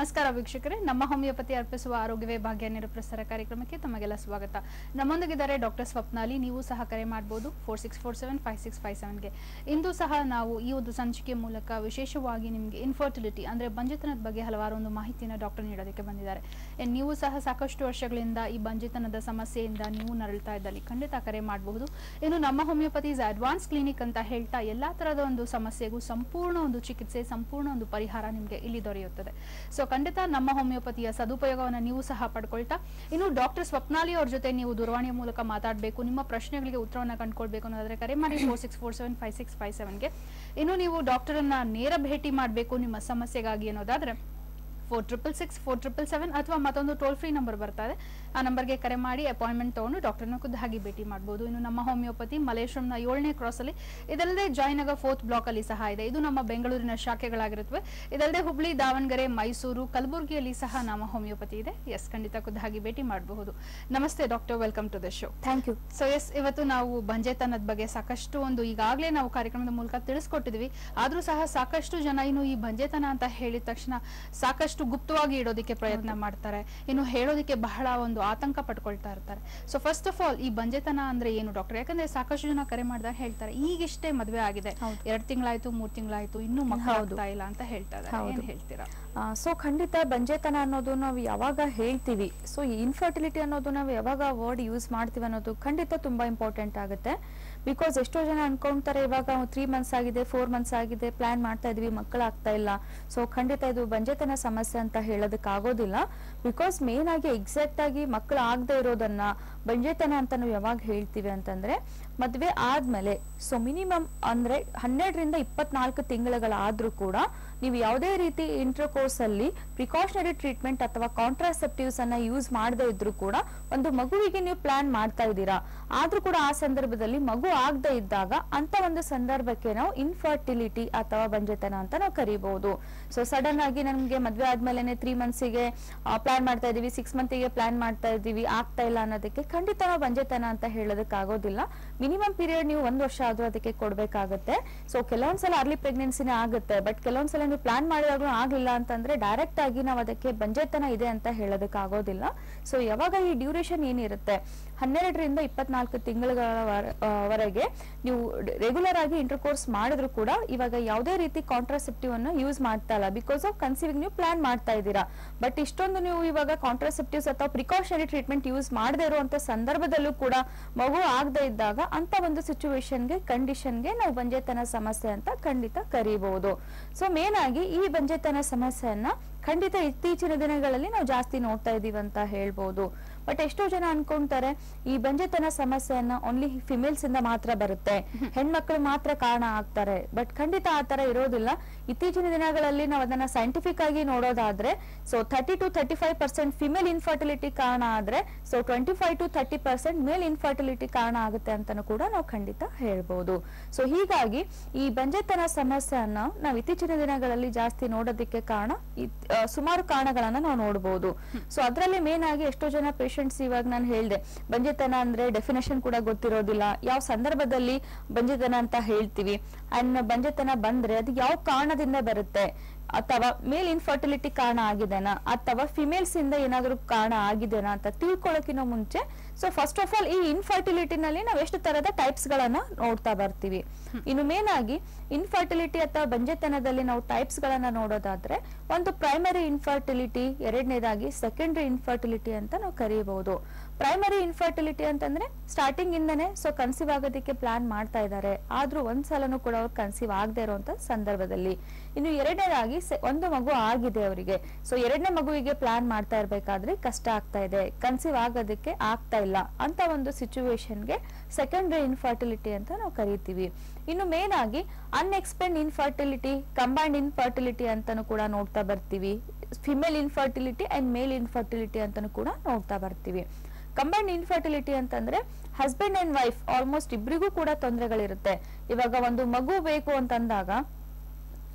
ನಮಸ್ಕಾರ ವೀಕ್ಷಕರೇ ನಮ್ಮ ಹೋಮಿಯೋಪತಿ ಅರ್ಪಿಸುವ ಆರೋಗ್ಯವೇ ಭಾಗ್ಯ ನೇರ ಪ್ರಸಾರ ಕಾರ್ಯಕ್ರಮಕ್ಕೆ ತಮಗೆಲ್ಲ ಸ್ವಾಗತ ನಮ್ಮೊಂದಿಗಿದ್ದಾರೆ ಡಾಕ್ಟರ್ ಸ್ವಪ್ನಾಲಿ ನೀವು ಸಹ ಕರೆ ಮಾಡಬಹುದು four six four seven five six five ಸೆವೆನ್ಗೆ ಇಂದು ಸಹ ನಾವು ಈ ಒಂದು ಸಂಚಿಕೆ ಮೂಲಕ ವಿಶೇಷವಾಗಿ ನಿಮಗೆ ಇನ್ಫರ್ಟಿಲಿಟಿ ಅಂದ್ರೆ ಬಂಜೆತನದ ಬಗ್ಗೆ ಹಲವಾರು ಒಂದು ಮಾಹಿತಿಯನ್ನು ಡಾಕ್ಟರ್ ನೀಡೋದಕ್ಕೆ ಬಂದಿದ್ದಾರೆ And ನೀವು ಸಹ ಸಾಕಷ್ಟು ವರ್ಷಗಳಿಂದ ಈ ಬಂಜೆತನದ ಸಮಸ್ಯೆಯಿಂದ ನೀವು ನರಳ್ತಾ ಇದ್ದಲ್ಲಿ ಖಂಡಿತ ಕರೆ ಮಾಡಬಹುದು ಇನ್ನು ನಮ್ಮ ಹೋಮಿಯೋಪತೀಸ್ ಅಡ್ವಾನ್ಸ್ ಕ್ಲಿನಿಕ್ ಅಂತ ಹೇಳ್ತಾ ಎಲ್ಲಾ ತರಹದ ಒಂದು ಸಮಸ್ಯೆಗೂ ಸಂಪೂರ್ಣ ಒಂದು ಚಿಕಿತ್ಸೆ ಸಂಪೂರ್ಣ ಒಂದು ಪರಿಹಾರ ನಿಮಗೆ ಇಲ್ಲಿ ದೊರೆಯುತ್ತದೆ ಸೊ ಖಂಡಿತ ನಮ್ಮ ಹೋಮಿಯೋಪತಿಯ ಸದುಪಯೋಗವನ್ನು ನೀವು ಸಹ ಪಡ್ಕೊಳ್ತಾ ಇನ್ನು ಡಾಕ್ಟರ್ ಸ್ವಪ್ನಾಲಿ ಅವ್ರ ಜೊತೆ ನೀವು ದೂರವಾಣಿಯ ಮೂಲಕ ಮಾತಾಡಬೇಕು ನಿಮ್ಮ ಪ್ರಶ್ನೆಗಳಿಗೆ ಉತ್ತರವನ್ನು ಕಂಡುಕೊಳ್ಬೇಕು ಅನ್ನೋದಾದ್ರೆ ಕರೆ ಮಾಡಿ four six four seven five six five ಸೆವೆನ್ಗೆ ಇನ್ನು ನೀವು ಡಾಕ್ಟರನ್ನ ನೇರ ಭೇಟಿ ಮಾಡಬೇಕು ನಿಮ್ಮ ಸಮಸ್ಯೆಗಾಗಿ ಅನ್ನೋದಾದ್ರೆ four triple six four triple seven ಅಥವಾ ಮತ್ತೊಂದು ಟೋಲ್ ಫ್ರೀ ನಂಬರ್ ಬರ್ತಾ ಇದೆ ಆ ನಂಬರ್ಗೆ ಕರೆ ಮಾಡಿ ಅಪಾಯಿಂಟ್ಮೆಂಟ್ ತಗೊಂಡು ಡಾಕ್ಟರ್ನ ಖುದ್ದಾಗಿ ಭೇಟಿ ಮಾಡಬಹುದು ಇನ್ನು ನಮ್ಮ ಹೋಮಿಯೋಪತಿ ಮಲೇಶ್ವರಂನ ಏಳನೇ ಕ್ರಾಸ್ ಅಲ್ಲಿ ಇದಲ್ಲದೆ ಜಯನಗರ್ ಫೋರ್ತ್ ಬ್ಲಾಕ್ ಅಲ್ಲಿ ಸಹ ಇದೆ ಇದು ನಮ್ಮ ಬೆಂಗಳೂರಿನ ಶಾಖೆಗಳಾಗಿರುತ್ತವೆ ಇದಲ್ಲದೆ ಹುಬ್ಳಿ ದಾವಣಗೆರೆ ಮೈಸೂರು ಕಲಬುರಗಿಯಲ್ಲಿ ಸಹ ನಮ್ಮ ಹೋಮಿಯೋಪತಿ ಇದೆ ಎಸ್ ಖಂಡಿತ ಖುದ್ದಾಗಿ ಭೇಟಿ ಮಾಡಬಹುದು ನಮಸ್ತೆ doctor welcome to the show thank you so yes ಇವತ್ತು ನಾವು ಬಂಜೆತನದ ಬಗ್ಗೆ ಸಾಕಷ್ಟು ಒಂದು ಈಗಾಗಲೇ ನಾವು ಕಾರ್ಯಕ್ರಮದ ಮೂಲಕ ತಿಳಿಸ್ಕೊಟ್ಟಿದ್ವಿ ಆದ್ರೂ ಸಹ ಸಾಕಷ್ಟು ಜನ ಇನ್ನು ಈ ಬಂಜೆತನ ಅಂತ ಹೇಳಿದ ತಕ್ಷಣ ಸಾಕಷ್ಟು ಗುಪ್ತವಾಗಿ ಇಡೋದಕ್ಕೆ ಪ್ರಯತ್ನ ಮಾಡ್ತಾರೆ ಇನ್ನು ಹೇಳೋದಕ್ಕೆ ಬಹಳ ಒಂದು ಆತಂಕ ಪಡ್ಕೊಳ್ತಾ ಇರ್ತಾರೆ ಸೊ ಫಸ್ಟ್ ಆಫ್ ಆಲ್ ಈ ಬಂಜೆತನ ಅಂದ್ರೆ ಏನು ಡಾಕ್ಟರ್ ಯಾಕಂದ್ರೆ ಸಾಕಷ್ಟು ಜನ ಕರೆ ಮಾಡಿದಾಗ ಹೇಳ್ತಾರೆ ಈಗಿಷ್ಟೇ ಮದುವೆ ಆಗಿದೆ ಹೌದು. ಎರಡ್ ತಿಂಗಳಾಯ್ತು ಮೂರ್ ತಿಂಗಳಾಯ್ತು ಇನ್ನೂ ಮಕ್ಕಳು ಹೌದು. ಆಗ್ತಾ ಇಲ್ಲ ಅಂತ ಹೇಳ್ತಾ ಇದ್ದಾರೆ ಹೌದು. ಏನ್ ಹೇಳ್ತೀರಾ ಸೊ ಖಂಡಿತ ಬಂಜೆತನ ಅನ್ನೋದು ನಾವು ಯಾವಾಗ ಹೇಳ್ತೀವಿ ಸೊ ಇನ್ಫರ್ಟಿಲಿಟಿ ಅನ್ನೋದು ನಾವು ಯಾವಾಗ ವರ್ಡ್ ಯೂಸ್ ಮಾಡ್ತೀವಿ ಅನ್ನೋದು ಖಂಡಿತ ತುಂಬಾ ಇಂಪಾರ್ಟೆಂಟ್ ಆಗುತ್ತೆ ಬಿಕಾಸ್ ಎಷ್ಟೋ ಜನ ಅನ್ಕೊಂತಾರೆ ಇವಾಗ ತ್ರೀ ಮಂತ್ಸ್ ಆಗಿದೆ ಫೋರ್ ಮಂತ್ಸ್ ಆಗಿದೆ ಪ್ಲಾನ್ ಮಾಡ್ತಾ ಇದೀವಿ ಮಕ್ಕಳು ಆಗ್ತಾ ಇಲ್ಲ ಸೊ ಖಂಡಿತ ಇದು ಬಂಜೆತನ ಸಮಸ್ಯೆ ಅಂತ ಹೇಳೋದಕ್ಕೆ ಆಗೋದಿಲ್ಲ ಬಿಕಾಸ್ ಮೇನ್ ಆಗಿ ಎಕ್ಸಾಕ್ಟ್ ಆಗಿ ಮಕ್ಕಳು ಆಗದೆ ಇರೋದನ್ನ ಬಂಜೆತನ ಅಂತ ನಾವು ಯಾವಾಗ ಹೇಳ್ತೀವಿ ಅಂತಂದ್ರೆ ಮದ್ವೆ ಆದ್ಮೇಲೆ ಸೊ ಮಿನಿಮಮ್ ಅಂದ್ರೆ ಹನ್ನೆರಡರಿಂದ ಇಪ್ಪತ್ನಾಲ್ಕು ತಿಂಗಳುಗಳಾದ್ರೂ ಕೂಡ ನೀವು ಯಾವುದೇ ರೀತಿ ಇಂಟರ್ಕೋರ್ಸ್ ಅಲ್ಲಿ ಪ್ರಿಕಾಷನರಿ ಟ್ರೀಟ್ಮೆಂಟ್ ಅಥವಾ ಕಾಂಟ್ರಾಸೆಪ್ಟಿವ್ಸ್ ಅನ್ನ ಯೂಸ್ ಮಾಡದೇ ಇದ್ರೂ ಕೂಡ ಒಂದು ಮಗುವಿಗೆ ನೀವು ಪ್ಲಾನ್ ಮಾಡ್ತಾ ಇದ್ದೀರಾ ಆದ್ರೂ ಕೂಡ ಆ ಸಂದರ್ಭದಲ್ಲಿ ಮಗು ಆಗದೆ ಇದ್ದಾಗ ಅಂತ ಒಂದು ಸಂದರ್ಭಕ್ಕೆ ನಾವು ಇನ್ಫರ್ಟಿಲಿಟಿ ಅಥವಾ ಬಂಜೆತನ ಅಂತ ನಾವು ಕರಿಬಹುದು ಸೊ ಸಡನ್ ಆಗಿ ನಮ್ಗೆ ಮದ್ವೆ ಆದ್ಮೇಲೆ ತ್ರೀ ಮಂತ್ಸಿಗೆ ಪ್ಲಾನ್ ಮಾಡ್ತಾ ಇದೀವಿ ಸಿಕ್ಸ್ ಮಂತಿಗೆ ಪ್ಲಾನ್ ಮಾಡ್ತಾ ಇದೀವಿ ಆಗ್ತಾ ಇಲ್ಲ ಅನ್ನೋದಕ್ಕೆ ಖಂಡಿತ ನಾವು ಬಂಜೆತನ ಅಂತ ಹೇಳೋದಕ್ಕೆ ಆಗೋದಿಲ್ಲ ಮಿನಿಮಮ್ ಪೀರಿಯಡ್ ನೀವು ಒಂದ್ ವರ್ಷ ಆದ್ರೂ ಅದಕ್ಕೆ ಕೊಡ್ಬೇಕಾಗತ್ತೆ ಸೊ ಕೆಲವೊಂದ್ಸಲ ಅರ್ಲಿ ಪ್ರೆಗ್ನೆನ್ಸಿನೇ ಆಗುತ್ತೆ ಬಟ್ ಕೆಲವೊಂದ್ಸಲ ನೀವು ಪ್ಲಾನ್ ಮಾಡಿದಾಗ್ಲೂ ಆಗ್ಲಿಲ್ಲ ಅಂತಂದ್ರೆ ಡೈರೆಕ್ಟ್ ಆಗಿ ನಾವು ಅದಕ್ಕೆ ಬಂಜೆತನ ಇದೆ ಅಂತ ಹೇಳೋದಕ್ಕೆ ಆಗೋದಿಲ್ಲ ಸೊ ಯಾವಾಗ ಈ ಡ್ಯೂರೇಷನ್ ಏನಿರುತ್ತೆ ಹನ್ನೆರಡರಿಂದ ಇಪ್ಪತ್ನಾಲ್ಕು ತಿಂಗಳುಗಳ ವರ- ಆ, ವರೆಗೆ ನೀವು ರೆಗ್ಯುಲರ್ ಆಗಿ ಇಂಟರ್ಕೋರ್ಸ್ ಮಾಡಿದ್ರು ಕೂಡ ಇವಾಗ ಯಾವುದೇ ರೀತಿ ಕಾಂಟ್ರಾಸೆಪ್ಟಿವ್ ಅನ್ನು ಯೂಸ್ ಮಾಡ್ತಾ ಇಲ್ಲ ಬಿಕಾಸ್ ಆಫ್ ಕನ್ಸೀವಿಂಗ್ ನೀವು ಪ್ಲಾನ್ ಮಾಡ್ತಾ ಇದ್ದೀರಾ ಬಟ್ ಇಷ್ಟೊಂದು ನೀವು ಇವಾಗ ಕಾಂಟ್ರಾಸೆಪ್ಟಿವ್ಸ್ ಅಥವಾ ಪ್ರಿಕಾಷನರಿ ಟ್ರೀಟ್ಮೆಂಟ್ ಯೂಸ್ ಮಾಡದೇ ಇರುವಂತ ಸಂದರ್ಭದಲ್ಲೂ ಕೂಡ ಮಗು ಆಗದೆ ಇದ್ದಾಗ ಅಂತ ಒಂದು ಸಿಚುವೇಶನ್ಗೆ ಕಂಡೀಷನ್ಗೆ ನಾವು ಬಂಜೆತನ ಸಮಸ್ಯೆ ಅಂತ ಖಂಡಿತ ಕರೀಬಹುದು ಸೊ ಮೇನ್ ಆಗಿ ಈ ಬಂಜೆತನ ಸಮಸ್ಯೆಯನ್ನ ಖಂಡಿತ ಇತ್ತೀಚಿನ ದಿನಗಳಲ್ಲಿ ನಾವು ಜಾಸ್ತಿ ನೋಡ್ತಾ ಇದೀವಿ ಅಂತ ಹೇಳ್ಬೋದು ಬಟ್ ಎಷ್ಟೋ ಜನ ಅನ್ಕೊಂತಾರೆ ಈ ಬಂಜೆತನ ಸಮಸ್ಯೆಯನ್ನ ಓನ್ಲಿ ಫಿಮೇಲ್ಸ್ ಇಂದ ಮಾತ್ರ ಬರುತ್ತೆ ಹೆಣ್ಮಕ್ಳು ಮಾತ್ರ ಕಾರಣ ಆಗ್ತಾರೆ ಬಟ್ ಖಂಡಿತ ಆ ತರ ಇರೋದಿಲ್ಲ ಇತ್ತೀಚಿನ ದಿನಗಳಲ್ಲಿ ನಾವು ಅದನ್ನ ಸೈಂಟಿಫಿಕ್ ಆಗಿ ನೋಡೋದಾದ್ರೆ so thirty to thirty five percent female infertility ಕಾರಣ ಆದ್ರೆ so twenty five to thirty percent male infertility ಕಾರಣ ಆಗುತ್ತೆ ಅಂತಾನು ಕೂಡ ನಾವು ಖಂಡಿತ ಹೇಳ್ಬೋದು ಸೊ ಹೀಗಾಗಿ ಈ ಬಂಜೆತನ ಸಮಸ್ಯೆಯನ್ನ ನಾವು ಇತ್ತೀಚಿನ ದಿನಗಳಲ್ಲಿ ಜಾಸ್ತಿ ನೋಡೋದಕ್ಕೆ ಕಾರಣ ಇತ್- ಆ, ಸುಮಾರು ಕಾರಣಗಳನ್ನ ನಾವು ನೋಡಬಹುದು ಸೊ ಅದರಲ್ಲಿ ಮೇನ್ ಆಗಿ ಎಷ್ಟೋ ಜನ ಪೇಷಂಟ್ಸ್ ಇವಾಗ ನಾನು ಹೇಳ್ದೆ ಬಂಜೆತನ ಅಂದ್ರೆ ಡೆಫಿನೇಷನ್ ಕೂಡ ಗೊತ್ತಿರೋದಿಲ್ಲ ಯಾವ ಸಂದರ್ಭದಲ್ಲಿ ಬಂಜೆತನ ಅಂತ ಹೇಳ್ತೀವಿ ಅಂಡ್ ಬಂಜೆತನ ಬಂದ್ರೆ ಅದು ಯಾವ ಕಾರಣದಿಂದ ಬರುತ್ತೆ ಅಥವಾ ಮೇಲ್ ಇನ್ಫರ್ಟಿಲಿಟಿ ಕಾರಣ ಆಗಿದೆನಾ ಅಥವಾ ಫಿಮೇಲ್ಸ್ ಇಂದ ಏನಾದ್ರೂ ಕಾರಣ ಆಗಿದೆನಾ ಅಂತ ತಿಳ್ಕೊಳ್ಳೋಕಿನ ಮುಂಚೆ ಸೊ ಫಸ್ಟ್ ಆಫ್ ಆಲ್ ಈ ಇನ್ಫರ್ಟಿಲಿಟಿನಲ್ಲಿ ನಾವು ಎಷ್ಟು ತರದ ಟೈಪ್ಸ್ ಗಳನ್ನ ನೋಡ್ತಾ ಬರ್ತೀವಿ ಇನ್ನು ಮೇನ್ ಆಗಿ ಇನ್ಫರ್ಟಿಲಿಟಿ ಅಥವಾ ಬಂಜೆತನದಲ್ಲಿ ನಾವು ಟೈಪ್ಸ್ ಗಳನ್ನ ನೋಡೋದಾದ್ರೆ ಒಂದು ಪ್ರೈಮರಿ ಇನ್ಫರ್ಟಿಲಿಟಿ ಎರಡನೇದಾಗಿ ಸೆಕೆಂಡರಿ ಇನ್ಫರ್ಟಿಲಿಟಿ ಅಂತ ನಾವು ಕರೀಬಹುದು ಪ್ರೈಮರಿ ಇನ್ಫರ್ಟಿಲಿಟಿ ಅಂತಂದ್ರೆ ಸ್ಟಾರ್ಟಿಂಗ್ ಇಂದನೇ ಸೊ ಕನ್ಸೀವ್ ಆಗೋದಕ್ಕೆ ಪ್ಲಾನ್ ಮಾಡ್ತಾ ಇದ್ದಾರೆ ಆದ್ರೂ ಒಂದ್ ಸಲನೂ ಕೂಡ ಅವ್ರು ಕನ್ಸೀವ್ ಆಗದೆ ಇರುವಂತ ಸಂದರ್ಭದಲ್ಲಿ ಇನ್ನು ಎರಡನೇದಾಗಿ ಸೆ- ಒಂದು ಮಗು ಆಗಿದೆ ಅವರಿಗೆ ಸೊ ಎರಡನೇ ಮಗುವಿಗೆ ಪ್ಲಾನ್ ಮಾಡ್ತಾ ಇರ್ಬೇಕಾದ್ರೆ ಕಷ್ಟ ಆಗ್ತಾ ಇದೆ ಕನ್ಸೀವ್ ಆಗೋದಕ್ಕೆ ಆಗ್ತಾ ಇಲ್ಲ ಅಂತ ಒಂದು ಸಿಚುವೇಶನ್ಗೆ ಸೆಕೆಂಡರಿ ಇನ್ಫರ್ಟಿಲಿಟಿ ಅಂತ ನಾವು ಕರಿತೀವಿ ಇನ್ನು ಮೇನ್ ಆಗಿ ಅನ್ಎಕ್ಸ್ಪೆಂಡ್ ಇನ್ಫರ್ಟಿಲಿಟಿ ಕಂಬೈಂಡ್ ಇನ್ಫರ್ಟಿಲಿಟಿ ಅಂತಾನು ಕೂಡ ನೋಡ್ತಾ ಬರ್ತೀವಿ female infertility and male infertility ಅಂತಾನು ಕೂಡ ನೋಡ್ತಾ ಬರ್ತೀವಿ ಕಂಬೈಂಡ್ ಇನ್ಫರ್ಟಿಲಿಟಿ ಅಂತಂದ್ರೆ ಹಸ್ಬೆಂಡ್ ಅಂಡ್ ವೈಫ್ ಆಲ್ಮೋಸ್ಟ್ ಇಬ್ರಿಗೂ ಕೂಡ ತೊಂದರೆಗಳಿರುತ್ತೆ ಇವಾಗ ಒಂದು ಮಗು ಬೇಕು ಅಂತಂದಾಗ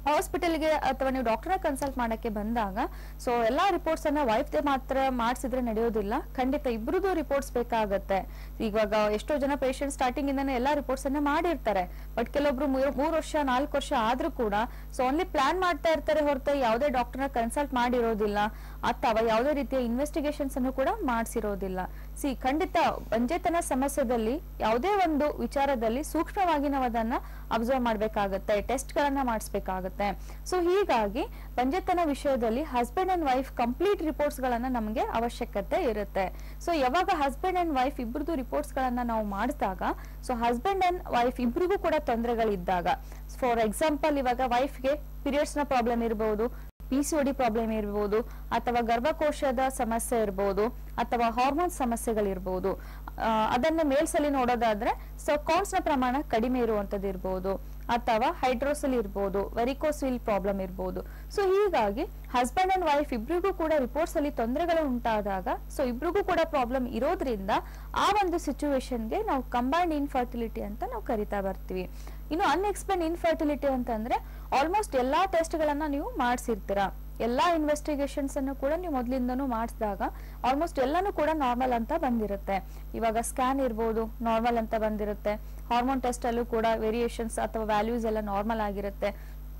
ಹಾಸ್ಪಿಟಲ್ಗೆ ಅಥವಾ ನೀವು ಡಾಕ್ಟರ್ನ ಕನ್ಸಲ್ಟ್ ಮಾಡಕ್ಕೆ ಬಂದಾಗ ಸೊ ಎಲ್ಲಾ ರಿಪೋರ್ಟ್ಸ್ ಅನ್ನ ವೈಫ್ ಮಾತ್ರ ಮಾಡಿಸಿದ್ರೆ ನಡೆಯೋದಿಲ್ಲ ಖಂಡಿತ ಇಬ್ರದ್ದು ರಿಪೋರ್ಟ್ಸ್ ಬೇಕಾಗತ್ತೆ ಇವಾಗ ಎಷ್ಟೋ ಜನ ಪೇಷಂಟ್ ಸ್ಟಾರ್ಟಿಂಗ್ ಇಂದಾನೆ ಎಲ್ಲಾ ರಿಪೋರ್ಟ್ಸ್ ಅನ್ನ ಮಾಡಿರ್ತಾರೆ ಬಟ್ ಕೆಲವೊಬ್ರು ಮೂರ್ ಮೂರ್ ವರ್ಷ ನಾಲ್ಕು ವರ್ಷ ಆದ್ರೂ ಕೂಡ ಸೊ ಓನ್ಲಿ ಪ್ಲಾನ್ ಮಾಡ್ತಾ ಇರ್ತಾರೆ ಹೊರತು ಯಾವುದೇ ಡಾಕ್ಟರ್ನ ಕನ್ಸಲ್ಟ್ ಮಾಡಿರೋದಿಲ್ಲ ಅಥವಾ ಯಾವುದೇ ರೀತಿಯ ಇನ್ವೆಸ್ಟಿಗೇಷನ್ಸ್ ಅನ್ನು ಕೂಡ ಮಾಡಿಸಿರೋದಿಲ್ಲ ಸಿ ಖಂಡಿತ ಬಂಜೆತನ ಸಮಸ್ಯೆದಲ್ಲಿ ಯಾವುದೇ ಒಂದು ವಿಚಾರದಲ್ಲಿ ಸೂಕ್ಷ್ಮವಾಗಿ ನಾವು ಅದನ್ನ ಅಬ್ಸರ್ವ್ ಮಾಡ್ಬೇಕಾಗತ್ತೆ ಟೆಸ್ಟ್ ಗಳನ್ನ ಮಾಡಿಸ್ಬೇಕಾಗತ್ತೆ ಸೊ ಹೀಗಾಗಿ ಬಂಜೆತನ ವಿಷಯದಲ್ಲಿ husband and wife complete reports ಗಳನ್ನ ನಮಗೆ ಅವಶ್ಯಕತೆ ಇರುತ್ತೆ ಸೊ ಯಾವಾಗ ಹಸ್ಬೆಂಡ್ ಅಂಡ್ ವೈಫ್ ಇಬ್ರದ್ದು ರಿಪೋರ್ಟ್ಸ್ ಗಳನ್ನ ನಾವು ಮಾಡಿಸಿದಾಗ ಸೊ ಹಸ್ಬೆಂಡ್ ಅಂಡ್ ವೈಫ್ ಇಬ್ರಿಗೂ ಕೂಡ ತೊಂದರೆಗಳಿದ್ದಾಗ ಫಾರ್ ಎಕ್ಸಾಂಪಲ್ ಇವಾಗ ವೈಫ್ಗೆ ಪೀರಿಯಡ್ಸ್ ನ ಪ್ರಾಬ್ಲಮ್ ಇರಬಹುದು ಪಿ ಸಿ ಡಿ ಪ್ರಾಬ್ಲಮ್ ಇರ್ಬೋದು ಅಥವಾ ಗರ್ಭಕೋಶದ ಸಮಸ್ಯೆ ಇರ್ಬೋದು ಅಥವಾ ಹಾರ್ಮೋನ್ ಸಮಸ್ಯೆಗಳಿರ್ಬೋದು ಆ, ಅದನ್ನ ಮೇಲ್ಸಲಿ ನೋಡೋದಾದ್ರೆ ಸೊ ಕೌನ್ಸ್ ನ ಪ್ರಮಾಣ ಕಡಿಮೆ ಇರುವಂತದ್ದು ಇರ್ಬೋದು ಅಥವಾ ಹೈಡ್ರೋಸಲ್ ಇರ್ಬೋದು ವೆರಿಕೋಸಿಲ್ ಪ್ರಾಬ್ಲಮ್ ಇರ್ಬೋದು ಸೊ ಹೀಗಾಗಿ ಹಸ್ಬೆಂಡ್ ಅಂಡ್ ವೈಫ್ ಇಬ್ರಿಗೂ ಕೂಡ ರಿಪೋರ್ಟ್ಸ್ ಅಲ್ಲಿ ತೊಂದರೆಗಳು ಉಂಟಾದಾಗ ಸೊ ಇಬ್ರಿಗೂ ಕೂಡ ಪ್ರಾಬ್ಲಮ್ ಇರೋದ್ರಿಂದ ಆ ಒಂದು ಸಿಚುವೇಶನ್ಗೆ ನಾವು ಕಂಬೈನ್ಡ್ ಇನ್ಫರ್ಟಿಲಿಟಿ ಅಂತ ನಾವು ಕರಿತಾ ಬರ್ತೀವಿ ಇನ್ನು ಅನ್ಎಕ್ಸ್ಪ್ಲೇನ್ ಇನ್ಫರ್ಟಿಲಿಟಿ ಅಂತಂದ್ರೆ ಆಲ್ಮೋಸ್ಟ್ ಎಲ್ಲಾ ಟೆಸ್ಟ್ ಗಳನ್ನ ನೀವು ಮಾಡಿಸಿರ್ತೀರಾ ಎಲ್ಲಾ ಇನ್ವೆಸ್ಟಿಗೇಷನ್ಸ್ ಅನ್ನು ಕೂಡ ನೀವು ಮೊದಲಿಂದನೂ ಮಾಡಿಸಿದಾಗ ಆಲ್ಮೋಸ್ಟ್ ಎಲ್ಲಾನು ಕೂಡ ನಾರ್ಮಲ್ ಅಂತ ಬಂದಿರುತ್ತೆ ಇವಾಗ ಸ್ಕ್ಯಾನ್ ಇರ್ಬೋದು ನಾರ್ಮಲ್ ಅಂತ ಬಂದಿರುತ್ತೆ ಹಾರ್ಮೋನ್ ಟೆಸ್ಟ್ ಅಲ್ಲೂ ಕೂಡ ವೇರಿಯೇಷನ್ಸ್ ಅಥವಾ ವ್ಯಾಲ್ಯೂಸ್ ಎಲ್ಲ ನಾರ್ಮಲ್ ಆಗಿರುತ್ತೆ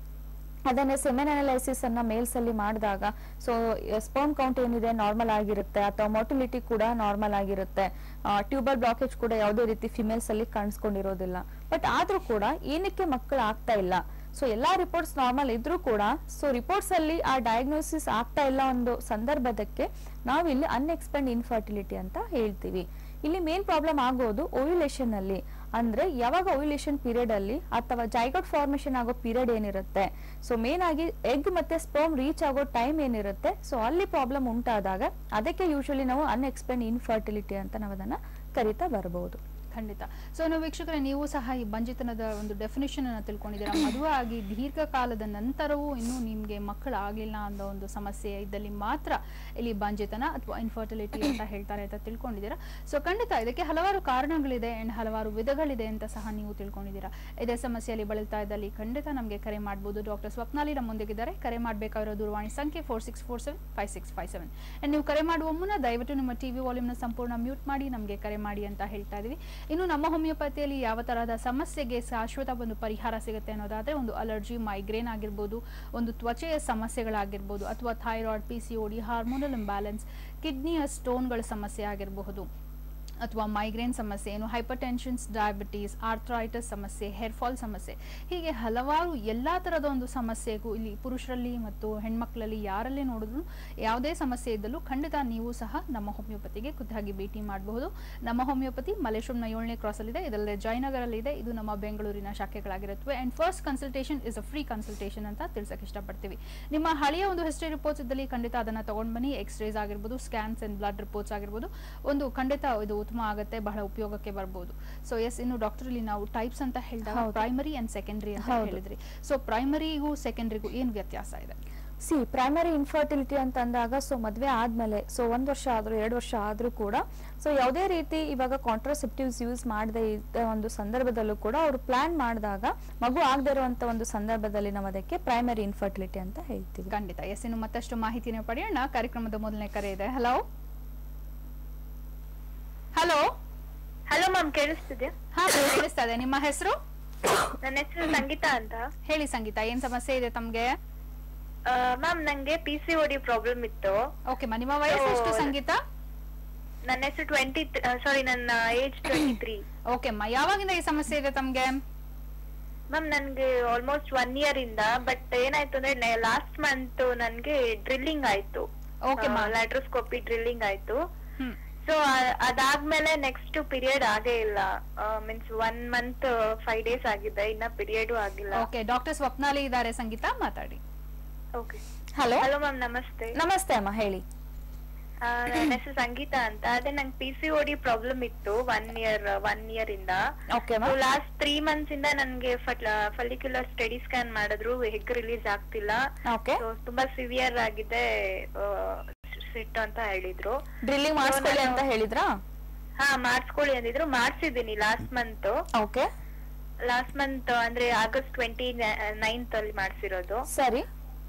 ಅದನ್ನೇ ಸೆಮೆನ್ ಅನಲೈಸಿಸ್ ಅನ್ನ ಮೇಲ್ಸ್ ಅಲ್ಲಿ ಮಾಡಿದಾಗ ಸೊ ಸ್ಪರ್ಮ್ ಕೌಂಟ್ ಏನಿದೆ ನಾರ್ಮಲ್ ಆಗಿರುತ್ತೆ ಅಥವಾ ಮೊಟಿಲಿಟಿ ಕೂಡ ನಾರ್ಮಲ್ ಆಗಿರುತ್ತೆ ಟ್ಯೂಬಲ್ ಬ್ಲಾಕೇಜ್ ಕೂಡ ಯಾವುದೇ ರೀತಿ ಫಿಮೇಲ್ಸ್ ಅಲ್ಲಿ ಕಾಣಿಸ್ಕೊಂಡಿರೋದಿಲ್ಲ ಬಟ್ ಆದ್ರೂ ಕೂಡ ಏನಕ್ಕೆ ಮಕ್ಕಳು ಆಗ್ತಾ ಇಲ್ಲ ಸೊ ಎಲ್ಲಾ ರಿಪೋರ್ಟ್ಸ್ ನಾರ್ಮಲ್ ಇದ್ರೂ ಕೂಡ ಸೊ ರಿಪೋರ್ಟ್ಸ್ ಅಲ್ಲಿ ಆ ಡಯಾಗ್ನೋಸಿಸ್ ಆಗ್ತಾ ಇಲ್ಲ ಒಂದು ಸಂದರ್ಭದಕ್ಕೆ ನಾವಿಲ್ಲಿ ಅನ್ಎಕ್ಸ್ಪೆಂಡ್ ಇನ್ಫರ್ಟಿಲಿಟಿ ಅಂತ ಹೇಳ್ತೀವಿ ಇಲ್ಲಿ ಮೇನ್ ಪ್ರಾಬ್ಲಮ್ ಆಗೋದು ಓವ್ಯುಲೇಷನ್ ಅಲ್ಲಿ ಅಂದ್ರೆ ಯಾವಾಗ ಓವ್ಯುಲೇಷನ್ ಪೀರಿಯಡ್ ಅಲ್ಲಿ ಅಥವಾ ಜೈಗೋಟ್ ಫಾರ್ಮೇಶನ್ ಆಗೋ ಪೀರಿಯಡ್ ಏನಿರುತ್ತೆ ಸೊ ಮೇನ್ ಆಗಿ ಎಗ್ ಮತ್ತೆ ಸ್ಪರ್ಮ್ ರೀಚ್ ಆಗೋ ಟೈಮ್ ಏನಿರುತ್ತೆ ಸೊ ಅಲ್ಲಿ ಪ್ರಾಬ್ಲಮ್ ಉಂಟಾದಾಗ ಅದಕ್ಕೆ ಯೂಶಲಿ ನಾವು ಅನ್ಎಕ್ಸ್ಪೆಂಡ್ ಇನ್ಫರ್ಟಿಲಿಟಿ ಅಂತ ನಾವು ಅದನ್ನ ಕರಿತಾ ಬರಬಹುದು ಖಂಡಿತ ಸೊ ನಾವು ವೀಕ್ಷಕರೇ ನೀವು ಸಹ ಈ ಬಂಜಿತನದ ಒಂದು ಡೆಫಿನೇಷನ್ ಅನ್ನು ತಿಳ್ಕೊಂಡಿದ್ದೀರಾ ಮದುವೆ ಆಗಿ ದೀರ್ಘಕಾಲದ ನಂತರವೂ ಇನ್ನೂ ನಿಮಗೆ ಮಕ್ಕಳು ಆಗಲಿಲ್ಲ ಅನ್ನೋ ಒಂದು ಸಮಸ್ಯೆ ಇದ್ದಲ್ಲಿ ಮಾತ್ರ ಇಲ್ಲಿ ಬಂಜಿತನ ಅಥವಾ ಇನ್ಫರ್ಟಿಲಿಟಿ ಅಂತ ಹೇಳ್ತಾರೆ ಅಂತ ತಿಳ್ಕೊಂಡಿದ್ದೀರಾ ಸೊ ಖಂಡಿತ ಇದಕ್ಕೆ ಹಲವಾರು ಕಾರಣಗಳಿದೆ ಅಂಡ್ ಹಲವಾರು ವಿಧಗಳಿದೆ ಅಂತ ಸಹ ನೀವು ತಿಳ್ಕೊಂಡಿದ್ದೀರಾ ಇದೇ ಸಮಸ್ಯೆಯಲ್ಲಿ ಬಳಲ್ತಾ ಇದ್ದಲ್ಲಿ ಖಂಡಿತ ನಮಗೆ ಕರೆ ಮಾಡ್ಬೋದು ಡಾಕ್ಟರ್ ಸ್ವಪ್ನಾಲಿ ನಮ್ಮೊಂದಿಗಿದ್ದಾರೆ ಕರೆ ಮಾಡಬೇಕಾಗಿರೋ ದೂರವಾಣಿ ಸಂಖ್ಯೆ four six four seven five six five seven and ನೀವು ಕರೆ ಮಾಡುವ ಮುನ್ನ ದಯವಿಟ್ಟು ನಿಮ್ಮ ಟಿವಿ ವಾಲ್ಯೂಮ್ನ ಸಂಪೂರ್ಣ ಮ್ಯೂಟ್ ಮಾಡಿ ನಮಗೆ ಕರೆ ಮಾಡಿ ಅಂತ ಹೇಳ್ತಾ ಇದೀವಿ ಇನ್ನು ನಮ್ಮ ಹೋಮಿಯೋಪತಿಯಲ್ಲಿ ಯಾವ ತರಹದ ಸಮಸ್ಯೆಗೆ ಶಾಶ್ವತ ಒಂದು ಪರಿಹಾರ ಸಿಗುತ್ತೆ ಅನ್ನೋದಾದ್ರೆ ಒಂದು ಅಲರ್ಜಿ ಮೈಗ್ರೇನ್ ಆಗಿರ್ಬೋದು ಒಂದು ತ್ವಚೆಯ ಸಮಸ್ಯೆಗಳಾಗಿರ್ಬೋದು ಅಥವಾ thyroid P C D hormonal imbalance ಕಿಡ್ನಿಯ ಸ್ಟೋನ್ಗಳ ಸಮಸ್ಯೆ ಆಗಿರಬಹುದು ಅಥವಾ ಮೈಗ್ರೇನ್ ಸಮಸ್ಯೆ ಏನು ಹೈಪರ್ ಟೆನ್ಷನ್ಸ್ ಡಯಾಬಿಟೀಸ್ ಆರ್ಥ್ರೈಟಿಸ್ ಸಮಸ್ಯೆ ಹೇರ್ ಫಾಲ್ ಸಮಸ್ಯೆ ಹೀಗೆ ಹಲವಾರು ಎಲ್ಲ ಥರದ ಒಂದು ಸಮಸ್ಯೆಗೂ ಇಲ್ಲಿ ಪುರುಷರಲ್ಲಿ ಮತ್ತು ಹೆಣ್ಮಕ್ಳಲ್ಲಿ ಯಾರಲ್ಲೇ ನೋಡಿದ್ರು ಯಾವುದೇ ಸಮಸ್ಯೆ ಇದ್ದಲ್ಲೂ ಖಂಡಿತ ನೀವು ಸಹ ನಮ್ಮ ಹೋಮಿಯೋಪತಿಗೆ ಖುದ್ದಾಗಿ ಭೇಟಿ ಮಾಡಬಹುದು ನಮ್ಮ ಹೋಮಿಯೋಪತಿ ಮಲೇಶ್ವರಂನ ಏಳನೇ ಕ್ರಾಸಲ್ಲಿದೆ ಇದಲ್ಲದೆ ಜಯನಗರಲ್ಲಿದೆ ಇದು ನಮ್ಮ ಬೆಂಗಳೂರಿನ ಶಾಖೆಗಳಾಗಿರುತ್ತವೆ and first consultation is a free consultation ಅಂತ ತಿಳ್ಸಕ್ಕೆ ಇಷ್ಟಪಡ್ತೀವಿ ನಿಮ್ಮ ಹಳೆಯ ಒಂದು ಹಿಸ್ಟ್ರಿ ರಿಪೋರ್ಟ್ಸ್ ಇದ್ದಲ್ಲಿ ಖಂಡಿತ ಅದನ್ನು ತಗೊಂಡು ಬನ್ನಿ ಎಕ್ಸ್ರೇಸ್ ಆಗಿರ್ಬೋದು ಸ್ಕ್ಯಾನ್ಸ್ ಅಂಡ್ ಬ್ಲಡ್ ರಿಪೋರ್ಟ್ಸ್ ಆಗಿರ್ಬೋದು ಒಂದು ಖಂಡಿತ ಇದು ಉತ್ತಮ ಆಗುತ್ತೆ ಬಹಳ ಉಪಯೋಗಕ್ಕೆ ಬರ್ಬೋದು ಸೊ ಎಸ್ ಇನ್ನು ಡಾಕ್ಟರ್ ಇಲ್ಲಿ ನಾವು ಟೈಪ್ಸ್ ಅಂತ ಹೇಳಿದಾಗ ಹೌದು. ಪ್ರೈಮರಿ ಅಂಡ್ ಸೆಕೆಂಡರಿ ಅಂತ ಹೌದು. ಹೇಳಿದ್ರಿ ಸೊ ಪ್ರೈಮರಿಗೂ ಸೆಕೆಂಡರಿಗೂ ಏನು ವ್ಯತ್ಯಾಸ ಇದೆ ಸಿ ಪ್ರೈಮರಿ ಇನ್ಫರ್ಟಿಲಿಟಿ ಅಂತ ಅಂದಾಗ ಸೊ ಮದ್ವೆ ಆದ್ಮೇಲೆ ಸೊ ಒಂದ್ ವರ್ಷ ಆದ್ರೂ ಎರಡು ವರ್ಷ ಆದ್ರೂ ಕೂಡ ಸೊ ಯಾವುದೇ ರೀತಿ ಇವಾಗ ಕಾಂಟ್ರಾಸೆಪ್ಟಿವ್ಸ್ ಯೂಸ್ ಮಾಡದೇ ಇದ್ದ ಒಂದು ಸಂದರ್ಭದಲ್ಲೂ ಕೂಡ ಅವರು ಪ್ಲಾನ್ ಮಾಡಿದಾಗ ಮಗು ಆಗದೆ ಇರುವಂತ ಒಂದು ಸಂದರ್ಭದಲ್ಲಿ ನಾವು ಅದಕ್ಕೆ ಪ್ರೈಮರಿ ಇನ್ಫರ್ಟಿಲಿಟಿ ಅಂತ ಹೇಳ್ತೀವಿ ಖಂಡಿತ ಎಸ್ ಇನ್ನು ಮತ್ತಷ್ಟು ಮಾಹಿತಿನ ಪಡೆಯೋಣ ಕಾರ್ಯಕ್ರಮದ ಮೊದಲನೇ ಕರೆ ಇದೆ ಹಲೋ ಹಲೋ ಹಲೋ ಮ್ಯಾಮ್ ಕೇಳಿಸ್ತಿದ್ಯಾ ಹಾ ಕೇಳಿಸ್ತಾ ಇದೆ ನಿಮ್ಮ ಹೆಸರು ನನ್ನ ಹೆಸರು ಸಂಗೀತಾ ಅಂತ ಹೇಳಿ ಸಂಗೀತ ಏನ್ ಸಮಸ್ಯೆ ಇದೆ ತಮ್ಗೆ ಮ್ಯಾಮ್ ನಂಗೆ ಪಿ ಸಿ ಡಿ ಪ್ರಾಬ್ಲಮ್ ಇತ್ತು ಓಕೆ ನಿಮ್ಮ ವಯಸ್ಸು ಎಷ್ಟು So- ಸಂಗೀತ ನನ್ನ ಹೆಸರು ಟ್ವೆಂಟಿ ಸಾರಿ ನನ್ನ ಏಜ್ ಟ್ವೆಂಟಿ ತ್ರೀ ಓಕೆ ಅಮ್ಮ ಯಾವಾಗಿಂದ ಈ ಸಮಸ್ಯೆ ಇದೆ ತಮ್ಗೆ ಮ್ಯಾಮ್ ನನ್ಗೆ ಆಲ್ಮೋಸ್ಟ್ ಒನ್ ಇಯರ್ ಇಂದ ಬಟ್ ಏನಾಯ್ತು ಅಂದ್ರೆ ಲಾಸ್ಟ್ ಮಂತ್ ನನ್ಗೆ ಡ್ರಿಲ್ಲಿಂಗ್ ಆಯ್ತು Okay, ma'am. ಲ್ಯಾಟ್ರೋಸ್ಕೋಪಿ ಡ್ರಿಲ್ಲಿಂಗ್ ಆಯ್ತು ಹ್ಮ್ ಸೊ ಅದಾದ್ಮೇಲೆ ನೆಕ್ಸ್ಟ್ ಪೀರಿಯಡ್ ಆಗೇ ಇಲ್ಲ means one month five days ಆಗಿದೆ ಇನ್ನ ಪೀರಿಯಡ್ ಆಗಿಲ್ಲ ಓಕೆ ಡಾಕ್ಟರ್ ಸ್ವಪ್ನಾಲಿ ಇದ್ದಾರೆ ಸಂಗೀತ ಮಾತಾಡಿ ಓಕೆ ಹಲೋ ಹಲೋ ಮ್ಯಾಮ್ ನಮಸ್ತೆ ನಮಸ್ತೆ ಅಮ್ಮ ಹೇಳಿ ಆ, ನನ್ನ ಹೆಸರು ಸಂಗೀತ ಅಂತ ಅದೇ ನಂಗೆ ಪಿ ಸಿ ಓಡಿ ಪ್ರಾಬ್ಲಮ್ ಇತ್ತು ಒನ್ ಇಯರ್ ಒನ್ ಇಯರ್ ಇಂದ ಓಕೆ ಲಾಸ್ಟ್ ತ್ರೀ ಮಂತ್ಸ್ ಇಂದ ನನ್ಗೆ ಫಲಿಕ್ಯುಲರ್ ಸ್ಟಡಿ ಸ್ಕ್ಯಾನ್ ಮಾಡಿದ್ರು ಹೆಗ್ ರಿಲೀಸ್ ಆಗ್ತಿಲ್ಲ ಓಕೆ So, ತುಂಬಾ ಸಿವಿಯರ್ ಆಗಿದೆ ಸಿಟ್ಟು ಅಂತ ಹೇಳಿದ್ರು ಡ್ರಿಲ್ಲಿಂಗ್ ಮಾಡಿಸ್ಕೊಳ್ಳಿ ಅಂತ ನಾನು- ಹೇಳಿದ್ರಾ ಹಾ ಮಾಡ್ಸ್ಕೊಳ್ಳಿ ಅಂದಿದ್ರು ಮಾಡ್ಸಿದೀನಿ last month okay last month ಅಂದ್ರೆ ಆಗಸ್ಟ್ ಟ್ವೆಂಟಿ ನೈನ್ತ್ ಅಲ್ಲಿ ಮಾಡ್ಸಿರೋದು ಸರಿ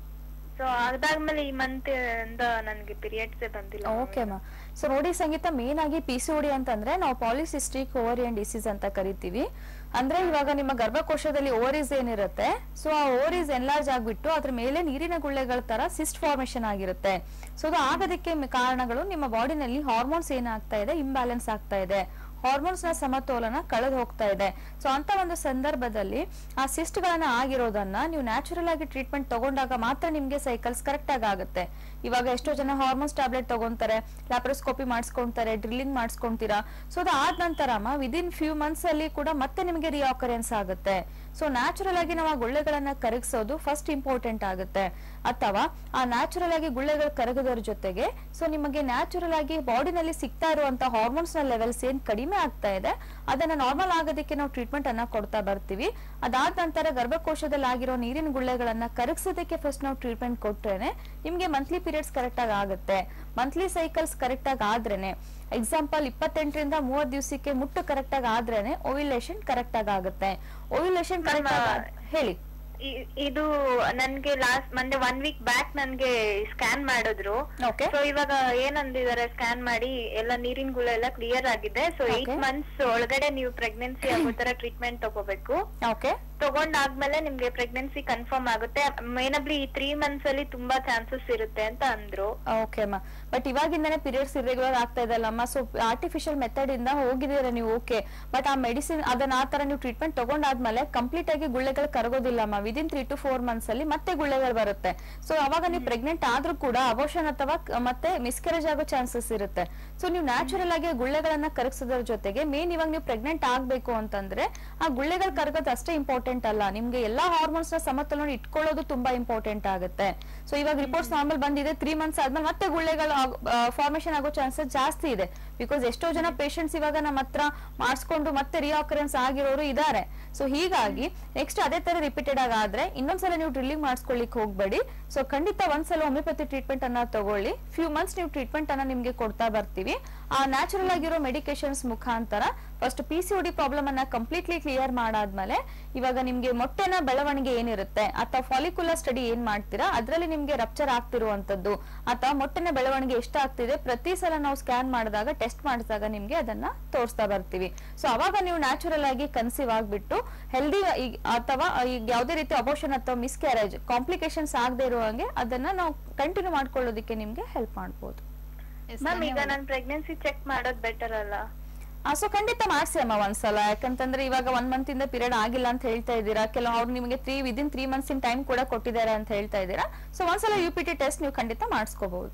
ಸೊ ಅದಾದ್ಮೇಲೆ ಈ ಮಂತ್ ಇಂದ ನನ್ಗೆ ಪೀರಿಯಡ್ಸ್ ಬಂದಿಲ್ಲ ಓಕೆ ಮಾ ಸೊ ನೋಡಿ ಸಂಗೀತ ಮೇನ್ ಆಗಿ ಪಿ ಸಿ ಓಡಿ ಅಂತಂದ್ರೆ ನಾವು ಪಾಲಿಸಿಸ್ಟಿಕ್ ಓವರಿಯನ್ ಡಿಸೀಸ್ ಅಂತ ಕರಿತೀವಿ ಅಂದ್ರೆ ಇವಾಗ ನಿಮ್ಮ ಗರ್ಭಕೋಶದಲ್ಲಿ ಓವರೀಸ್ ಏನಿರುತ್ತೆ ಸೊ ಆ ಓವರೀಸ್ ಎನ್ಲಾರ್ಜ್ ಆಗ್ಬಿಟ್ಟು ಅದ್ರ ಮೇಲೆ ನೀರಿನ ಗುಳ್ಳೆಗಳ ತರ ಸಿಸ್ಟ್ ಫಾರ್ಮೇಶನ್ ಆಗಿರುತ್ತೆ ಸೊ ಅದು ಆಗೋದಕ್ಕೆ ಮ- ಕಾರಣಗಳು ನಿಮ್ಮ ಬಾಡಿನಲ್ಲಿ ಹಾರ್ಮೋನ್ಸ್ ಏನಾಗ್ತಾ ಇದೆ ಇಂಬ್ಯಾಲೆನ್ಸ್ ಆಗ್ತಾ ಇದೆ ಹಾರ್ಮೋನ್ಸ್ ನ ಸಮತೋಲನ ಕಳೆದು ಹೋಗ್ತಾ ಇದೆ ಸೊ ಅಂತ ಒಂದು ಸಂದರ್ಭದಲ್ಲಿ ಆ ಸಿಸ್ಟ್ ಗಳನ್ನ ಆಗಿರೋದನ್ನ ನೀವು ನ್ಯಾಚುರಲ್ ಆಗಿ ಟ್ರೀಟ್ಮೆಂಟ್ ತಗೊಂಡಾಗ ಮಾತ್ರ ನಿಮ್ಗೆ ಸೈಕಲ್ಸ್ ಕರೆಕ್ಟ್ ಆಗಿ ಆಗುತ್ತೆ ಇವಾಗ ಎಷ್ಟೋ ಜನ ಹಾರ್ಮೋನ್ಸ್ ಟ್ಯಾಬ್ಲೆಟ್ ತಗೊಂತಾರೆ ಲ್ಯಾಪ್ರೋಸ್ಕೋಪಿ ಮಾಡಿಸ್ಕೊಂತಾರೆ ಡ್ರಿಲ್ಲಿಂಗ್ ಮಾಡಿಸ್ಕೊಂತೀರಾ ಸೊ ಅದು ಆದ ನಂತರ ವಿದಿನ್ ಫ್ಯೂ ಮಂತ್ಸ್ ಅಲ್ಲಿ ಕೂಡ ಮತ್ತೆ ನಿಮಗೆ ರಿಯಾಕರೆನ್ಸ್ ಆಗುತ್ತೆ ಸೊ ನ್ಯಾಚುರಲ್ ಆಗಿ ನಾವು ಆ ಗುಳ್ಳೆಗಳನ್ನ ಕರಗಿಸೋದು ಫಸ್ಟ್ ಇಂಪಾರ್ಟೆಂಟ್ ಆಗುತ್ತೆ ಅಥವಾ ಆ ನ್ಯಾಚುರಲ್ ಆಗಿ ಗುಳ್ಳೆಗಳು ಕರಗೋದ್ರ ಜೊತೆಗೆ ಸೊ ನಿಮಗೆ ನ್ಯಾಚುರಲ್ ಆಗಿ ಬಾಡಿನಲ್ಲಿ ಸಿಗ್ತಾ ಇರುವಂತ ಹಾರ್ಮೋನ್ಸ್ ನ ಲೆವೆಲ್ಸ್ ಏನ್ ಕಡಿಮೆ ಆಗ್ತಾ ಇದೆ ಅದನ್ನ ನಾರ್ಮಲ್ ಆಗೋದಕ್ಕೆ ನಾವು ಟ್ರೀಟ್ಮೆಂಟ್ ಅನ್ನ ಕೊಡ್ತಾ ಬರ್ತೀವಿ ಅದಾದ ನಂತರ ಗರ್ಭಕೋಶದಲ್ಲಿ ಆಗಿರೋ ನೀರಿನ ಗುಳ್ಳೆಗಳನ್ನ ಕರಗಿಸೋದಕ್ಕೆ ಫಸ್ಟ್ ನಾವು ಟ್ರೀಟ್ಮೆಂಟ್ ಕೊಟ್ರೇನೆ ನಿಮ್ಗೆ ಮಂತ್ಲಿ ಪೀರಿಯಡ್ಸ್ ಕರೆಕ್ಟ್ ಆಗಿ ಆಗುತ್ತೆ ಮಂತ್ಲಿ ಸೈಕಲ್ಸ್ ಕರೆಕ್ಟ್ ಆಗಿ ಆದ್ರೇನೆ ಎಕ್ಸಾಂಪಲ್ ಇಪ್ಪತ್ತೆಂಟರಿಂದ ಮೂವತ್ ದಿವಸಕ್ಕೆ ಮುಟ್ಟು ಕರೆಕ್ಟ್ ಆಗಿ ಆದ್ರೇನೆ ಓವಿಲೇಷನ್ ಕರೆಕ್ಟ್ ಆಗಿ ಆಗುತ್ತೆ ಓವಿಲೇಷನ್ ಕರೆಕ್ಟ್ ಆಗಿ ಹೇಳಿ ಇ- ಇದು ನನ್ಗೆ ಲಾಸ್ಟ್ ಮೊನ್ನೆ ಒನ್ ವೀಕ್ ಬ್ಯಾಕ್ ನನ್ಗೆ ಸ್ಕ್ಯಾನ್ ಮಾಡಿದ್ರು ಓಕೆ ಸೊ ಇವಾಗ ಏನಂದಿದ್ದಾರೆ ಸ್ಕ್ಯಾನ್ ಮಾಡಿ ಎಲ್ಲ ನೀರಿನ ಗುಳ ಎಲ್ಲ ಕ್ಲಿಯರ್ ಆಗಿದೆ ಸೊ ಏಟ್ Okay. ಮಂತ್ಸ್ ಒಳಗಡೆ ನೀವು ಪ್ರೆಗ್ನೆನ್ಸಿ ಆಗೋ ತರ ಟ್ರೀಟ್ಮೆಂಟ್ ತಗೋಬೇಕು ಓಕೆ ತಗೊಂಡಾದ್ಮೇಲೆ ನಿಮ್ಗೆ ಪ್ರೆಗ್ನೆನ್ಸಿ ಕನ್ಫರ್ಮ್ ಆಗುತ್ತೆ ಮೇನಬ್ಲಿ ಈ ತ್ರೀ ಮಂತ್ಸ್ ಅಲ್ಲಿ ತುಂಬಾ ಚಾನ್ಸಸ್ ಇರುತ್ತೆ ಅಂತ ಅಂದ್ರು ಓಕೆ ಅಮ್ಮ ಬಟ್ ಇವಾಗಿಂದಾನೆ ಪೀರಿಯಡ್ಸ್ ಇರೆಗ್ಯುಲರ್ ಆಗ್ತಾ ಇದೆಲ್ಲಮ್ಮ ಸೊ ಆರ್ಟಿಫಿಷಿಯಲ್ ಮೆಥಡ್ ಇಂದ ಹೋಗಿದ್ದೀರಾ ನೀವು ಓಕೆ ಬಟ್ ಆ ಮೆಡಿಸಿನ್ ಅದನ್ನ ಆ ತರ ನೀವು ಟ್ರೀಟ್ಮೆಂಟ್ ತಗೊಂಡಾದ್ಮೇಲೆ ಕಂಪ್ಲೀಟ್ ಆಗಿ ಗುಳ್ಳೆಗಳು ಕರಗೋದಿಲ್ಲಮ್ಮ within three to four months ಅಲ್ಲಿ ಮತ್ತೆ ಗುಳ್ಳೆಗಳು ಬರುತ್ತೆ ಸೊ ಅವಾಗ ನೀವು ಪ್ರೆಗ್ನೆಂಟ್ ಆದ್ರೂ ಕೂಡ ಅಬೋಷನ್ ಅಥವಾ ಕ- ಮತ್ತೆ ಮಿಸ್ಕರೇಜ್ ಆಗೋ ಚಾನ್ಸಸ್ ಇರುತ್ತೆ ಸೊ ನೀವು ನ್ಯಾಚುರಲ್ ಆಗಿ ಗುಳ್ಳೆಗಳನ್ನ ಕರಗಿಸೋದ್ರ ಜೊತೆಗೆ ಮೇನ್ ಇವಾಗ ನೀವು ಪ್ರೆಗ್ನೆಂಟ್ ಆಗ್ಬೇಕು ಅಂತಂದ್ರೆ ಆ ಗುಳ್ಳೆಗಳು ಕರಗೋದು ಅಷ್ಟೇ ಇಂಪಾರ್ಟೆಂಟ್ ಅಲ್ಲ ನಿಮ್ಗೆ ಎಲ್ಲಾ ಹಾರ್ಮೋನ್ಸ್ ನ ಸಮತೋಲನ ಇಟ್ಕೊಳ್ಳೋದು ತುಂಬಾ ಇಂಪಾರ್ಟೆಂಟ್ ಆಗುತ್ತೆ ಸೊ ಇವಾಗ ರಿಪೋರ್ಟ್ಸ್ ನಾರ್ಮಲ್ ಬಂದಿದೆ ತ್ರೀ ಮಂತ್ಸ್ ಆದ್ಮೇಲೆ ಮತ್ತೆ ಗುಳ್ಳೆಗಳು ಫಾರ್ಮೇಶನ್ ಆಗೋ ಚಾನ್ಸಸ್ ಜಾಸ್ತಿ ಇದೆ ಬಿಕಾಸ್ ಎಷ್ಟೋ ಜನ ಪೇಷಂಟ್ಸ್ ಇವಾಗ ನಮ್ಮ ಹತ್ರ ಮಾಡಿಸ್ಕೊಂಡು ಮತ್ತೆ ರಿಆಕರೆನ್ಸ್ ಆಗಿರೋರು ಇದಾರೆ ಸೊ ಹೀಗಾಗಿ ನೆಕ್ಸ್ಟ್ ಅದೇ ತರ ರಿಪೀಟೆಡ್ ಆಗಿ ಆದ್ರೆ ಇನ್ನೊಂದ್ಸಲ ನೀವು ಡ್ರಿಲ್ಲಿಂಗ್ ಮಾಡಿಸ್ಕೊಳ್ಳಿಕ್ ಹೋಗ್ಬೇಡಿ ಸೊ ಖಂಡಿತ ಒಂದ್ಸಲ ಹೋಮಿಯೋಪತಿ ಟ್ರೀಟ್ಮೆಂಟ್ ಅನ್ನ ತಗೊಳ್ಳಿ ಫ್ಯೂ ಮಂತ್ಸ್ ನೀವು ಟ್ರೀಟ್ಮೆಂಟ್ ಅನ್ನ ನಿಮ್ಗೆ ಕೊಡ್ತಾ ಬರ್ತೀವಿ ಆ ನ್ಯಾಚುರಲ್ ಆಗಿರೋ ಮೆಡಿಕೇಶನ್ಸ್ ಮುಖಾಂತರ first P C D problem ಅನ್ನ ಕಂಪ್ಲೀಟ್ಲಿ ಕ್ಲಿಯರ್ ಮಾಡಾದ್ಮೇಲೆ ಇವಾಗ ನಿಮ್ಗೆ ಮೊಟ್ಟೆನ ಬೆಳವಣಿಗೆ ಏನಿರುತ್ತೆ ಅಥವಾ ಫಾಲಿಕ್ಯುಲರ್ ಸ್ಟಡಿ ಏನ್ ಮಾಡ್ತೀರಾ ಅದ್ರಲ್ಲಿ ನಿಮ್ಗೆ ರಪ್ಚರ್ ಆಗ್ತಿರುವಂತದ್ದು ಅಥವಾ ಮೊಟ್ಟೆನ ಬೆಳವಣಿಗೆ ಎಷ್ಟಾಗ್ತಿದೆ ಪ್ರತಿ ಸಲ ನಾವು ಸ್ಕ್ಯಾನ್ ಮಾಡಿದಾಗ ಟೆಸ್ಟ್ ಮಾಡಿದಾಗ ನಿಮ್ಗೆ ಅದನ್ನ ತೋರಿಸ್ತಾ ಬರ್ತೀವಿ ಸೊ ಅವಾಗ ನೀವು ನ್ಯಾಚುರಲ್ ಆಗಿ ಕನ್ಸೀವ್ ಆಗ್ಬಿಟ್ಟು ಹೆಲ್ದಿ ಅಥವಾ ಈಗ ಯಾವುದೇ ರೀತಿ ಅಬೋಷನ್ ಅಥವಾ ಮಿಸ್ಕ್ಯಾರೇಜ್ ಕಾಂಪ್ಲಿಕೇಶನ್ಸ್ ಆಗದೆ ಇರುವಂಗೆ ಅದನ್ನ ನಾವು ಕಂಟಿನ್ಯೂ ಮಾಡ್ಕೊಳ್ಳೋದಕ್ಕೆ ನಿಮ್ಗೆ ಹೆಲ್ಪ್ ಮಾಡ್ಬೋದು Yes, ಮ್ಯಾಮ್ ಈಗ ಧನ್ಯವಾದ. ನನ್ ಪ್ರೆಗ್ನೆನ್ಸಿ ಚೆಕ್ ಮಾಡೋದ್ ಬೆಟರ್ ಅಲ್ಲ ಸೊ ಖಂಡಿತ ಮಾಡ್ಸಿ ಅಮ್ಮ ಒಂದ್ಸಲ ಯಾಕಂತಂದ್ರೆ ಇವಾಗ ಒನ್ ಮಂತ್ ಇಂದ ಪೀರಿಯಡ್ ಆಗಿಲ್ಲ ಅಂತ ಹೇಳ್ತಾ ಇದ್ದೀರಾ ಕೆಲವು ಅವ್ರು ನಿಮಗೆ three within three months in time ಕೂಡ ಕೊಟ್ಟಿದ್ದಾರೆ ಅಂತ ಹೇಳ್ತಾ ಇದ್ದೀರಾ ಸೊ ಒಂದ್ಸಲ ಯು ಪಿ ಟಿ ಟೆಸ್ಟ್ ನೀವು ಖಂಡಿತ ಮಾಡಿಸ್ಕೋಬಹುದು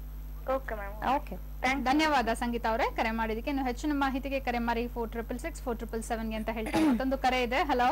ಓಕೆ ಮ್ಯಾಮ್ ಓಕೆ ಧನ್ಯವಾದ ಸಂಗೀತ ಅವರೇ ಕರೆ ಮಾಡಿದಕ್ಕೆ ಇನ್ನು ಹೆಚ್ಚಿನ ಮಾಹಿತಿಗೆ ಕರೆ ಮಾಡಿ four triple six four triple ಸೆವೆನ್ಗೆ ಅಂತ ಹೇಳ್ತಾ ಮತ್ತೊಂದು ಕರೆ ಇದೆ ಹಲೋ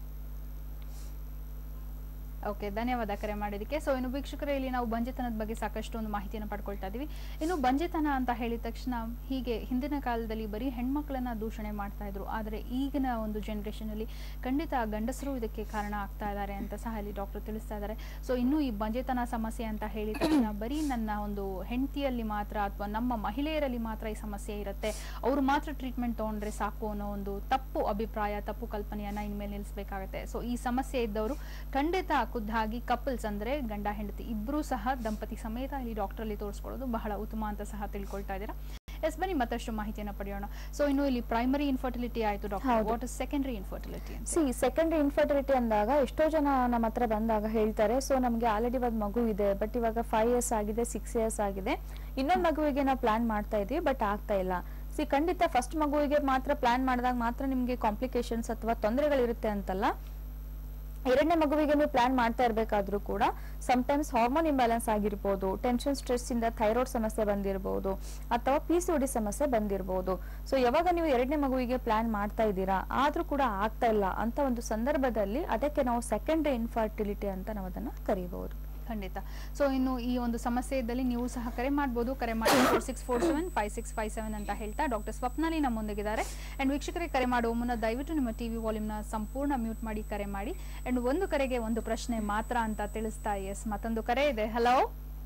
ಓಕೆ ಧನ್ಯವಾದ ಕರೆ ಮಾಡಿದಕ್ಕೆ ಸೊ ಇನ್ನು ವೀಕ್ಷಕರೇ ಇಲ್ಲಿ ನಾವು ಬಂಜೆತನದ ಬಗ್ಗೆ ಸಾಕಷ್ಟು ಒಂದು ಮಾಹಿತಿಯನ್ನು ಪಡ್ಕೊಳ್ತಾ ಇದೀವಿ ಇನ್ನು ಬಂಜೆತನ ಅಂತ ಹೇಳಿದ ತಕ್ಷಣ ಹೀಗೆ ಹಿಂದಿನ ಕಾಲದಲ್ಲಿ ಬರೀ ಹೆಣ್ಮಕ್ಳನ್ನ ದೂಷಣೆ ಮಾಡ್ತಾ ಇದ್ರು ಆದರೆ ಈಗಿನ ಒಂದು ಜನರೇಷನ್ ಅಲ್ಲಿ ಖಂಡಿತ ಗಂಡಸರು ಇದಕ್ಕೆ ಕಾರಣ ಆಗ್ತಾ ಇದ್ದಾರೆ ಅಂತ ಸಹ ಇಲ್ಲಿ ಡಾಕ್ಟರ್ ತಿಳಿಸ್ತಾ ಇದ್ದಾರೆ ಸೊ ಇನ್ನು ಈ ಬಂಜೆತನ ಸಮಸ್ಯೆ ಅಂತ ಹೇಳಿದ ತಕ್ಷಣ ಬರೀ ನನ್ನ ಒಂದು ಹೆಂಡತಿಯಲ್ಲಿ ಮಾತ್ರ ಅಥವಾ ನಮ್ಮ ಮಹಿಳೆಯರಲ್ಲಿ ಮಾತ್ರ ಈ ಸಮಸ್ಯೆ ಇರುತ್ತೆ ಅವರು ಮಾತ್ರ ಟ್ರೀಟ್ಮೆಂಟ್ ತಗೊಂಡ್ರೆ ಸಾಕು ಅನ್ನೋ ಒಂದು ತಪ್ಪು ಅಭಿಪ್ರಾಯ ತಪ್ಪು ಕಲ್ಪನೆಯನ್ನ ಇನ್ಮೇಲೆ ನಿಲ್ಲಿಸಬೇಕಾಗುತ್ತೆ ಸೊ ಈ ಸಮಸ್ಯೆ ಇದ್ದವರು ಖಂಡಿತ ಖುದ್ದಾಗಿ ಕಪಲ್ಸ್ ಅಂದ್ರೆ ಗಂಡ ಹೆಂಡತಿ ಇಬ್ರು ಸಹ ದಂಪತಿ ಸಮೇತ ಇಲ್ಲಿ ಡಾಕ್ಟರ್ ಅಲ್ಲಿ ತೋರಿಸ್ಕೊಳ್ಳೋದು ಬಹಳ ಉತ್ತಮ ಅಂತ ಸಹ ತಿಳ್ಕೊಳ್ತಾ ಇದ್ದೀರಾ ಎಸ್ ಬನ್ನಿ ಮತ್ತಷ್ಟು ಮಾಹಿತಿಯನ್ನು ಪಡೆಯೋಣ ಸೊ ಇನ್ನು ಇಲ್ಲಿ ಪ್ರೈಮರಿ ಇನ್ಫರ್ಟಿಲಿಟಿ ಆಯ್ತು ಡಾಕ್ಟರ್ ಹೌದು. ವಾಟ್ ಇಸ್ ಸೆಕೆಂಡರಿ ಇನ್ಫರ್ಟಿಲಿಟಿ ಅಂತ ಸಿ ಸೆಕೆಂಡರಿ ಇನ್ಫರ್ಟಿಲಿಟಿ ಅಂದಾಗ ಎಷ್ಟೋ ಜನ ನಮ್ಮ ಹತ್ರ ಬಂದಾಗ ಹೇಳ್ತಾರೆ ಸೊ ನಮ್ಗೆ ಆಲ್ರೆಡಿ ಇವಾಗ ಮಗು ಇದೆ ಬಟ್ ಇವಾಗ ಫೈವ್ ಇಯರ್ಸ್ ಆಗಿದೆ ಸಿಕ್ಸ್ ಇಯರ್ಸ್ ಆಗಿದೆ ಇನ್ನೊಂದು ಮಗುವಿಗೆ ನಾವು ಪ್ಲಾನ್ ಮಾಡ್ತಾ ಇದೀವಿ ಬಟ್ ಆಗ್ತಾ ಇಲ್ಲ ಸಿ ಖಂಡಿತ ಫಸ್ಟ್ ಮಗುವಿಗೆ ಮಾತ್ರ ಪ್ಲಾನ್ ಮಾಡಿದಾಗ ಮಾತ್ರ ನಿಮ್ಗೆ ಕಾಂಪ್ಲಿಕೇಶನ್ಸ್ ಅಥವಾ ತೊಂದರೆಗಳಿರುತ್ತೆ ಅಂತಲ್ಲ ಎರಡನೇ ಮಗುವಿಗೆ ನೀವು ಪ್ಲಾನ್ ಮಾಡ್ತಾ ಇರಬೇಕಾದ್ರೂ ಕೂಡ ಸಮಟೈಮ್ಸ್ ಹಾರ್ಮೋನ್ ಇಂಬ್ಯಾಲೆನ್ಸ್ ಆಗಿರ್ಬೋದು ಟೆನ್ಷನ್ ಸ್ಟ್ರೆಸ್ ಇಂದ ಥೈರಾಯ್ಡ್ ಸಮಸ್ಯೆ ಬಂದಿರಬಹುದು ಅಥವಾ ಪಿ ಸಿ ಡಿ ಸಮಸ್ಯೆ ಬಂದಿರಬಹುದು ಸೊ ಯಾವಾಗ ನೀವು ಎರಡನೇ ಮಗುವಿಗೆ ಪ್ಲಾನ್ ಮಾಡ್ತಾ ಇದ್ದೀರಾ ಆದ್ರೂ ಕೂಡ ಆಗ್ತಾ ಇಲ್ಲ ಅಂತ ಒಂದು ಸಂದರ್ಭದಲ್ಲಿ ಅದಕ್ಕೆ ನಾವು ಸೆಕೆಂಡರಿ ಇನ್ಫರ್ಟಿಲಿಟಿ ಅಂತ ನಾವು ಅದನ್ನ ಕರೀಬಹುದು ಖಂಡಿತ ಸೊ ಇನ್ನು ಈ ಒಂದು ಸಮಸ್ಯೆ ಇದ್ದಲ್ಲಿ ನೀವು ಸಹ ಕರೆ ಮಾಡ್ಬೋದು ಕರೆ ಮಾಡಿ four six four seven five six five seven ಅಂತ ಹೇಳ್ತಾ ಡಾಕ್ಟರ್ ಸ್ವಪ್ನಾಲಿ ನಮ್ಮೊಂದಿಗಿದ್ದಾರೆ ಅಂಡ್ ವೀಕ್ಷಕರಿಗೆ ಕರೆ ಮಾಡುವ ಮುನ್ನ ದಯವಿಟ್ಟು ನಿಮ್ಮ ಟಿವಿ ವಾಲ್ಯೂಮ್ನ ಸಂಪೂರ್ಣ ಮ್ಯೂಟ್ ಮಾಡಿ ಕರೆ ಮಾಡಿ ಅಂಡ್ ಒಂದು ಕರೆಗೆ ಒಂದು ಪ್ರಶ್ನೆ ಮಾತ್ರ ಅಂತ ತಿಳಿಸ್ತಾ ಎಸ್ ಮತ್ತೊಂದು ಕರೆ ಇದೆ ಹಲೋ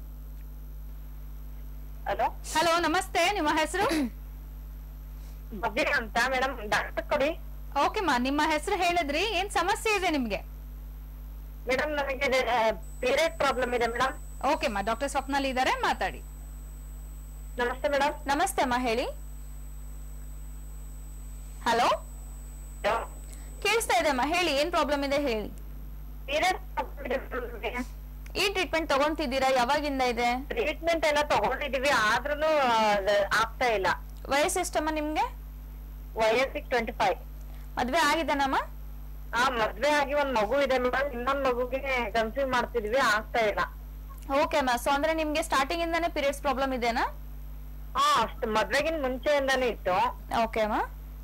ಹಲೋ ಹಲೋ ನಮಸ್ತೆ ನಿಮ್ಮ ಹೆಸರು ಭವ್ಯ ಅಂತ ಮೇಡಮ್ ಡಾಕ್ಟರ್ ಕೊಡಿ ಓಕೆ ಮಾ ನಿಮ್ಮ ಹೆಸರು ಹೇಳಿದ್ರಿ ಏನ್ ಸಮಸ್ಯೆ ಇದೆ ನಿಮ್ಗೆ ಮೇಡಮ್ ನಮಗೆ ಪೀರಿಯಡ್ ಪ್ರಾಬ್ಲಮ್ ಇದೆ ಮೇಡಮ್ ಓಕೆ ಮಾ ಡಾಕ್ಟರ್ ಸ್ವಪ್ನಲ್ಲಿ ಇದ್ದಾರೆ ಮಾತಾಡಿ ನಮಸ್ತೆ ಮೇಡಮ್ ನಮಸ್ತೆ ಅಮ್ಮ ಹೇಳಿ ಹಲೋ ಕೇಳಿಸ್ತಾ ಇದೆ ಅಮ್ಮ ಹೇಳಿ ಏನ್ ಪ್ರಾಬ್ಲಮ್ ಇದೆ ಹೇಳಿ ಪೀರಿಯಡ್ ಈ ಟ್ರೀಟ್ಮೆಂಟ್ ತಗೊಂತಿದ್ದೀರಾ ಯಾವಾಗಿಂದ ಇದೆ ಟ್ರೀಟ್ಮೆಂಟ್ ಎಲ್ಲ ತಗೊಂಡಿದೀವಿ ಆದ್ರೂ ಆಗ್ತಾ ಇಲ್ಲ ವಯಸ್ಸು ಎಷ್ಟಮ್ಮ ನಿಮ್ಗೆ ವಯಸ್ಸಿಗೆ ಟ್ವೆಂಟಿ ಫೈವ್ ಮದ್ವೆ ಆಗಿದ್ದಾನಮ್ಮ ಆ ಮದ್ವೆ ಆಗಿ ಒಂದ್ ಮಗು ಇದೆ ಮೇಡಮ್ ಇನ್ನೊಂದ್ ಮಗುಗೆ ಕನ್ಸೀವ್ ಮಾಡ್ತಿದ್ವಿ ಆಗ್ತಾ ಇಲ್ಲ ಓಕೆ ಅಮ್ಮ ಸೊ ಅಂದ್ರೆ ನಿಮ್ಗೆ ಸ್ಟಾರ್ಟಿಂಗ್ ಇಂದಾನೆ ಪೀರಿಯಡ್ಸ್ ಪ್ರಾಬ್ಲಮ್ ಇದೆನಾ ಹಾ ಅಷ್ಟು ಮದ್ವೆಗಿನ್ ಮುಂಚೆಯಿಂದಾನೇ ಇತ್ತು ಓಕೆ ಅಮ್ಮ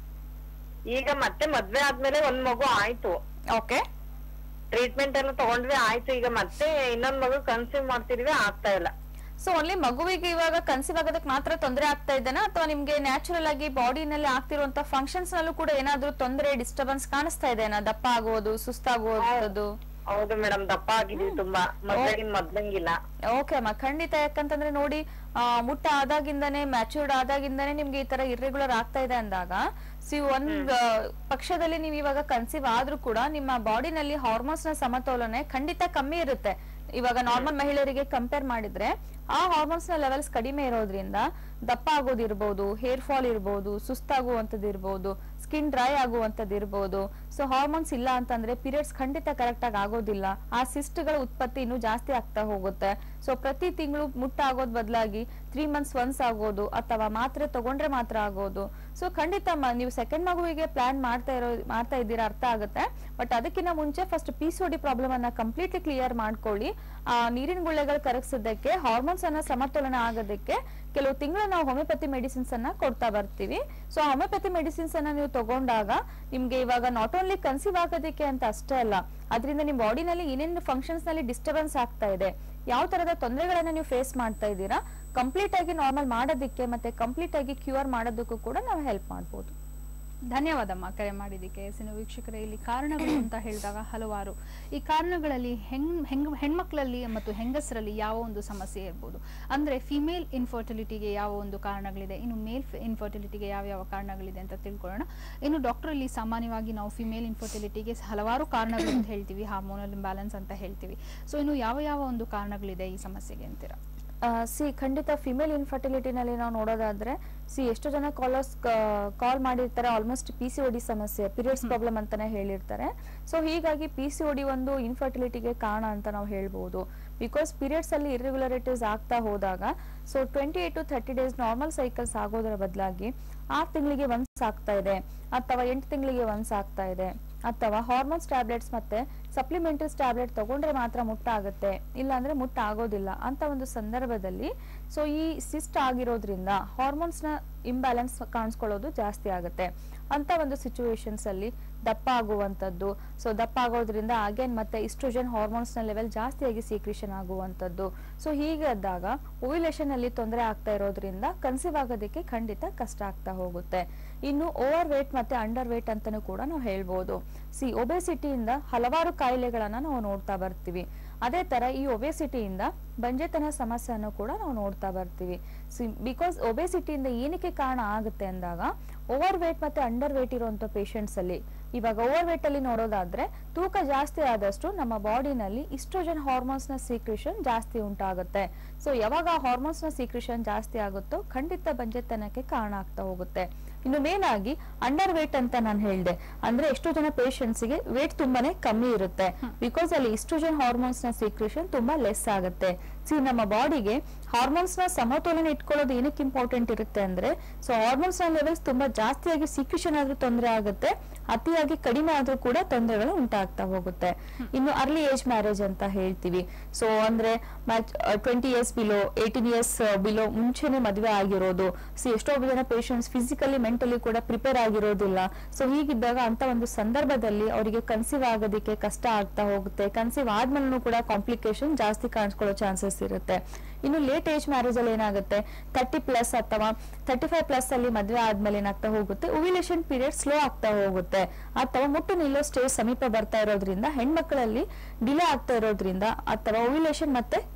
ಈಗ ಮತ್ತೆ ಮದ್ವೆ ಆದ್ಮೇಲೆ ಒಂದ್ ಮಗು ಆಯ್ತು ಓಕೆ ಟ್ರೀಟ್ಮೆಂಟ್ ಎಲ್ಲ ತಗೊಂಡ್ವಿ ಆಯ್ತು ಈಗ ಮತ್ತೆ ಇನ್ನೊಂದ್ ಮಗು ಕನ್ಸೀವ್ ಮಾಡ್ತಿದ್ವಿ ಆಗ್ತಾ ಇಲ್ಲ ಸೊ ಓನ್ಲಿ ಮಗುವಿಗೆ ಇವಾಗ ಕನ್ಸೀವ್ ಆಗೋದಕ್ಕೆ ಮಾತ್ರ ತೊಂದರೆ ಆಗ್ತಾ ಇದೆನಾ ಅಥವಾ ನಿಮ್ಗೆ ನ್ಯಾಚುರಲ್ ಆಗಿ ಬಾಡಿನಲ್ಲಿ ಆಗ್ತಿರುವಂತ ಫಂಕ್ಷನ್ಸ್ ನಲ್ಲೂ ಕೂಡ ಏನಾದ್ರೂ ತೊಂದರೆ ಡಿಸ್ಟರ್ಬೆನ್ಸ್ ಕಾಣಿಸ್ತಾ ಇದೆನಾ ದಪ್ಪ ಆಗೋದು ಸುಸ್ತಾಗೋದು ಹೌದು ಮೇಡಮ್ ದಪ್ಪ ಆಗಿದೀವಿ ತುಂಬಾ ಮದ್ವೆಗಿನ್ ಮೊದ್ಲಂಗಿಲ್ಲ ಓಕೆ ಅಮ್ಮ ಖಂಡಿತ ಯಾಕಂತಂದ್ರೆ ನೋಡಿ ಆ, ಮುಟ್ಟ ಆದಾಗಿಂದಾನೆ ಮ್ಯಾಚೂರ್ಡ್ ಆದಾಗಿಂದಾನೆ ನಿಮ್ಗೆ ಈ ತರ ಇರ್ರೆಗ್ಯುಲರ್ ಆಗ್ತಾ ಇದೆ ಅಂದಾಗ ಸಿ ಒಂದ್ ಆ, ಪಕ್ಷದಲ್ಲಿ ನೀವು ಇವಾಗ ಕನ್ಸೀವ್ ಆದ್ರೂ ಕೂಡ ನಿಮ್ಮ ಬಾಡಿನಲ್ಲಿ ಹಾರ್ಮೋನ್ಸ್ ನ ಸಮತೋಲನೆ ಖಂಡಿತ ಕಮ್ಮಿ ಇರುತ್ತೆ ಇವಾಗ ನಾರ್ಮಲ್ ಮಹಿಳೆಯರಿಗೆ ಕಂಪೇರ್ ಮಾಡಿದ್ರೆ ಆ ಹಾರ್ಮೋನ್ಸ್ ನ ಲೆವೆಲ್ಸ್ ಕಡಿಮೆ ಇರೋದ್ರಿಂದ ದಪ್ಪ ಆಗೋದಿರ್ಬೋದು ಹೇರ್ ಫಾಲ್ ಇರ್ಬೋದು ಸುಸ್ತಾಗುವಂತದ್ದು ಇರ್ಬೋದು ಸ್ಕಿನ್ ಡ್ರೈ ಆಗುವಂತದ್ದು ಇರ್ಬೋದು ಸೊ ಹಾರ್ಮೋನ್ಸ್ ಇಲ್ಲ ಅಂತಂದ್ರೆ ಪೀರಿಯಡ್ಸ್ ಖಂಡಿತ ಕರೆಕ್ಟ್ ಆಗಿ ಆಗೋದಿಲ್ಲ ಆ ಸಿಸ್ಟ್ ಗಳ ಉತ್ಪತ್ತಿ ಇನ್ನೂ ಜಾಸ್ತಿ ಆಗ್ತಾ ಹೋಗುತ್ತೆ ಸೊ ಪ್ರತಿ ತಿಂಗಳು ಮುಟ್ಟ ಆಗೋದ್ ಬದಲಾಗಿ ತ್ರೀ ಮಂತ್ಸ್ ಒನ್ಸ್ ಆಗೋದು ಅಥವಾ ಮಾತ್ರೆ ತಗೊಂಡ್ರೆ ಮಾತ್ರ ಆಗೋದು ಸೊ ಖಂಡಿತ ಮ- ನೀವು ಸೆಕೆಂಡ್ ಮಗುವಿಗೆ ಪ್ಲಾನ್ ಮಾಡ್ತಾ ಇರೋ ಮಾಡ್ತಾ ಇದ್ದೀರಾ ಅರ್ಥ ಆಗುತ್ತೆ ಬಟ್ ಅದಕ್ಕಿಂತ ಮುಂಚೆ first P C D problem ಅನ್ನ ಕಂಪ್ಲೀಟ್ಲಿ ಕ್ಲಿಯರ್ ಮಾಡ್ಕೊಳ್ಳಿ ಆ ನೀರಿನ ಗುಳ್ಳೆಗಳು ಕರಗಿಸೋದಕ್ಕೆ ಹಾರ್ಮೋನ್ಸ್ ಅನ್ನ ಸಮತೋಲನ ಆಗೋದಕ್ಕೆ ಕೆಲವು ತಿಂಗಳು ನಾವು ಹೋಮಿಯೋಪತಿ ಮೆಡಿಸಿನ್ಸ್ ಅನ್ನ ಕೊಡ್ತಾ ಬರ್ತೀವಿ ಸೊ ಹೋಮಿಯೋಪತಿ ಮೆಡಿಸಿನ್ಸ್ ಅನ್ನ ನೀವು ತಗೊಂಡಾಗ ನಿಮ್ಗೆ ಇವಾಗ ನಾಟ್ ಓನ್ಲಿ ಕನ್ಸೀವ್ ಆಗೋದಕ್ಕೆ ಅಂತ ಅಷ್ಟೇ ಅಲ್ಲ ಅದರಿಂದ ನಿಮ್ ಬಾಡಿನಲ್ಲಿ ಏನೇನು ಫಂಕ್ಷನ್ಸ್ ನಲ್ಲಿ ಡಿಸ್ಟರ್ಬೆನ್ಸ್ ಆಗ್ತಾ ಇದೆ ಯಾವ ತರದ ತೊಂದರೆಗಳನ್ನ ನೀವು ಫೇಸ್ ಮಾಡ್ತಾ ಇದ್ದೀರಾ ಕಂಪ್ಲೀಟ್ ಆಗಿ ನಾರ್ಮಲ್ ಮಾಡೋದಕ್ಕೆ ಮತ್ತೆ ಕಂಪ್ಲೀಟ್ ಆಗಿ ಕ್ಯೂರ್ ಮಾಡೋದಕ್ಕೂ ಕೂಡ ನಾವು ಹೆಲ್ಪ್ ಮಾಡ್ಬೋದು ಧನ್ಯವಾದಮ್ಮ ಕರೆ ಮಾಡಿದ್ದಕ್ಕೆ ಸಿನ ವೀಕ್ಷಕರೇ ಇಲ್ಲಿ ಕಾರಣಗಳು ಅಂತ ಹೇಳಿದಾಗ ಹಲವಾರು ಈ ಕಾರಣಗಳಲ್ಲಿ ಹೆಣ್ ಹೆಂಗ್ ಹೆಣ್ಮಕ್ಳಲ್ಲಿ ಮತ್ತು ಹೆಂಗಸರಲ್ಲಿ ಯಾವ ಒಂದು ಸಮಸ್ಯೆ ಇರ್ಬೋದು ಅಂದ್ರೆ ಫಿಮೇಲ್ ಇನ್ಫರ್ಟಿಲಿಟಿಗೆ ಯಾವ ಒಂದು ಕಾರಣಗಳಿದೆ ಇನ್ನು ಮೇಲ್ ಇನ್ಫರ್ಟಿಲಿಟಿಗೆ ಯಾವ ಯಾವ ಕಾರಣಗಳಿದೆ ಅಂತ ತಿಳ್ಕೊಳ್ಳೋಣ ಇನ್ನು ಡಾಕ್ಟರ್ ಇಲ್ಲಿ ಸಾಮಾನ್ಯವಾಗಿ ನಾವು ಫಿಮೇಲ್ ಇನ್ಫರ್ಟಿಲಿಟಿಗೆ ಹಲವಾರು ಕಾರಣಗಳು ಅಂತ ಹೇಳ್ತೀವಿ ಹಾರ್ಮೋನಲ್ ಇಂಬ್ಯಾಲೆನ್ಸ್ ಅಂತ ಹೇಳ್ತೀವಿ ಸೊ ಇನ್ನು ಯಾವ ಯಾವ ಒಂದು ಕಾರಣಗಳಿದೆ ಈ ಸಮಸ್ಯೆಗೆ ಅಂತೀರಾ ಸಿ ಖಂಡಿತ ಫಿಮೇಲ್ ಇನ್ಫರ್ಟಿಲಿಟಿನಲ್ಲಿ ನಾವು ನೋಡೋದಾದ್ರೆ ಸಿ ಎಷ್ಟು ಜನ ಕಾಲರ್ಸ್ ಕಾಲ್ ಮಾಡಿರ್ತಾರೆ ಆಲ್ಮೋಸ್ಟ್ ಪಿ ಸಿ ಡಿ ಸಮಸ್ಯೆ ಪೀರಿಯಡ್ಸ್ ಪ್ರಾಬ್ಲಮ್ ಅಂತಾನೆ ಹೇಳಿರ್ತಾರೆ ಸೊ ಹೀಗಾಗಿ ಪಿ ಸಿ ಡಿ ಒಂದು ಇನ್ಫರ್ಟಿಲಿಟಿಗೆ ಕಾರಣ ಅಂತ ನಾವು ಹೇಳ್ಬೋದು ಬಿಕಾಸ್ ಪೀರಿಯಡ್ಸ್ ಅಲ್ಲಿ ಇರ್ರೆಗ್ಯುಲರಿಟೀಸ್ ಆಗ್ತಾ ಹೋದಾಗ so twenty eight to thirty days normal cycles ಆಗೋದರ ಬದಲಾಗಿ ಆರು ತಿಂಗಳಿಗೆ ಒನ್ಸ್ ಆಗ್ತಾ ಇದೆ ಅಥವಾ ಎಂಟು ತಿಂಗಳಿಗೆ ಒನ್ಸ್ ಆಗ್ತಾ ಇದೆ ಅಥವಾ ಹಾರ್ಮೋನ್ಸ್ ಟ್ಯಾಬ್ಲೆಟ್ಸ್ ಮತ್ತೆ ಸಪ್ಲಿಮೆಂಟರೀಸ್ ಟ್ಯಾಬ್ಲೆಟ್ ತಗೊಂಡ್ರೆ ಮಾತ್ರ ಮುಟ್ಟ ಆಗುತ್ತೆ ಇಲ್ಲಾಂದ್ರೆ ಮುಟ್ಟ ಆಗೋದಿಲ್ಲ ಅಂತ ಒಂದು ಸಂದರ್ಭದಲ್ಲಿ ಸೊ ಈ ಸಿಸ್ಟ್ ಆಗಿರೋದ್ರಿಂದ ಹಾರ್ಮೋನ್ಸ್ ನ ಇಂಬ್ಯಾಲೆನ್ಸ್ ಕಾಣಿಸ್ಕೊಳ್ಳೋದು ಜಾಸ್ತಿ ಆಗುತ್ತೆ ಅಂತ ಒಂದು ಸಿಚುವೇಶನ್ಸ್ ಅಲ್ಲಿ ದಪ್ಪ ಆಗುವಂಥದ್ದು ಸೊ ದಪ್ಪ ಆಗೋದ್ರಿಂದ ಅಗೇನ್ ಮತ್ತೆ ಇಸ್ಟ್ರೋಜನ್ ಹಾರ್ಮೋನ್ಸ್ ನ ಲೆವೆಲ್ ಜಾಸ್ತಿಯಾಗಿ ಸೀಕ್ರಿಷನ್ ಆಗುವಂಥದ್ದು ಸೊ ಹೀಗಿದ್ದಾಗ ಓವ್ಯುಲೇಷನ್ ಅಲ್ಲಿ ತೊಂದರೆ ಆಗ್ತಾ ಇರೋದ್ರಿಂದ ಕನ್ಸೀವ್ ಆಗೋದಕ್ಕೆ ಖಂಡಿತ ಕಷ್ಟ ಆಗ್ತಾ ಹೋಗುತ್ತೆ ಇನ್ನು ಓವರ್ ವೇಟ್ ಮತ್ತೆ ಅಂಡರ್ ವೇಟ್ ಅಂತಾನೂ ಕೂಡ ನಾವು ಹೇಳ್ಬೋದು ಸಿ ಒಬೆಸಿಟಿಯಿಂದ ಹಲವಾರು ಕಾಯಿಲೆಗಳನ್ನ ನಾವು ನೋಡ್ತಾ ಬರ್ತೀವಿ ಅದೇ ತರ ಈ ಒಬೆಸಿಟಿಯಿಂದ ಬಂಜೆತನ ಸಮಸ್ಯೆಯನ್ನು ಕೂಡ ನಾವು ನೋಡ್ತಾ ಬರ್ತೀವಿ ಸಿ ಬಿಕಾಸ್ ಒಬೆಸಿಟಿಯಿಂದ ಏನಕ್ಕೆ ಕಾರಣ ಆಗುತ್ತೆ ಅಂದಾಗ ಓವರ್ ವೇಟ್ ಮತ್ತೆ ಅಂಡರ್ ವೇಟ್ ಇರುವಂತ ಪೇಷಂಟ್ಸ್ ಅಲ್ಲಿ ಇವಾಗ ಓವರ್ ವೇಟ್ ಅಲ್ಲಿ ನೋಡೋದಾದ್ರೆ ತೂಕ ಜಾಸ್ತಿ ಆದಷ್ಟು ನಮ್ಮ ಬಾಡಿನಲ್ಲಿ ಇಸ್ಟ್ರೋಜನ್ ಹಾರ್ಮೋನ್ಸ್ ನ ಸೀಕ್ರಿಷನ್ ಜಾಸ್ತಿ ಉಂಟಾಗುತ್ತೆ ಸೊ ಯಾವಾಗ ಹಾರ್ಮೋನ್ಸ್ ನ ಸೀಕ್ರಿಷನ್ ಜಾಸ್ತಿ ಆಗುತ್ತೋ ಖಂಡಿತ ಬಂಜೆತನಕ್ಕೆ ಕಾರಣ ಆಗ್ತಾ ಹೋಗುತ್ತೆ ಇನ್ನು ಮೇನ್ ಆಗಿ ಅಂಡರ್ ವೇಟ್ ಅಂತ ನಾನು ಹೇಳ್ದೆ ಅಂದ್ರೆ ಎಷ್ಟೋ ಜನ patients ಗೆ ವೇಟ್ ತುಂಬಾನೇ ಕಮ್ಮಿ ಇರುತ್ತೆ ಬಿಕಾಸ್ ಅಲ್ಲಿ ಇಸ್ಟ್ರೋಜನ್ ಹಾರ್ಮೋನ್ಸ್ ನ ಸೀಕ್ರಿಷನ್ ತುಂಬಾ ಲೆಸ್ ಆಗುತ್ತೆ ಸಿ ನಮ್ಮ ಬಾಡಿಗೆ ಹಾರ್ಮೋನ್ಸ್ ನ ಸಮತೋಲನ ಇಟ್ಕೊಳ್ಳೋದು ಏನಕ್ಕೆ ಇಂಪಾರ್ಟೆಂಟ್ ಇರುತ್ತೆ ಅಂದ್ರೆ ಸೊ ಹಾರ್ಮೋನ್ಸ್ ನ ಲೆವೆಲ್ಸ್ ತುಂಬಾ ಜಾಸ್ತಿಯಾಗಿ ಸೀಕ್ರಿಷನ್ ಆದ್ರೂ ತೊಂದರೆ ಆಗುತ್ತೆ ಅತಿಯಾಗಿ ಕಡಿಮೆ ಆದ್ರೂ ಕೂಡ ತೊಂದರೆಗಳು ಉಂಟಾಗ್ತಾ ಹೋಗುತ್ತೆ ಇನ್ನು ಅರ್ಲಿ ಏಜ್ ಮ್ಯಾರೇಜ್ ಅಂತ ಹೇಳ್ತೀವಿ ಸೊ ಅಂದ್ರೆ twenty years below eighteen years below ಮುಂಚೆನೆ ಮದುವೆ ಆಗಿರೋದು ಸಿ ಎಷ್ಟೋ ಜನ ಪೇಷಂಟ್ಸ್ ಫಿಸಿಕಲಿ ಮೆಂಟಲಿ ಕೂಡ ಪ್ರಿಪೇರ್ ಆಗಿರೋದಿಲ್ಲ ಸೊ ಹೀಗಿದ್ದಾಗ ಅಂತ ಒಂದು ಸಂದರ್ಭದಲ್ಲಿ ಅವರಿಗೆ ಕನ್ಸೀವ್ ಆಗೋದಕ್ಕೆ ಕಷ್ಟ ಆಗ್ತಾ ಹೋಗುತ್ತೆ ಕನ್ಸೀವ್ ಆದ್ಮೇಲೂ ಕೂಡ ಕಾಂಪ್ಲಿಕೇಶನ್ ಜಾಸ್ತಿ ಕಾಣಿಸ್ಕೊಳ್ಳೋ ಚಾನ್ಸಸ್ ಇರುತ್ತೆ ಇನ್ನು ಲೇಟ್ ಏಜ್ ಮ್ಯಾರೇಜ್ ಅಲ್ಲಿ ಏನಾಗುತ್ತೆ ತರ್ಟಿ ಪ್ಲಸ್ ಅಥವಾ ತರ್ಟಿ ಫೈವ್ ಪ್ಲಸ್ ಅಲ್ಲಿ ಮದುವೆ ಆದ್ಮೇಲೆ ಏನಾಗ್ತಾ ಹೋಗುತ್ತೆ ಓವ್ಯುಲೇಷನ್ ಪೀರಿಯಡ್ ಸ್ಲೋ ಆಗ್ತಾ ಹೋಗುತ್ತೆ ಅಥವಾ ಮುಟ್ಟು ನಿಲ್ಲೋ ಸ್ಟೇಜ್ ಸಮೀಪ ಬರ್ತಾ ಇರೋದ್ರಿಂದ ಹೆಣ್ಮಕ್ಳಲ್ಲಿ ಡಿಲೇ ಆಗ್ತಾ ಇರೋದ್ರಿಂದ ಅಥವಾ ಓವ್ಯುಲೇಷನ್ ಮತ್ತೆ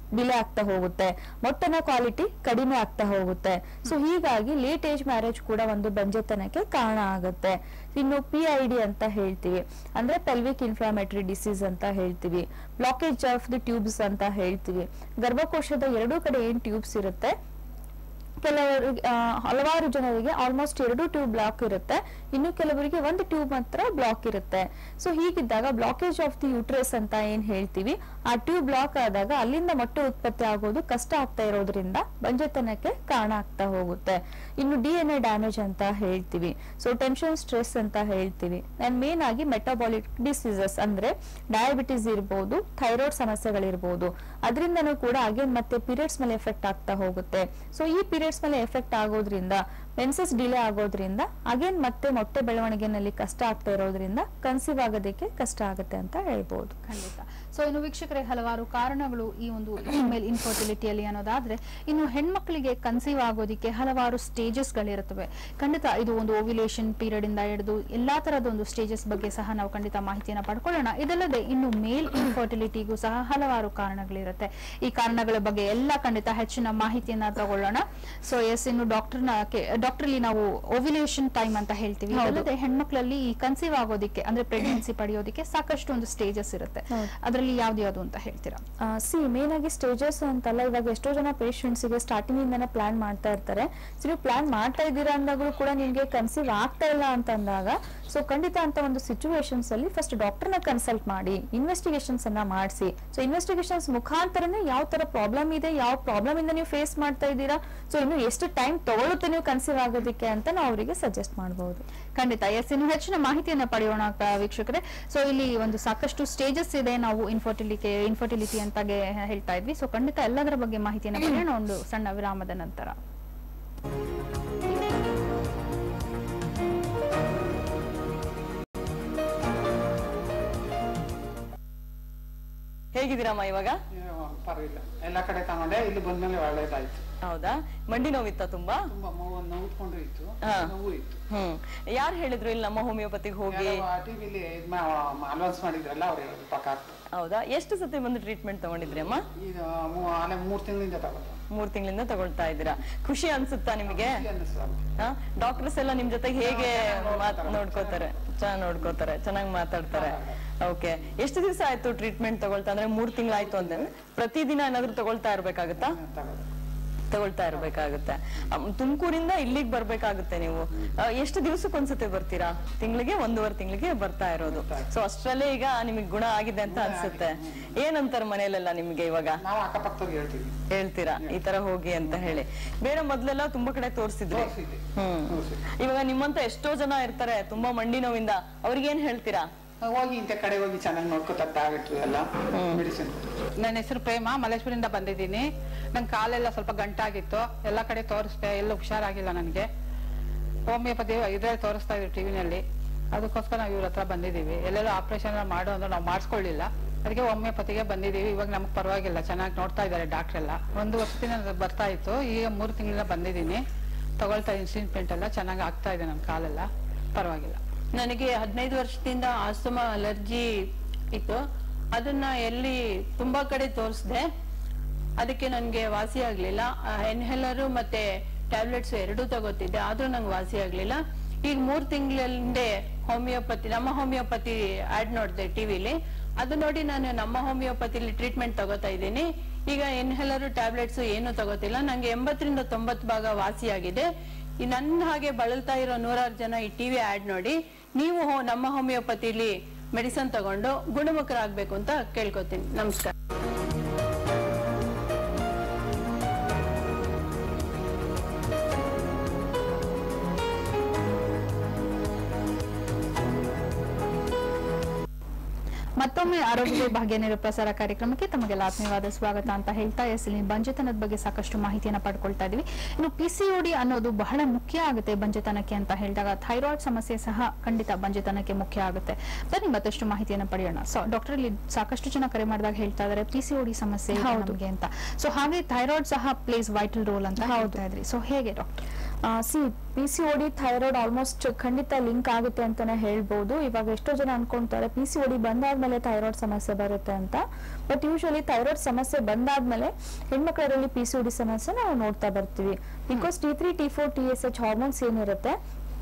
ಡಿಲೇ ಆಗ್ತಾ ಹೋಗುತ್ತೆ ಮೊಟ್ಟನ ಕ್ವಾಲಿಟಿ ಕಡಿಮೆ ಆಗ್ತಾ ಹೋಗುತ್ತೆ ಸೊ ಹೀಗಾಗಿ ಲೇಟ್ ಏಜ್ ಮ್ಯಾರೇಜ್ ಕೂಡ ಒಂದು ಬಂಜೆತನಕ್ಕೆ ಕಾರಣ ಆಗುತ್ತೆ ಇನ್ನು ಪಿ ಐ ಡಿ ಅಂತ ಹೇಳ್ತೀವಿ ಅಂದ್ರೆ ಪೆಲ್ವಿಕ್ ಇನ್ಫ್ಲಾಮೇಟರಿ ಡಿಸೀಸ್ ಅಂತ ಹೇಳ್ತೀವಿ ಬ್ಲಾಕೇಜ್ ಆಫ್ ದಿ ಟ್ಯೂಬ್ಸ್ ಅಂತ ಹೇಳ್ತೀವಿ ಗರ್ಭಕೋಶದ ಎರಡೂ ಕಡೆ ಏನ್ ಟ್ಯೂಬ್ಸ್ ಇರುತ್ತೆ ಕೆಲವರಿಗೆ ಆ, ಹಲವಾರು ಜನರಿಗೆ ಆಲ್ಮೋಸ್ಟ್ ಎರಡು ಟ್ಯೂಬ್ ಬ್ಲಾಕ್ ಇರುತ್ತೆ ಇನ್ನು ಕೆಲವರಿಗೆ ಒಂದು ಟ್ಯೂಬ್ ಮಾತ್ರ ಬ್ಲಾಕ್ ಇರುತ್ತೆ ಸೊ ಹೀಗಿದ್ದಾಗ ಬ್ಲಾಕೇಜ್ ಆಫ್ ದಿ ಯೂಟ್ರಸ್ ಅಂತ ಏನ್ ಹೇಳ್ತೀವಿ ಆ ಟ್ಯೂಬ್ ಬ್ಲಾಕ್ ಆದಾಗ ಅಲ್ಲಿಂದ ಮೊಟ್ಟೆ ಉತ್ಪತ್ತಿ ಆಗೋದು ಕಷ್ಟ ಆಗ್ತಾ ಇರೋದ್ರಿಂದ ಬಂಜೆತನಕ್ಕೆ ಕಾರಣ ಆಗ್ತಾ ಹೋಗುತ್ತೆ ಇನ್ನು ಡಿ ಎನ್ ಎ ಡ್ಯಾಮೇಜ್ ಅಂತ ಹೇಳ್ತೀವಿ ಸೊ ಟೆನ್ಷನ್ ಸ್ಟ್ರೆಸ್ ಅಂತ ಹೇಳ್ತೀವಿ ಅಂಡ್ ಮೇನ್ ಆಗಿ ಮೆಟಾಬಾಲಿಕ್ ಡಿಸೀಸಸ್ ಅಂದ್ರೆ ಡಯಾಬಿಟಿಸ್ ಇರ್ಬೋದು ಥೈರಾಯ್ಡ್ ಸಮಸ್ಯೆಗಳಿರ್ಬೋದು ಅದರಿಂದನೂ ಕೂಡ ಅಗೇನ್ ಮತ್ತೆ ಪೀರಿಯಡ್ಸ್ ಮೇಲೆ ಎಫೆಕ್ಟ್ ಆಗ್ತಾ ಹೋಗುತ್ತೆ ಸೊ ಈ ಪೀರಿಯಡ್ಸ್ ಮೇಲೆ ಎಫೆಕ್ಟ್ ಆಗೋದ್ರಿಂದ ಮೆನ್ಸಸ್ ಡಿಲೇ ಆಗೋದ್ರಿಂದ ಅಗೇನ್ ಮತ್ತೆ ಮೊಟ್ಟೆ ಬೆಳವಣಿಗೆನಲ್ಲಿ ಕಷ್ಟ ಆಗ್ತಾ ಇರೋದ್ರಿಂದ ಕನ್ಸೀವ್ ಆಗೋದಕ್ಕೆ ಕಷ್ಟ ಆಗುತ್ತೆ ಅಂತ ಹೇಳ್ಬೋದು ಖಂಡಿತ ಸೊ ಇನ್ನು ವೀಕ್ಷಕರೇ ಹಲವಾರು ಕಾರಣಗಳು ಈ ಒಂದು ಫಿಮೇಲ್ ಇನ್ಫರ್ಟಿಲಿಟಿಯಲ್ಲಿ ಅನ್ನೋದಾದ್ರೆ ಇನ್ನು ಹೆಣ್ಮಕ್ಳಿಗೆ ಕನ್ಸೀವ್ ಆಗೋದಿಕ್ಕೆ ಹಲವಾರು ಸ್ಟೇಜಸ್ ಗಳಿರುತ್ತವೆ ಖಂಡಿತ ಇದು ಒಂದು ಓವ್ಯುಲೇಷನ್ ಪೀರಿಯಡ್ ಇಂದ ಹಿಡಿದು ಎಲ್ಲಾ ತರದ ಒಂದು ಸ್ಟೇಜಸ್ ಬಗ್ಗೆ ಸಹ ನಾವು ಖಂಡಿತ ಮಾಹಿತಿಯನ್ನು ಪಡ್ಕೊಳ್ಳೋಣ ಇದಲ್ಲದೆ ಇನ್ನು ಮೇಲ್ ಇನ್ಫರ್ಟಿಲಿಟಿಗೂ ಸಹ ಹಲವಾರು ಕಾರಣಗಳಿರುತ್ತೆ ಈ ಕಾರಣಗಳ ಬಗ್ಗೆ ಎಲ್ಲ ಖಂಡಿತ ಹೆಚ್ಚಿನ ಮಾಹಿತಿಯನ್ನ ತಗೊಳ್ಳೋಣ ಸೊ ಎಸ್ ಇನ್ನು ಡಾಕ್ಟರ್ನ ಡಾಕ್ಟರ್ ಇಲ್ಲಿ ನಾವು ಓವ್ಯುಲೇಷನ್ ಟೈಮ್ ಅಂತ ಹೇಳ್ತೀವಿ ಹೌದು. ಇದಲ್ಲದೆ ಹೆಣ್ಮಕ್ಳಲ್ಲಿ ಈ ಕನ್ಸೀವ್ ಆಗೋದಿಕ್ಕೆ ಅಂದ್ರೆ ಪ್ರೆಗ್ನೆನ್ಸಿ ಪಡೆಯೋದಿಕ್ಕೆ ಸಾಕಷ್ಟು ಒಂದು ಸ್ಟೇಜಸ್ ಇರುತ್ತೆ ಹೌದು. ಅದರಲ್ಲಿ ಯಾವ್ದು ಯಾವ್ದು ಅಂತ ಹೇಳ್ತೀರಾ ಸಿ ಮೇನ್ ಆಗಿ ಸ್ಟೇಜಸ್ ಅಂತಲ್ಲ ಇವಾಗ ಎಷ್ಟೋ ಜನ ಪೇಷಂಟ್ಸ್ ಗೆ ಸ್ಟಾರ್ಟಿಂಗ್ ಇಂದಾನೆ ಪ್ಲಾನ್ ಮಾಡ್ತಾ ಇರ್ತಾರೆ ಸೊ ನೀವು ಪ್ಲಾನ್ ಮಾಡ್ತಾ ಇದ್ದೀರಾ ಅಂದಾಗಲೂ ಕೂಡ ನಿಮ್ಗೆ ಕನ್ಸೀವ್ ಆಗ್ತಾ ಇಲ್ಲ ಅಂತ ಅಂದಾಗ ಸೊ ಖಂಡಿತ ಅಂತ ಒಂದು ಸಿಚುವೇಶನ್ಸ್ ಅಲ್ಲಿ ಫಸ್ಟ್ ಡಾಕ್ಟರ್ನ ಕನ್ಸಲ್ಟ್ ಮಾಡಿ ಇನ್ವೆಸ್ಟಿಗೇಷನ್ಸ್ ಅನ್ನ ಮಾಡಿಸಿ ಸೊ ಇನ್ವೆಸ್ಟಿಗೇಷನ್ಸ್ ಮುಖಾಂತರನೇ ಯಾವ ತರ ಪ್ರಾಬ್ಲಮ್ ಇದೆ ಯಾವ ಪ್ರಾಬ್ಲಮ್ ಇಂದ ನೀವು ಫೇಸ್ ಮಾಡ್ತಾ ಇದ್ದೀರಾ ಸೊ ಇನ್ನು ಎಷ್ಟು ಟೈಮ್ ತಗೊಳುತ್ತೆ ನೀವು ಕನ್ಸೀವ್ ಆಗೋದಕ್ಕೆ ಅಂತ ನಾವು ಅವರಿಗೆ ಸಜೆಸ್ಟ್ ಮಾಡಬಹುದು ಖಂಡಿತ ಎಸ್ ಇನ್ನು ಹೆಚ್ಚಿನ ಮಾಹಿತಿಯನ್ನ ಪಡೆಯೋಣ ಕ- ವೀಕ್ಷಕರೇ ಸೊ ಇಲ್ಲಿ ಒಂದು ಸಾಕಷ್ಟು ಸ್ಟೇಜಸ್ ಇದೆ ನಾವು ಇನ್ಫರ್ಟಿಲಿಟಿ ಇನ್ಫರ್ಟಿಲಿಟಿ ಅಂತಾಗೆ ಹೇಳ್ತಾ ಇದ್ವಿ ಸೊ ಖಂಡಿತ ಎಲ್ಲದರ ಬಗ್ಗೆ ಮಾಹಿತಿಯನ್ನ ಪಡೆಯೋಣ ಒಂದು ಸಣ್ಣ ವಿರಾಮದ ನಂತರ ಹೇಗಿದ್ದೀರಮ್ಮ ಇವಾಗ ಏನು ಪರವಾಗಿಲ್ಲ ಎಲ್ಲ ಕಡೆ ತಗೊಂಡೆ ಇಲ್ಲಿ ಬಂದ್ಮೇಲೆ ಒಳ್ಳೇದಾಯ್ತು ಹೌದಾ ಮಂಡಿ ನೋವಿತ್ತ ತುಂಬಾ ತುಂಬಾ ನೋವು ನೋವುತ್ಕೊಂಡು ಇತ್ತು ಹಾ. ನೋವು ಇತ್ತು ಹ್ಮ್ ಯಾರು ಹೇಳಿದ್ರು ಇಲ್ಲಿ ನಮ್ಮ ಹೋಮಿಯೋಪತಿಗೆ ಹೋಗಿ ಟಿವಿಲಿ ಅಡ್ವಾನ್ಸ್ ಮಾಡಿದ್ರಲ್ಲ ಅವ್ರು ಹೇಳಿದ್ರು ಪಕ್ಕ ಆಗ್ತದೆ ಹೌದಾ ಎಷ್ಟು ಸತಿ ಬಂದು ಟ್ರೀಟ್ಮೆಂಟ್ ತಗೊಂಡಿದ್ರಿ ಅಮ್ಮ ಇದು ಮೂ- ಆಲೆ ಮೂರ್ ತಿಂಗಳಿಂದ ತಗೊಂಡು ಮೂರ್ ತಿಂಗಳಿಂದ ತಗೊಳ್ತಾ ಇದ್ದೀರಾ ಖುಷಿ ಅನ್ಸುತ್ತಾ ನಿಮಗೆ ಅನ್ನಿಸ್ತು ಡಾಕ್ಟರ್ಸ್ ಎಲ್ಲ ನಿಮ್ ಜೊತೆಗೆ ಹೇಗೆ ಮಾತ್ ನೋಡ್ಕೋತಾರೆ ಚೆನ್ನಾಗ್ ನೋಡ್ಕೋತಾರೆ ಚೆನ್ನಾಗಿ ಮಾತಾಡ್ತಾರೆ ಓಕೆ ಎಷ್ಟು ದಿವಸ ಆಯ್ತು ಟ್ರೀಟ್ಮೆಂಟ್ ತಗೊಳ್ತಾ ಅಂದ್ರೆ ಮೂರ್ ತಿಂಗಳಾಯ್ತು ಅಂದ್ರೆ ಪ್ರತಿದಿನ ಏನಾದ್ರು ತಗೊಳ್ತಾ ಇರ್ಬೇಕಾಗತ್ತಾ ತಗೊಂಡು ತಗೊಳ್ತಾ ಇರ್ಬೇಕಾಗುತ್ತೆ ಅಮ್, ತುಮಕೂರಿಂದ ಇಲ್ಲಿಗೆ ಬರ್ಬೇಕಾಗುತ್ತೆ ನೀವು ಆ, ಎಷ್ಟು ದಿವಸಕ್ಕೊಂದ್ಸತಿ ಬರ್ತೀರಾ ತಿಂಗಳಿಗೆ ಒಂದೂವರೆ ತಿಂಗಳಿಗೆ ಬರ್ತಾ ಇರೋದು ಸೊ ಅಷ್ಟ್ರಲ್ಲೇ ಈಗ ನಿಮಗೆ ಗುಣ ಆಗಿದೆ ಅಂತ ಅನ್ಸುತ್ತೆ ಏನಂತಾರೆ ಮನೆಯಲ್ಲೆಲ್ಲ ನಿಮ್ಗೆ ಇವಾಗ ನಾವು ಅಕ್ಕಪಕ್ಕದವ್ರಿಗೆ ಹೇಳ್ತೀವಿ ಹೇಳ್ತೀರಾ ಈ ತರ ಹೋಗಿ ಅಂತ ಹೇಳಿ ಬೇರೆ ಮೊದ್ಲೆಲ್ಲ ತುಂಬಾ ಕಡೆ ತೋರಿಸಿದ್ರಿ ತೋರ್ಸಿದ್ವಿ. ಹ್ಮ್ ತೋರ್ಸಿದ್ವಿ. ಇವಾಗ ನಿಮ್ಮಂತ ಎಷ್ಟೋ ಜನ ಇರ್ತಾರೆ ತುಂಬಾ ಮಂಡಿ ನೋವಿಂದ ಅವ್ರಿಗೇನ್ ಹೇಳ್ತೀರಾ ಹೋಗಿ ಇಂಥ ಕಡೆ ಹೋಗಿ ಚೆನ್ನಾಗಿ ನೋಡ್ಕೊತಾರೆ ಟ್ಯಾಬ್ಲೆಟ್ ಎಲ್ಲ ಮೆಡಿಸಿನ್ ನನ್ನ ಹೆಸರು ಪ್ರೇಮ ಮಲೇಶ್ವರಿಂದ ಬಂದಿದ್ದೀನಿ ನಂಗೆ ಕಾಲೆಲ್ಲ ಸ್ವಲ್ಪ ಗಂಟಾಗಿತ್ತು ಎಲ್ಲ ಕಡೆ ತೋರಿಸ್ದೆ ಎಲ್ಲ ಹುಷಾರಾಗಿಲ್ಲ ನನಗೆ ಹೋಮಿಯೋಪತಿ ಇದ್ರಲ್ಲಿ ತೋರಿಸ್ತಾ ಇದ್ರು ಟಿವಿನಲ್ಲಿ ಅದಕ್ಕೋಸ್ಕರ ನಾವು ಇವ್ರ ಹತ್ರ ಬಂದಿದ್ದೀವಿ ಎಲ್ಲೆಲ್ಲೋ ಆಪರೇಷನ್ ಮಾಡು ಅಂದ್ರೆ ನಾವು ಮಾಡಿಸ್ಕೊಳ್ಳಿಲ್ಲ ಅದಕ್ಕೆ ಹೋಮಿಯೋಪತಿಗೆ ಬಂದಿದ್ದೀವಿ ಇವಾಗ ನಮ್ಗೆ ಪರವಾಗಿಲ್ಲ ಚೆನ್ನಾಗಿ ನೋಡ್ತಾ ಇದ್ದಾರೆ ಡಾಕ್ಟ್ರ್ ಎಲ್ಲ ಒಂದು ವರ್ಷದಿಂದ ಬರ್ತಾ ಇತ್ತು ಈಗ ಮೂರು ತಿಂಗಳಿಂದ ಬಂದಿದ್ದೀನಿ ತಗೊಳ್ತಾ ಇನ್ಸಿಡೆಂಟ್ ಎಲ್ಲ ಚೆನ್ನಾಗಿ ಆಗ್ತಾ ಇದೆ ನನ್ನ ಕಾಲೆಲ್ಲ ಪರವಾಗಿಲ್ಲ ನನಗೆ ಹದಿನೈದು ವರ್ಷದಿಂದ ಆಸ್ತಮಾ ಅಲರ್ಜಿ ಇತ್ತು ಅದನ್ನ ಎಲ್ಲಿ ತುಂಬಾ ಕಡೆ ತೋರಿಸ್ದೆ ಅದಕ್ಕೆ ನನಗೆ ವಾಸಿ ಆಗ್ಲಿಲ್ಲ ಎನ್ಹೆಲರು ಮತ್ತೆ ಟ್ಯಾಬ್ಲೆಟ್ಸ್ ಎರಡೂ ತಗೋತಿದ್ದೆ ಆದ್ರೂ ನಂಗೆ ವಾಸಿ ಆಗ್ಲಿಲ್ಲ ಈಗ ಮೂರ್ ತಿಂಗಳ ಹಿಂದೆ ಹೋಮಿಯೋಪತಿ ನಮ್ಮ ಹೋಮಿಯೋಪತಿ ಆಡ್ ನೋಡಿದೆ ಟಿವಿಲಿ ಅದು ನೋಡಿ ನಾನು ನಮ್ಮ ಹೋಮಿಯೋಪತಿಲಿ ಟ್ರೀಟ್ಮೆಂಟ್ ತಗೋತಾ ಇದ್ದೀನಿ ಈಗ ಇನ್ಹೇಲರ್ ಟ್ಯಾಬ್ಲೆಟ್ಸ್ ಏನು ತಗೋತಿಲ್ಲ ನಂಗೆ ಎಂಬತ್ತರಿಂದ ತೊಂಬತ್ತು ಭಾಗ ವಾಸಿಯಾಗಿದೆ ಈ ನನ್ನ ಹಾಗೆ ಬಳಲ್ತಾ ಇರೋ ನೂರಾರು ಜನ ಈ ಟಿವಿ ಆಡ್ ನೋಡಿ ನೀವು ಹೋ- ನಮ್ಮ ಹೋಮಿಯೋಪತಿಲಿ ಮೆಡಿಸನ್ ತಗೊಂಡು ಗುಣಮುಖರಾಗಬೇಕು ಅಂತ ಕೇಳ್ಕೊತೀನಿ ನಮಸ್ಕಾರ ಮತ್ತೊಮ್ಮೆ ಆರೋಗ್ಯ ಭಾಗ್ಯ ಪ್ರಸಾರ ಕಾರ್ಯಕ್ರಮಕ್ಕೆ ತಮಗೆಲ್ಲ ಆತ್ಮೀಯವಾದ ಸ್ವಾಗತ ಅಂತ ಹೇಳ್ತಾ ಎಸ್ ಇಲ್ಲಿ ಬಂಜೆತನದ ಬಗ್ಗೆ ಸಾಕಷ್ಟು ಮಾಹಿತಿಯನ್ನ ಪಡ್ಕೊಳ್ತಾ ಇದೀವಿ ಇನ್ನು ಪಿಸಿಒಡಿ ಅನ್ನೋದು ಬಹಳ ಮುಖ್ಯ ಆಗುತ್ತೆ ಬಂಜೆತನಕ್ಕೆ ಅಂತ ಹೇಳಿದಾಗ ಥೈರಾಯ್ಡ್ ಸಮಸ್ಯೆ ಸಹ ಖಂಡಿತ ಬಂಜೆತನಕ್ಕೆ ಮುಖ್ಯ ಆಗುತ್ತೆ ಬನ್ನಿ ಮತ್ತಷ್ಟು ಮಾಹಿತಿಯನ್ನ ಪಡೆಯೋಣ ಸೊ ಡಾಕ್ಟರ್ ಇಲ್ಲಿ ಸಾಕಷ್ಟು ಜನ ಕರೆ ಮಾಡಿದಾಗ ಹೇಳ್ತಾ ಇದಾರೆ ಪಿಸಿಒಡಿ ಸಮಸ್ಯೆ ಇದೆ ಹೌದು. ನಮ್ಗೆ ಅಂತ ಸೊ ಹಾಗೆ ಥೈರಾಯ್ಡ್ ಸಹ ಪ್ಲೇಸ್ ವೈಟಲ್ ರೋಲ್ ಅಂತ ಹೇಳ್ತಾ ಇದ್ರಿ ಸೊ ಹೇಗೆ doctor see P C O D thyroid almost ಖಂಡಿತ ಲಿಂಕ್ ಆಗುತ್ತೆ ಅಂತಾನೆ ಹೇಳ್ಬೋದು ಇವಾಗ ಎಷ್ಟೋ ಜನ ಅನ್ಕೊಂತಾರೆ ಪಿ ಸಿ ಓಡಿ ಬಂದಾದ್ಮೇಲೆ ಥೈರಾಯ್ಡ್ ಸಮಸ್ಯೆ ಬರುತ್ತೆ ಅಂತ ಬಟ್ ಯೂಶಲಿ ಥೈರಾಯ್ಡ್ ಸಮಸ್ಯೆ ಬಂದಾದ್ಮೇಲೆ ಹೆಣ್ಮಕ್ಳರಲ್ಲಿ ಪಿ ಸಿ ಓಡಿ ಸಮಸ್ಯೆ ನಾವು ನೋಡ್ತಾ ಬರ್ತೀವಿ because T three T four T S H hormones ಏನಿರುತ್ತೆ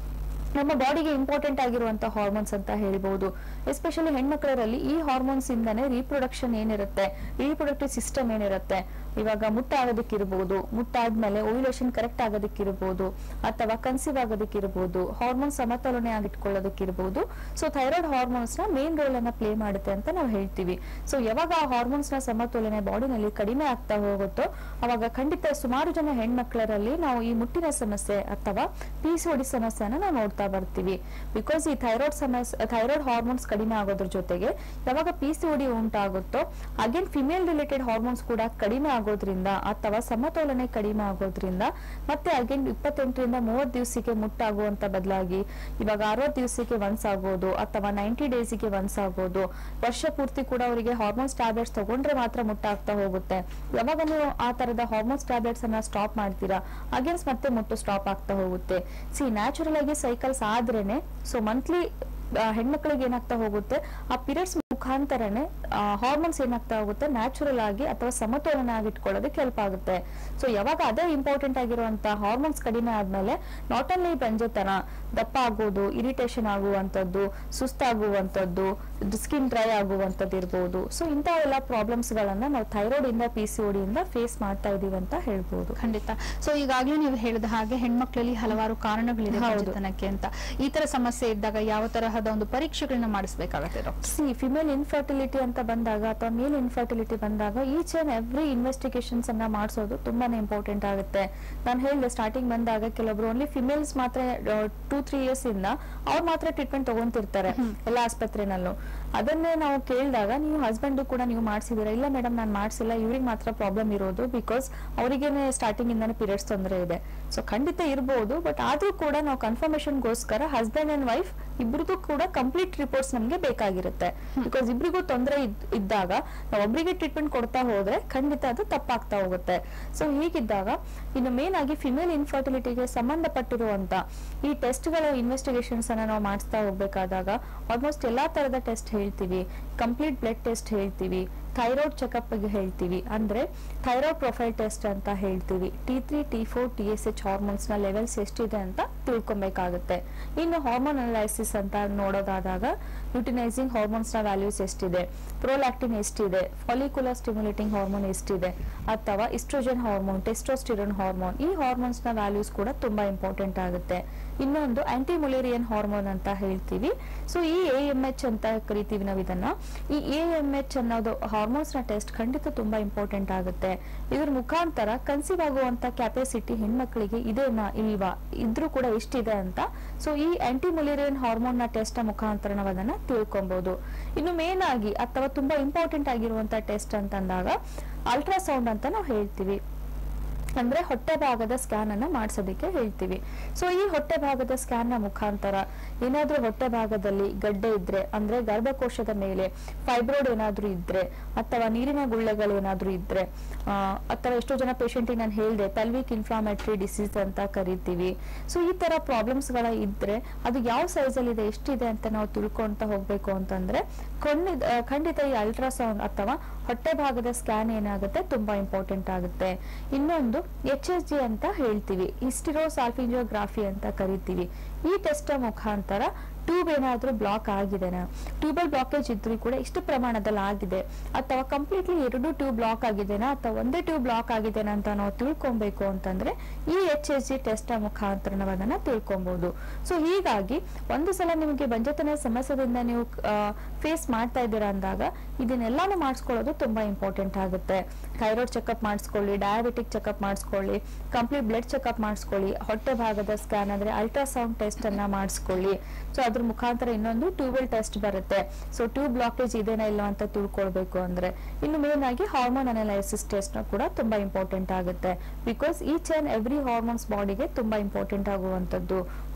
ನಮ್ಮ ಬಾಡಿಗೆ ಇಂಪಾರ್ಟೆಂಟ್ ಆಗಿರುವಂತ ಹಾರ್ಮೋನ್ಸ್ ಅಂತ ಹೇಳ್ಬೋದು ಎಸ್ಪೆಷಲಿ ಹೆಣ್ಮಕ್ಳರಲ್ಲಿ ಈ ಹಾರ್ಮೋನ್ಸ್ ಇಂದಾನೆ ರೀಪ್ರೊಡಕ್ಷನ್ ಏನಿರುತ್ತೆ ರೀಪ್ರೊಡಕ್ಟಿವ್ ಸಿಸ್ಟಮ್ ಏನಿರುತ್ತೆ ಇವಾಗ ಮುಟ್ಟಾಗೋದಕ್ಕಿರ್ಬೋದು ಮುಟ್ಟಾದ್ಮೇಲೆ ಓವ್ಯುಲೇಷನ್ ಕರೆಕ್ಟ್ ಆಗೋದಕ್ಕಿರ್ಬೋದು ಅಥವಾ ಕನ್ಸೀವ್ ಆಗೋದಕ್ಕಿರ್ಬೋದು ಹಾರ್ಮೋನ್ ಸಮತೋಲನೆ ಆಗಿಟ್ಕೊಳ್ಳೋದಕ್ಕಿರ್ಬೋದು ಸೊ ಥೈರಾಯ್ಡ್ ಹಾರ್ಮೋನ್ಸ್ ನ ಮೇನ್ ರೋಲ್ ಅನ್ನ ಪ್ಲೇ ಮಾಡುತ್ತೆ ಅಂತ ನಾವು ಹೇಳ್ತೀವಿ ಸೊ ಯಾವಾಗ ಆ ಹಾರ್ಮೋನ್ಸ್ ನ ಸಮತೋಲನೆ ಬಾಡಿನಲ್ಲಿ ಕಡಿಮೆ ಆಗ್ತಾ ಹೋಗುತ್ತೋ ಅವಾಗ ಖಂಡಿತ ಸುಮಾರು ಜನ ಹೆಣ್ಮಕ್ಳರಲ್ಲಿ ನಾವು ಈ ಮುಟ್ಟಿನ ಸಮಸ್ಯೆ ಅಥವಾ ಪಿ ಸಿ ಒಡಿ ಸಮಸ್ಯೆನ ನಾವು ನೋಡ್ತಾ ಬರ್ತೀವಿ ಬಿಕಾಸ್ ಈ ಥೈರಾಯ್ಡ್ ಸಮಸ್ಯೆ ಥೈರಾಯ್ಡ್ ಹಾರ್ಮೋನ್ಸ್ ಕಡಿಮೆ ಆಗೋದ್ರ ಜೊತೆಗೆ ಯಾವಾಗ ಪಿ ಸಿ ಒಡಿ ಉಂಟಾಗುತ್ತೋ ಅಗೇನ್ ಫಿಮೇಲ್ ರಿಲೇಟೆಡ್ ಹಾರ್ಮೋನ್ಸ್ ಕೂಡ ಕಡಿಮೆ ಆಗೋದ್ರಿಂದ ಅಥವಾ ಸಮತೋಲನೆ ಕಡಿಮೆ ಆಗೋದ್ರಿಂದ ಮತ್ತೆ ಅಗೇನ್ ಇಪ್ಪತ್ತೆಂಟರಿಂದ ಮೂವತ್ತು ದಿವಸಕ್ಕೆ ಮುಟ್ಟಾಗುವಂತ ಬದಲಾಗಿ ಇವಾಗ ಅರವತ್ತು ದಿವಸಕ್ಕೆ ಒನ್ಸ್ ಆಗೋದು ಅಥವಾ ನೈಂಟಿ ಡೇಸಿಗೆ ಒನ್ಸ್ ಆಗೋದು ವರ್ಷ ಪೂರ್ತಿ ಕೂಡ ಅವರಿಗೆ ಹಾರ್ಮೋನ್ಸ್ ಟ್ಯಾಬ್ಲೆಟ್ಸ್ ತಗೊಂಡ್ರೆ ಮಾತ್ರ ಮುಟ್ಟಾಗ್ತಾ ಹೋಗುತ್ತೆ ಯಾವಾಗ ನೀವು ಆ ತರದ ಹಾರ್ಮೋನ್ಸ್ ಟ್ಯಾಬ್ಲೆಟ್ಸ್ ಅನ್ನ ಸ್ಟಾಪ್ ಮಾಡ್ತೀರಾ ಅಗೇನ್ಸ್ ಮತ್ತೆ ಮುಟ್ಟು ಸ್ಟಾಪ್ ಆಗ್ತಾ ಹೋಗುತ್ತೆ ಸಿ ನ್ಯಾಚುರಲ್ ಆಗಿ ಸೈಕಲ್ಸ್ ಆದ್ರೇನೆ ಸೊ ಮಂತ್ಲಿ ಹೆಣ್ಮಕ್ಳಿಗೆ ಏನಾಗ್ತಾ ಹೋಗುತ್ತೆ ಆ ಪೀರಿಯಡ್ಸ್ ಮುಖಾಂತರನೇ ಹಾರ್ಮೋನ್ಸ್ ಏನಾಗ್ತಾ ಹೋಗುತ್ತೆ ನ್ಯಾಚುರಲ್ ಆಗಿ ಅಥವಾ ಸಮತೋಲನ ಆಗಿಟ್ಕೊಳ್ಳೋದಕ್ಕೆ ಹೆಲ್ಪ್ ಆಗುತ್ತೆ ಸೊ ಯಾವಾಗ ಅದೇ ಇಂಪಾರ್ಟೆಂಟ್ ಆಗಿರುವಂತ ಹಾರ್ಮೋನ್ಸ್ ಕಡಿಮೆ ಆದ್ಮೇಲೆ ನಾಟ್ ಓನ್ಲಿ ಬಂಜೆತನ ದಪ್ಪ ಆಗೋದು ಇರಿಟೇಷನ್ ಆಗುವಂತದ್ದು ಸುಸ್ತಾಗುವಂತದ್ದು ಸ್ಕಿನ್ ಡ್ರೈ ಆಗುವಂತದ್ದು ಇರ್ಬೋದು ಸೊ ಇಂಥವೆಲ್ಲ ಪ್ರಾಬ್ಲಮ್ಸ್ ಗಳನ್ನ ನಾವು ಥೈರಾಯ್ಡ್ ಇಂದ ಪಿ ಸಿ ಇಂದ ಫೇಸ್ ಮಾಡ್ತಾ ಇದೀವಿ ಅಂತ ಹೇಳ್ಬೋದು ಖಂಡಿತ ಸೊ ಈಗಾಗಲೇ ನೀವು ಹೇಳಿದ ಹಾಗೆ ಹೆಣ್ಮಕ್ಳಲ್ಲಿ ಹಲವಾರು ಕಾರಣಗಳಿದೆ ಹೌದು. ಬಂಜೆತನಕ್ಕೆ ಅಂತ ಈ ತರ ಸಮಸ್ಯೆ ಇದ್ದಾಗ ಯಾವ ತರಹದ ಒಂದು ಪರೀಕ್ಷೆಗಳನ್ನ ಮಾಡಿಸ್ಬೇಕಾಗತ್ತೆ ಡಾಕ್ಟರ್ ಸಿ ಫಿಮೇಲ್ ಇನ್ಫರ್ಟಿಲಿಟಿ ಅಂತ ಬಂದಾಗ ಅಥವಾ ಮೇಲ್ ಇನ್ಫರ್ಟಿಲಿಟಿ ಬಂದಾಗ ಈಚ್ ಅಂಡ್ ಎವ್ರಿ ಇನ್ವೆಸ್ಟಿಗೇಷನ್ಸ್ ಅನ್ನ ಮಾಡಿಸೋದು ತುಂಬಾನೇ ಇಂಪಾರ್ಟೆಂಟ್ ಆಗುತ್ತೆ ನಾನು ಹೇಳಿದೆ ಸ್ಟಾರ್ಟಿಂಗ್ ಬಂದಾಗ ಕೆಲವೊಬ್ರು ಓನ್ಲಿ ಫಿಮೇಲ್ಸ್ ಮಾತ್ರ ಟೂ ತ್ರೀ ಇಯರ್ಸ್ ಇಂದ ಅವ್ರು ಮಾತ್ರ ಟ್ರೀಟ್ಮೆಂಟ್ ತಗೊಂತಿರ್ತಾರೆ ಎಲ್ಲ ಆಸ್ಪತ್ರೆನಲ್ಲೂ ಅದನ್ನೇ ನಾವು ಕೇಳಿದಾಗ ನೀವು ಹಸ್ಬೆಂಡ್ ಕೂಡ ನೀವು ಮಾಡಿಸಿದೀರಾ ಇಲ್ಲ ಮೇಡಮ್ ನಾನು ಮಾಡಿಸಿಲ್ಲ ಇವ್ರಿಗೆ ಮಾತ್ರ ಪ್ರಾಬ್ಲಮ್ ಇರೋದು ಬಿಕಾಸ್ ಅವರಿಗೇನೆ ಸ್ಟಾರ್ಟಿಂಗ್ ಇಂದಾನೆ ಪೀರಿಯಡ್ಸ್ ತೊಂದರೆ ಇದೆ ಸೊ ಖಂಡಿತ ಇರ್ಬೋದು ಬಟ್ ಆದ್ರೂ ಕೂಡ ನಾವು ಕನ್ಫರ್ಮೇಶನ್ಗೋಸ್ಕರ ಹಸ್ಬೆಂಡ್ ಅಂಡ್ ವೈಫ್ ಇಬ್ರದ್ದು ಕೂಡ ಕಂಪ್ಲೀಟ್ ರಿಪೋರ್ಟ್ಸ್ ನಮ್ಗೆ ಬೇಕಾಗಿರುತ್ತೆ ಬಿಕಾಸ್ ಇಬ್ರಿಗೂ ತೊಂದರೆ ಇದ್ದಾಗ ನಾವು ಒಬ್ರಿಗೆ ಟ್ರೀಟ್ಮೆಂಟ್ ಕೊಡ್ತಾ ಹೋದ್ರೆ ಖಂಡಿತ ಅದು ತಪ್ಪಾಗ್ತಾ ಹೋಗುತ್ತೆ ಸೊ ಹೀಗಿದ್ದಾಗ ಇನ್ನು ಮೇನ್ ಆಗಿ ಫಿಮೇಲ್ ಇನ್ಫರ್ಟಿಲಿಟಿಗೆ ಸಂಬಂಧಪಟ್ಟಿರುವಂತ ಈ ಟೆಸ್ಟ್ಗಳ ಇನ್ವೆಸ್ಟಿಗೇಷನ್ಸ್ ಅನ್ನ ನಾವು ಮಾಡಿಸ್ತಾ ಹೋಗ್ಬೇಕಾದಾಗ ಆಲ್ಮೋಸ್ಟ್ ಎಲ್ಲಾ ತರದ ಟೆಸ್ಟ್ ಹೇಳ್ತೀವಿ ಕಂಪ್ಲೀಟ್ ಬ್ಲಡ್ ಟೆಸ್ಟ್ ಹೇಳ್ತೀವಿ ಥೈರಾಯ್ಡ್ ಚೆಕಪ್ ಹೇಳ್ತೀವಿ ಅಂದ್ರೆ ಥೈರಾಯ್ಡ್ ಪ್ರೊಫೈಲ್ ಟೆಸ್ಟ್ ಅಂತ ಹೇಳ್ತೀವಿ T three T four T S H hormones ನ ಲೆವೆಲ್ಸ್ ಎಷ್ಟಿದೆ ಅಂತ ತಿಳ್ಕೊಬೇಕಾಗುತ್ತೆ ಇನ್ನು ಹಾರ್ಮೋನ್ ಅನಲೈಸಿಸ್ ಅಂತ ನೋಡೋದಾದಾಗ ಯುಟಿನೈಸಿಂಗ್ ಹಾರ್ಮೋನ್ಸ್ ನ ವ್ಯಾಲ್ಯೂಸ್ ಎಷ್ಟಿದೆ ಪ್ರೋಲ್ಯಾಕ್ಟಿನ್ ಎಷ್ಟಿದೆ ಫಾಲಿಕ್ಯುಲರ್ ಸ್ಟಿಮ್ಯುಲೇಟಿಂಗ್ ಹಾರ್ಮೋನ್ ಎಷ್ಟಿದೆ ಅಥವಾ ಇಸ್ಟ್ರೋಜನ್ ಹಾರ್ಮೋನ್ ಟೆಸ್ಟೋಸ್ಟಿರೋನ್ ಹಾರ್ಮೋನ್ ಈ ಹಾರ್ಮೋನ್ಸ್ ನ ವ್ಯಾಲ್ಯೂಸ್ ಕೂಡ ತುಂಬಾ ಇಂಪಾರ್ಟೆಂಟ್ ಆಗುತ್ತೆ ಇನ್ನೊಂದು ಆಂಟಿ ಮುಲೇರಿಯನ್ ಹಾರ್ಮೋನ್ ಅಂತ ಹೇಳ್ತೀವಿ ಸೊ ಈ ಎ ಎಂ ಎಚ್ ಅಂತ ಕರಿತೀವಿ ನಾವು ಇದನ್ನ ಈ ಎ ಎಂ ಎಚ್ ಅನ್ನೋದು ಹಾರ್ಮೋನ್ಸ್ ನ ಟೆಸ್ಟ್ ಖಂಡಿತ ತುಂಬಾ ಇಂಪಾರ್ಟೆಂಟ್ ಆಗುತ್ತೆ ಇದ್ರ ಮುಖಾಂತರ ಕನ್ಸೀವ್ ಆಗುವಂತ ಕ್ಯಾಪಾಸಿಟಿ ಹೆಣ್ಮಕ್ಳಿಗೆ ಇದೆನಾ ಇಲ್ವಾ ಇದ್ರೂ ಕೂಡ ಎಷ್ಟಿದೆ ಅಂತ ಸೊ ಈ ಆಂಟಿ ಮುಲೇರಿಯನ್ ಹಾರ್ಮೋನ್ ನ ಟೆಸ್ಟ್ ಮುಖಾಂತರ ನಾವು ಅದನ್ನ ತಿಳ್ಕೊಬಹುದು ಇನ್ನು ಮೇನ್ ಆಗಿ ಅಥವಾ ತುಂಬಾ ಇಂಪಾರ್ಟೆಂಟ್ ಆಗಿರುವಂತ ಟೆಸ್ಟ್ ಅಂತಂದಾಗ ಅಲ್ಟ್ರಾಸೌಂಡ್ ಅಂತ ನಾವು ಹೇಳ್ತೀವಿ ಅಂದ್ರೆ ಹೊಟ್ಟೆ ಭಾಗದ ಸ್ಕ್ಯಾನ್ ಅನ್ನ ಮಾಡಿಸೋದಕ್ಕೆ ಹೇಳ್ತೀವಿ ಸೊ ಈ ಹೊಟ್ಟೆ ಭಾಗದ ಸ್ಕ್ಯಾನ್ ನ ಮುಖಾಂತರ ಏನಾದ್ರೂ ಹೊಟ್ಟೆ ಭಾಗದಲ್ಲಿ ಗಡ್ಡೆ ಇದ್ರೆ ಅಂದ್ರೆ ಗರ್ಭಕೋಶದ ಮೇಲೆ ಫೈಬ್ರೋಡ್ ಏನಾದ್ರೂ ಇದ್ರೆ ಅಥವಾ ನೀರಿನ ಗುಳ್ಳೆಗಳು ಏನಾದ್ರೂ ಇದ್ರೆ ಆ, ಅಥವಾ ಎಷ್ಟೋ ಜನ ಪೇಷಂಟ್ ನಾನು ಹೇಳಿದೆ ಪೆಲ್ವಿಕ್ ಇನ್ಫ್ಲಾಮೇಟರಿ ಡಿಸೀಸ್ ಅಂತ ಕರಿತೀವಿ ಸೊ ಈ ತರ ಪ್ರಾಬ್ಲಮ್ಸ್ ಗಳ ಇದ್ರೆ ಅದು ಯಾವ ಸೈಜ್ ಅಲ್ಲಿ ಇದೆ ಎಷ್ಟಿದೆ ಅಂತ ನಾವು ತಿಳ್ಕೊಂತ ಹೋಗ್ಬೇಕು ಅಂತಂದ್ರೆ ಖಂಡಿತ ಆ, ಖಂಡಿತ ಈ ಅಲ್ಟ್ರಾಸೌಂಡ್ ಅಥವಾ ಹೊಟ್ಟೆ ಭಾಗದ ಸ್ಕ್ಯಾನ್ ಏನಾಗುತ್ತೆ ತುಂಬಾ ಇಂಪಾರ್ಟೆಂಟ್ ಆಗುತ್ತೆ ಇನ್ನೊಂದು ಎಚ್ ಎಸ್ ಜಿ ಅಂತ ಹೇಳ್ತೀವಿ ಹಿಸ್ಟಿರೋಸಾಲ್ಫಿಂಜಿಯೋಗ್ರಾಫಿ ಅಂತ ಕರಿತೀವಿ ಈ ಟೆಸ್ಟ್ ಮುಖಾಂತರ ಟ್ಯೂಬ್ ಏನಾದ್ರೂ ಬ್ಲಾಕ್ ಆಗಿದೆನಾ ಟ್ಯೂಬಲ್ ಬ್ಲಾಕೇಜ್ ಇದ್ರೂ ಕೂಡ ಇಷ್ಟು ಪ್ರಮಾಣದಲ್ಲಿ ಆಗಿದೆ ಅಥವಾ ಕಂಪ್ಲೀಟ್ಲಿ ಎರಡು ಟ್ಯೂಬ್ ಬ್ಲಾಕ್ ಆಗಿದೆನಾ ಅಥವಾ ಒಂದೇ ಟ್ಯೂಬ್ ಬ್ಲಾಕ್ ಆಗಿದೆನಾ ಅಂತ ನಾವು ತಿಳ್ಕೊಬೇಕು ಅಂತಂದ್ರೆ ಈ ಎಚ್ ಎಸ್ ಜಿ ಟೆಸ್ಟ್ ಮುಖಾಂತರ ನಾವು ಅದನ್ನ ತಿಳ್ಕೊಬಹುದು ಸೊ ಹೀಗಾಗಿ ಒಂದು ಸಲ ನಿಮಗೆ ಬಂಜತನ ಸಮಸ್ಯೆದಿಂದ ನೀವು ಫೇಸ್ ಮಾಡ್ತಾ ಇದ್ದೀರಾ ಅಂದಾಗ ಇದನ್ನೆಲ್ಲಾನು ಮಾಡಿಸ್ಕೊಳ್ಳೋದು ತುಂಬಾ ಇಂಪಾರ್ಟೆಂಟ್ ಆಗುತ್ತೆ ಥೈರಾಯ್ಡ್ ಚೆಕಪ್ ಮಾಡಿಸ್ಕೊಳ್ಳಿ ಡಯಾಬಿಟಿಕ್ ಚೆಕಪ್ ಮಾಡಿಸ್ಕೊಳ್ಳಿ ಕಂಪ್ಲೀಟ್ ಬ್ಲಡ್ ಚೆಕಪ್ ಮಾಡಿಸ್ಕೊಳ್ಳಿ ಹೊಟ್ಟೆ ಭಾಗದ ಸ್ಕ್ಯಾನ್ ಅಂದ್ರೆ ಅಲ್ಟ್ರಾಸೌಂಡ್ ಟೆಸ್ಟ್ ಅನ್ನ ಮಾಡಿಸ್ಕೊಳ್ಳಿ ಸೊ ಅದ್ರ ಮುಖಾಂತರ ಇನ್ನೊಂದು ಟ್ಯೂಬಲ್ ಟೆಸ್ಟ್ ಬರುತ್ತೆ ಸೊ ಟ್ಯೂಬ್ ಬ್ಲಾಕೇಜ್ ಇದೆನಾ ಇಲ್ಲ ಅಂತ ತಿಳ್ಕೊಳ್ಬೇಕು ಅಂದ್ರೆ ಇನ್ನು ಮೇನ್ ಆಗಿ ಹಾರ್ಮೋನ್ ಅನಲೈಸಿಸ್ ಟೆಸ್ಟ್ ಕೂಡ ತುಂಬಾ ಇಂಪಾರ್ಟೆಂಟ್ ಆಗುತ್ತೆ because each and every hormones ಬಾಡಿಗೆ ತುಂಬಾ ಇಂಪಾರ್ಟೆಂಟ್ ಆಗುವಂತದ್ದು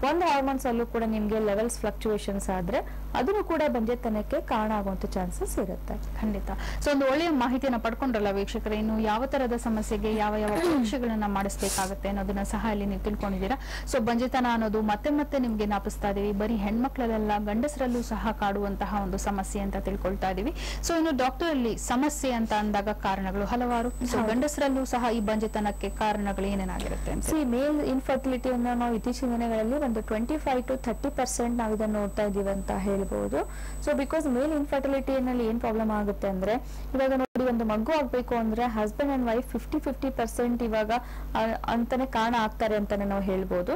ಒಂದು ಹಾರ್ಮೋನ್ಸ್ ಅಲ್ಲೂ ಕೂಡ ನಿಮ್ಗೆ ಲೆವೆಲ್ಸ್ ಫ್ಲಕ್ಚುಯೇಷನ್ಸ್ ಆದ್ರೆ ಅದನ್ನು ಕೂಡ ಬಂಜೆತನಕ್ಕೆ ಕಾರಣ ಆಗುವಂತ ಚಾನ್ಸಸ್ ಇರುತ್ತೆ ಖಂಡಿತ ಸೊ ಒಂದು ಒಳ್ಳೆಯ ಮಾಹಿತಿಯನ್ನ ಪಡ್ಕೊಂಡ್ರಲ್ಲ ವೀಕ್ಷಕರೇ ಇನ್ನು ಯಾವ ತರದ ಸಮಸ್ಯೆಗೆ ಯಾವ ಯಾವ ಪರೀಕ್ಷೆಗಳನ್ನ ಮಾಡಿಸ್ಬೇಕಾಗುತ್ತೆ ಅನ್ನೋದನ್ನ ಸಹ ಇಲ್ಲಿ ನೀವು ತಿಳ್ಕೊಂಡಿದ್ದೀರಾ ಸೊ ಬಂಜೆತನ ಅನ್ನೋದು ಮತ್ತೆ ಮತ್ತೆ ನಿಮ್ಗೆ ಜ್ಞಾಪಿಸ್ತಾ ಇದೀವಿ ಬರೀ ಹೆಣ್ಮಕ್ಳಲ್ಲ ಗಂಡಸರಲ್ಲೂ ಸಹ ಕಾಡುವಂತಹ ಒಂದು ಸಮಸ್ಯೆ ಅಂತ ತಿಳ್ಕೊಳ್ತಾ ಇದೀವಿ ಸೊ ಇನ್ನು ಡಾಕ್ಟರ್ ಅಲ್ಲಿ ಸಮಸ್ಯೆ ಅಂತ ಅಂದಾಗ ಕಾರಣಗಳು ಹಲವಾರು ಸೊ ಗಂಡಸರಲ್ಲೂ ಸಹ ಈ ಬಂಜೆತನಕ್ಕೆ ಕಾರಣಗಳು ಏನೇನಾಗಿರುತ್ತೆ ಅಂತ ಸಿ ಮೇಲ್ ಇನ್ಫರ್ಟಿಲಿಟಿಯನ್ನು ನಾವು ಇತ್ತೀಚಿನ ದಿನಗಳಲ್ಲಿ ಒಂದು twenty five to thirty percent ನಾವು ಇದನ್ನು ನೋಡ್ತಾ ಇದ್ದೀವಿ ಅಂತ ಹೇಳ್ಬೋದು ಸೊ ಬಿಕಾಸ್ ಮೇಲ್ ಇನ್ಫರ್ಟಿಲಿಟಿನಲ್ಲಿ ಏನ್ ಪ್ರಾಬ್ಲಮ್ ಆಗುತ್ತೆ ಅಂದ್ರೆ ಇವಾಗ ನೋಡಿ ಒಂದು ಮಗು ಆಗ್ಬೇಕು ಅಂದ್ರೆ husband and wife fifty fifty percent ಇವಾಗ ಆ, ಅಂತಾನೆ ಕಾರಣ ಆಗ್ತಾರೆ ಅಂತಾನೆ ನಾವು ಹೇಳ್ಬೋದು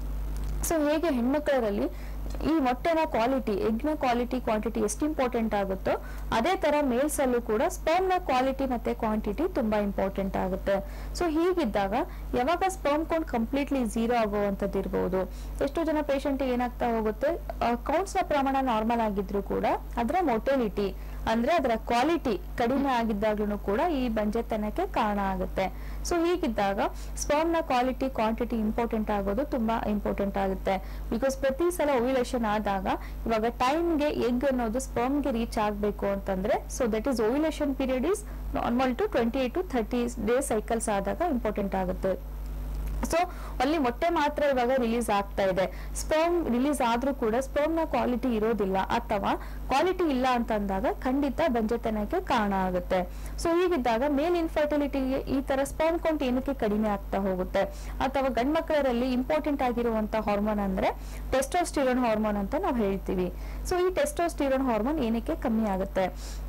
ಸೊ ಹೇಗೆ ಹೆಣ್ಮಕ್ಳರಲ್ಲಿ ಈ ಮೊಟ್ಟೆನ ಕ್ವಾಲಿಟಿ ಎಗ್ನ ಕ್ವಾಲಿಟಿ ಕ್ವಾಂಟಿಟಿ ಎಷ್ಟು ಇಂಪಾರ್ಟೆಂಟ್ ಆಗುತ್ತೋ ಅದೇ ತರ ಮೇಲ್ಸ್ ಅಲ್ಲೂ ಕೂಡ ಸ್ಪರ್ಮ್ ನ ಕ್ವಾಲಿಟಿ ಮತ್ತೆ ಕ್ವಾಂಟಿಟಿ ತುಂಬಾ ಇಂಪಾರ್ಟೆಂಟ್ ಆಗುತ್ತೆ ಸೊ ಹೀಗಿದ್ದಾಗ ಯಾವಾಗ ಸ್ಪರ್ಮ್ ಕೌಂಟ್ ಕಂಪ್ಲೀಟ್ಲಿ ಝೀರೋ ಆಗುವಂತದ್ದು ಇರ್ಬೋದು ಎಷ್ಟೋ ಜನ ಪೇಷಂಟ್ ಏನಾಗ್ತಾ ಹೋಗುತ್ತೆ ಕೌಂಟ್ಸ್ ನ ಪ್ರಮಾಣ ನಾರ್ಮಲ್ ಆಗಿದ್ರು ಕೂಡ ಅದರ ಮೊಟೆಲಿಟಿ ಅಂದ್ರೆ ಅದರ ಕ್ವಾಲಿಟಿ ಕಡಿಮೆ ಆಗಿದ್ದಾಗ್ಲೂ ಕೂಡ ಈ ಬಂಜೆತನಕ್ಕೆ ಕಾರಣ ಆಗುತ್ತೆ ಸೊ ಹೀಗಿದ್ದಾಗ ಸ್ಪರ್ಮ್ ನ ಕ್ವಾಲಿಟಿ ಕ್ವಾಂಟಿಟಿ ಇಂಪಾರ್ಟೆಂಟ್ ಆಗೋದು ತುಂಬಾ ಇಂಪಾರ್ಟೆಂಟ್ ಆಗುತ್ತೆ ಬಿಕಾಸ್ ಪ್ರತಿ ಸಲ ಓವ್ಯುಲೇಷನ್ ಆದಾಗ ಇವಾಗ ಟೈಮ್ಗೆ ಎಗ್ ಅನ್ನೋದು sperm ಗೆ ರೀಚ್ ಆಗಬೇಕು ಅಂತಂದ್ರೆ so that is ovulation period is normal to twenty eight to thirty day cycles ಆದಾಗ ಇಂಪಾರ್ಟೆಂಟ್ ಆಗುತ್ತೆ ಸೊ ಅಲ್ಲಿ ಮೊಟ್ಟೆ ಮಾತ್ರ ಇವಾಗ ರಿಲೀಸ್ ಆಗ್ತಾ ಇದೆ ಸ್ಪರ್ಮ್ ರಿಲೀಸ್ ಆದ್ರೂ ಕೂಡ ಸ್ಪರ್ಮ್ ನ ಕ್ವಾಲಿಟಿ ಇರೋದಿಲ್ಲ ಅಥವಾ ಕ್ವಾಲಿಟಿ ಇಲ್ಲ ಅಂತ ಅಂದಾಗ ಖಂಡಿತ ಬಂಜೆತನಕ್ಕೆ ಕಾರಣ ಆಗುತ್ತೆ ಸೊ ಹೀಗಿದ್ದಾಗ ಮೇಲ್ ಇನ್ಫರ್ಟಿಲಿಟಿಗೆ ಈ ತರ ಸ್ಪರ್ಮ್ ಕೌಂಟ್ ಏನಕ್ಕೆ ಕಡಿಮೆ ಆಗ್ತಾ ಹೋಗುತ್ತೆ ಅಥವಾ ಗಂಡ್ಮಕ್ಳರಲ್ಲಿ ಇಂಪಾರ್ಟೆಂಟ್ ಆಗಿರುವಂತ ಹಾರ್ಮೋನ್ ಅಂದ್ರೆ ಟೆಸ್ಟೋಸ್ಟಿರೋನ್ ಹಾರ್ಮೋನ್ ಅಂತ ನಾವು ಹೇಳ್ತೀವಿ ಸೊ ಈ ಟೆಸ್ಟೋಸ್ಟಿರೋನ್ ಹಾರ್ಮೋನ್ ಏನಕ್ಕೆ ಕಮ್ಮಿ ಆಗುತ್ತೆ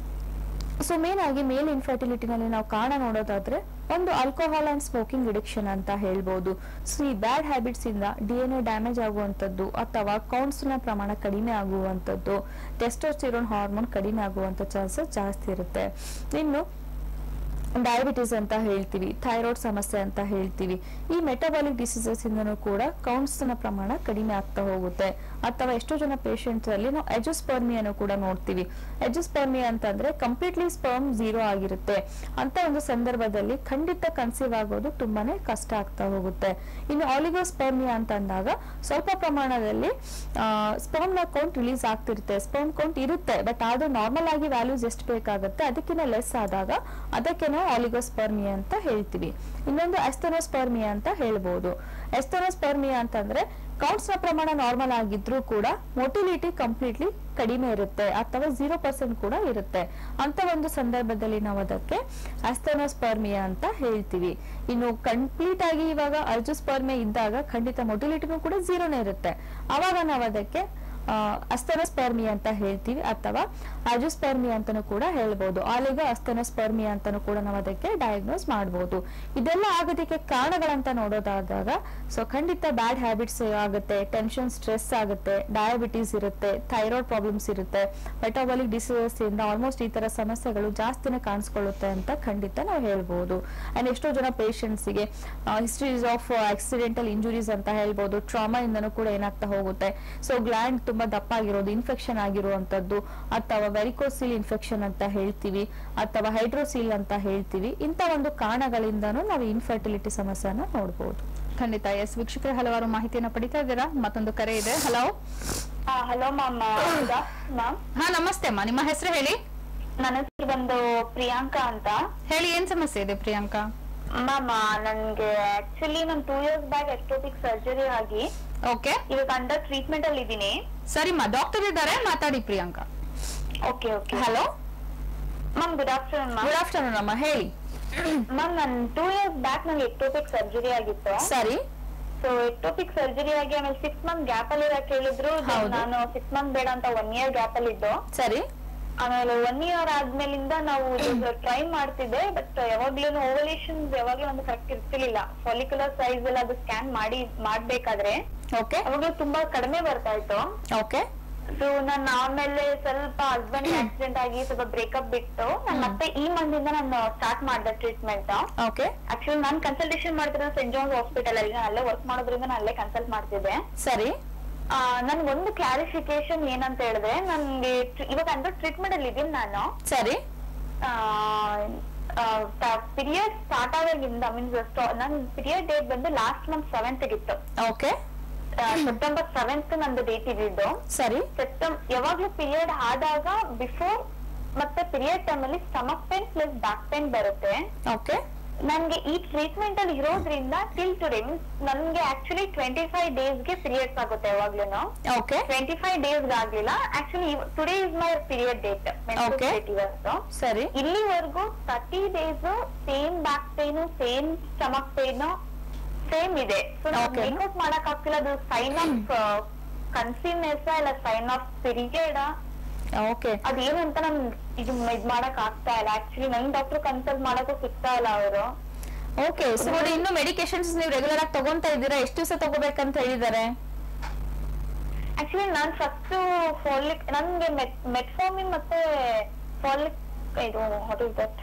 ಸೊ ಮೇನ್ ಆಗಿ ಮೇಲ್ ಇನ್ಫರ್ಟಿಲಿಟಿನಲ್ಲಿ ನಾವು ಕಾರಣ ನೋಡೋದಾದ್ರೆ ಒಂದು ಆಲ್ಕೋಹಾಲ್ ಅಂಡ್ ಸ್ಮೋಕಿಂಗ್ ಅಡಿಕ್ಷನ್ ಅಂತ ಹೇಳ್ಬೋದು ಸೊ ಈ ಬ್ಯಾಡ್ ಹ್ಯಾಬಿಟ್ಸ್ ಇಂದ ಡಿ ಎನ್ ಎ ಡ್ಯಾಮೇಜ್ ಆಗುವಂತದ್ದು ಅಥವಾ ಕೌಂಟ್ಸ್ ನ ಪ್ರಮಾಣ ಕಡಿಮೆ ಆಗುವಂತದ್ದು ಟೆಸ್ಟೋಸ್ಟಿರೋನ್ ಹಾರ್ಮೋನ್ ಕಡಿಮೆ ಆಗುವಂತ ಚಾನ್ಸಸ್ ಜಾಸ್ತಿ ಇರುತ್ತೆ ಇನ್ನು ಡಯಾಬಿಟಿಸ್ ಅಂತ ಹೇಳ್ತೀವಿ ಥೈರಾಯ್ಡ್ ಸಮಸ್ಯೆ ಅಂತ ಹೇಳ್ತೀವಿ ಈ ಮೆಟಬಾಲಿಕ್ ಡಿಸೀಸಸ್ ಇಂದನೂ ಕೂಡ ಕೌಂಟ್ಸ್ ನ ಪ್ರಮಾಣ ಕಡಿಮೆ ಆಗ್ತಾ ಹೋಗುತ್ತೆ ಅಥವಾ ಎಷ್ಟೋ ಜನ ಪೇಷಂಟ್ಸ್ ಅಲ್ಲಿ ನಾವು ಎಜೋಸ್ಪರ್ಮಿಯನ್ನು ಕೂಡ ನೋಡ್ತೀವಿ ಎಜೋಸ್ಪರ್ಮಿಯಾ ಅಂತಂದ್ರೆ ಕಂಪ್ಲೀಟ್ಲಿ ಸ್ಪರ್ಮ್ ಝೀರೋ ಆಗಿರುತ್ತೆ ಅಂತ ಒಂದು ಸಂದರ್ಭದಲ್ಲಿ ಖಂಡಿತ ಕನ್ಸೀವ್ ಆಗೋದು ತುಂಬಾನೇ ಕಷ್ಟ ಆಗ್ತಾ ಹೋಗುತ್ತೆ ಇನ್ನು ಆಲಿಗೋಸ್ಪರ್ಮಿಯಾ ಅಂತ ಅಂದಾಗ ಸ್ವಲ್ಪ ಪ್ರಮಾಣದಲ್ಲಿ ಸ್ಪರ್ಮ್ ನ ಕೌಂಟ್ ರಿಲೀಸ್ ಆಗ್ತಿರುತ್ತೆ ಸ್ಪರ್ಮ್ ಕೌಂಟ್ ಇರುತ್ತೆ ಬಟ್ ಆದ್ರೂ ನಾರ್ಮಲ್ ಆಗಿ ವ್ಯಾಲ್ಯೂಸ್ ಎಷ್ಟು ಬೇಕಾಗುತ್ತೆ ಅದಕ್ಕಿಂತ ಲೆಸ್ ಆದಾಗ ಅದಕ್ಕೆ ನಾವು ಆಲಿಗೋಸ್ಪರ್ಮಿಯಾ ಅಂತ ಹೇಳ್ತೀವಿ ಇನ್ನೊಂದು ಎಸ್ತನೋಸ್ಪರ್ಮಿಯಾ ಅಂತ ಹೇಳ್ಬೋದು ಎಸ್ತನೋಸ್ಪರ್ಮಿಯಾ ಅಂತಂದ್ರೆ ಕೌಂಟ್ಸ್ ನ ಪ್ರಮಾಣ ನಾರ್ಮಲ್ ಆಗಿದ್ರೂ ಕೂಡ ಮೊಟಿಲಿಟಿ ಕಂಪ್ಲೀಟ್ಲಿ ಕಡಿಮೆ ಇರುತ್ತೆ ಅಥವಾ ಜೀರೋ ಪರ್ಸೆಂಟ್ ಕೂಡ ಇರುತ್ತೆ ಅಂತ ಒಂದು ಸಂದರ್ಭದಲ್ಲಿ ನಾವು ಅದಕ್ಕೆ ಅಸ್ತನೋಸ್ಪರ್ಮಿಯಾ ಅಂತ ಹೇಳ್ತೀವಿ ಇನ್ನು ಕಂಪ್ಲೀಟ್ ಆಗಿ ಇವಾಗ ಅರ್ಜುಸ್ಪರ್ಮಿಯಾ ಇದ್ದಾಗ ಖಂಡಿತ ಮೊಟಿಲಿಟಿನೂ ಕೂಡ ಜೀರೋನೇ ಇರುತ್ತೆ ಅವಾಗ ನಾವು ಅದಕ್ಕೆ ಅಸ್ತನಸ್ಪರ್ಮಿ ಅಂತ ಹೇಳ್ತೀವಿ ಅಥವಾ ಅಜುಸ್ಪರ್ಮಿ ಅಂತಾನೂ ಕೂಡ ಹೇಳ್ಬೋದು ಆಲಿಗ ಅಸ್ತನಸ್ಪರ್ಮಿ ಅಂತಾನೂ ಕೂಡ ನಾವು ಅದಕ್ಕೆ ಡಯಾಗ್ನೋಸ್ ಮಾಡಬಹುದು ಇದೆಲ್ಲ ಆಗೋದಕ್ಕೆ ಕಾರಣಗಳಂತ ನೋಡೋದಾದಾಗ ಸೊ ಖಂಡಿತ ಬ್ಯಾಡ್ ಹ್ಯಾಬಿಟ್ಸ್ ಆಗುತ್ತೆ ಟೆನ್ಷನ್ ಸ್ಟ್ರೆಸ್ ಆಗುತ್ತೆ ಡಯಾಬಿಟೀಸ್ ಇರುತ್ತೆ ಥೈರಾಯ್ಡ್ ಪ್ರಾಬ್ಲಮ್ಸ್ ಇರುತ್ತೆ ಮೆಟಾಬಾಲಿಕ್ ಡಿಸೀಸಸ್ ಇಂದ ಆಲ್ಮೋಸ್ಟ್ ಈ ತರ ಸಮಸ್ಯೆಗಳು ಜಾಸ್ತಿನೇ ಕಾಣಿಸ್ಕೊಳ್ಳುತ್ತೆ ಅಂತ ಖಂಡಿತ ನಾವು ಹೇಳ್ಬೋದು ಅಂಡ್ ಎಷ್ಟೋ ಜನ patients ಗೆ ಹಿಸ್ಟ್ರೀಸ್ ಆಫ್ ಆಕ್ಸಿಡೆಂಟಲ್ ಇಂಜುರೀಸ್ ಅಂತ ಹೇಳ್ಬೋದು ಟ್ರಾಮಾ ಇಂದನೂ ಕೂಡ ಏನಾಗ್ತಾ ಹೋಗುತ್ತೆ ಸೊ ಗ್ಲ್ಯಾಂಡ್ ತುಂಬಾ ದಪ್ಪ ಆಗಿರೋದು ಇನ್ಫೆಕ್ಷನ್ ಆಗಿರುವಂತದ್ದು ಅಥವಾ ವೆರಿಕೋಸಿಲ್ ಇನ್ಫೆಕ್ಷನ್ ಅಂತ ಹೇಳ್ತೀವಿ ಅಥವಾ ಹೈಡ್ರೋಸಿಲ್ ಅಂತ ಹೇಳ್ತೀವಿ ಇಂಥ ಒಂದು ಕಾರಣಗಳಿಂದನೂ ನಾವು ಇನ್ಫರ್ಟಿಲಿಟಿ ಸಮಸ್ಯೆನ ನೋಡ್ಬೋದು ಖಂಡಿತ ಎಸ್ ವೀಕ್ಷಕರು ಹಲವಾರು ಮಾಹಿತಿಯನ್ನ ಪಡಿತಾ ಇದ್ದೀರಾ ಮತ್ತೊಂದು ಕರೆ ಇದೆ ಹಲೋ ಹಲೋ ಮ್ಯಾಮ್ ಮ್ಯಾಮ್ ಹಾ ನಮಸ್ತೆ ಅಮ್ಮ ನಿಮ್ಮ ಹೆಸರು ಹೇಳಿ ನನ್ನ ಹೆಸರು ಬಂದು ಪ್ರಿಯಾಂಕಾ ಅಂತ ಹೇಳಿ ಏನ್ ಸಮಸ್ಯೆ ಇದೆ ಪ್ರಿಯಾಂಕಾ ಮ್ಯಾಮ್ ನನ್ಗೆ ಆಕ್ಚುಲಿ ನನ್ two years back ectopic surgery ಆಗಿ ಓಕೆ ಇವಾಗ ಅಂಡರ್ ಟ್ರೀಟ್ಮೆಂಟ್ ಅಲ್ಲಿ ಇದ್ದೀನಿ ಸರಿಮ್ಮ ಡಾಕ್ಟರ್ ಇದ್ದಾರೆ ಮಾತಾಡಿ Priyanka okay okay hello ma'am good afternoon ma'am good afternoon ಅಮ್ಮ ಹೇಳಿ ಮ್ಯಾಮ್ ನನ್ ಟೂ ಇಯರ್ಸ್ ಬ್ಯಾಕ್ ನಂಗೆ ಎಕ್ಟೋಪಿಕ್ ಸರ್ಜರಿ ಆಗಿತ್ತು ಸರಿ ಸೊ ಎಕ್ಟೋಪಿಕ್ ಸರ್ಜರಿ ಆಗಿ ಆಮೇಲೆ ಸಿಕ್ಸ್ ಮಂತ್ ಗ್ಯಾಪ್ ಅಲ್ಲಿ ಇರಕ್ ಹೇಳಿದ್ರು then ಹೌದು. ನಾನು ಸಿಕ್ಸ್ ಮಂತ್ ಬೇಡ ಅಂತ ಒನ್ ಇಯರ್ ಗ್ಯಾಪ್ ಅಲ್ಲಿ ಇದ್ದು ಸರಿ ಆಮೇಲೆ ಒನ್ ಇಯರ್ ಆದ್ಮೇಲಿಂದ ನಾವು ಟ್ರೈ ಮಾಡ್ತಿದ್ದೆ ಬಟ್ ಯಾವಾಗ್ಲೂ ಓವಲೇಷನ್ ಯಾವಾಗ್ಲೂ ಒಂದು ಕರೆಕ್ಟ್ ಇರ್ತಿರ್ಲಿಲ್ಲ ಫಾಲಿಕ್ಯುಲರ್ ಸೈಜ್ ಎಲ್ಲ ಅದು ಸ್ಕ್ಯಾನ್ ಮಾಡಿ ಮಾಡ್ಬೇಕಾದ್ರೆ ಓಕೆ ಅವಾಗ್ಲೂ ತುಂಬಾ ಕಡಿಮೆ ಬರ್ತಾ ಇತ್ತು ಓಕೆ ಸೊ ನಾನು ಆಮೇಲೆ ಸ್ವಲ್ಪ ಹಸ್ಬೆಂಡ್ ಆಕ್ಸಿಡೆಂಟ್ ಆಗಿ ಸ್ವಲ್ಪ ಬ್ರೇಕಪ್ ಬಿಟ್ಟು ನಾನು ಮತ್ತೆ ಈ ಮಂದಿಂದ ನಾನು ಸ್ಟಾರ್ಟ್ ಮಾಡಿದೆ ಟ್ರೀಟ್ಮೆಂಟ್ ಓಕೆ ಆಕ್ಚುಲಿ ನಾನು ಕನ್ಸಲ್ಟೇಷನ್ ಮಾಡ್ತಿದ್ದೆ ಸೆಂಟ್ ಜಾನ್ಸ್ ಹಾಸ್ಪಿಟಲ್ ಅಲ್ಲಿ ನಾನು ಅಲ್ಲೇ ವರ್ಕ್ ಮಾಡೋದ್ರಿಂದ ನಾನು ಅಲ್ಲೇ ಕನ್ಸಲ್ಟ್ ಮಾಡ್ತಿದ್ದೆ ಸರಿ ಆ, ನನ್ಗೊಂದು ಕ್ಲಾರಿಫಿಕೇಶನ್ ಏನಂತ ಹೇಳಿದ್ರೆ ನನ್ಗೆ tr- ಇವಾಗ ಅಂದ್ರೆ ಟ್ರೀಟ್ಮೆಂಟ್ ಅಲ್ಲಿ ಇದೀನಿ ನಾನು ಸರಿ ಪೀರಿಯಡ್ ಸ್ಟಾರ್ಟ್ ಆದಾಗಿಂದ ಮೀನ್ಸ್ ನನ್ ಪೀರಿಯಡ್ ಡೇಟ್ ಬಂದು ಲಾಸ್ಟ್ ಮಂತ್ ಸೆವೆಂತ್ ಇತ್ತು ಓಕೆ ಸೆಪ್ಟೆಂಬರ್ ಸೆವೆಂತ್ ನಂದು ಡೇಟ್ ಇದ್ದಿದ್ದು ಸರಿ ಸೆಪ್ಟೆಂಬರ್ ಯಾವಾಗ್ಲೂ ಪೀರಿಯಡ್ ಆದಾಗ ಬಿಫೋರ್ ಮತ್ತೆ ಪೀರಿಯಡ್ ಟೈಮ್ ಅಲ್ಲಿ stomach pain plus back pain ಬರುತ್ತೆ ಓಕೆ ನನ್ಗೆ ಈ ಟ್ರೀಟ್ಮೆಂಟ್ ಅಲ್ಲಿ ಇರೋದ್ರಿಂದ ಟಿಲ್ ಟುಡೇ ನನ್ಗೆ ಆಕ್ಚುಲಿ ಟ್ವೆಂಟಿ ಫೈವ್ ಡೇಸ್ ಗೆ ಪೀರಿಯಡ್ಸ್ ಆಗುತ್ತೆ ಯಾವಾಗ್ಲೂ ಓಕೆ ಟ್ವೆಂಟಿ ಫೈವ್ ಡೇಸ್ ಆಗ್ಲಿಲ್ಲ actually today is my period date Okay. ಇವತ್ತು ಸರಿ ಇಲ್ಲಿವರೆಗೂ thirty days same back pain same stomach pain same ಇದೆ ಸೊ Okay. ಮೇಕಪ್ ಮಾಡಕ್ ಆಗ್ತಿಲ್ಲ ಅದು ಸೈನ್ ಆಫ್ ಕನ್ಸೀವ್ನೆಸ್ ಇಲ್ಲ ಸೈನ್ ಆಫ್ ಪೀರಿಯಡ್ ಓಕೆ ಅದೇನು ಅಂತ ನನ್ ಇದು ಇದ್ ಮಾಡಕ್ ಆಗ್ತಾ ಇಲ್ಲ ಆಕ್ಚುಲಿ ನನ್ ಡಾಕ್ಟರ್ ಕನ್ಸಲ್ಟ್ ಮಾಡಕ್ಕೂ ಸಿಗ್ತಾ ಇಲ್ಲ ಅವರು ಓಕೆ ಸೊ ನೋಡಿ ಇನ್ನು ಮೆಡಿಕೇಶನ್ಸ್ ನೀವು ರೆಗ್ಯುಲರ್ ಆಗಿ ತಗೊಂತಾ ಇದ್ದೀರಾ ಎಷ್ಟು ದಿವಸ ತಗೋಬೇಕಂತ ಹೇಳಿದ್ದಾರೆ ಆಕ್ಚುಲಿ ನಾನ್ ಫಸ್ಟ್ ಫಾಲಿಕ್ ನನ್ಗೆ ಮೆಟ್ಫಾರ್ಮಿನ್ ಮತ್ತೆ ಫಾಲಿಕ್ ಇದು ವಾಟ್ ಇಸ್ ದಟ್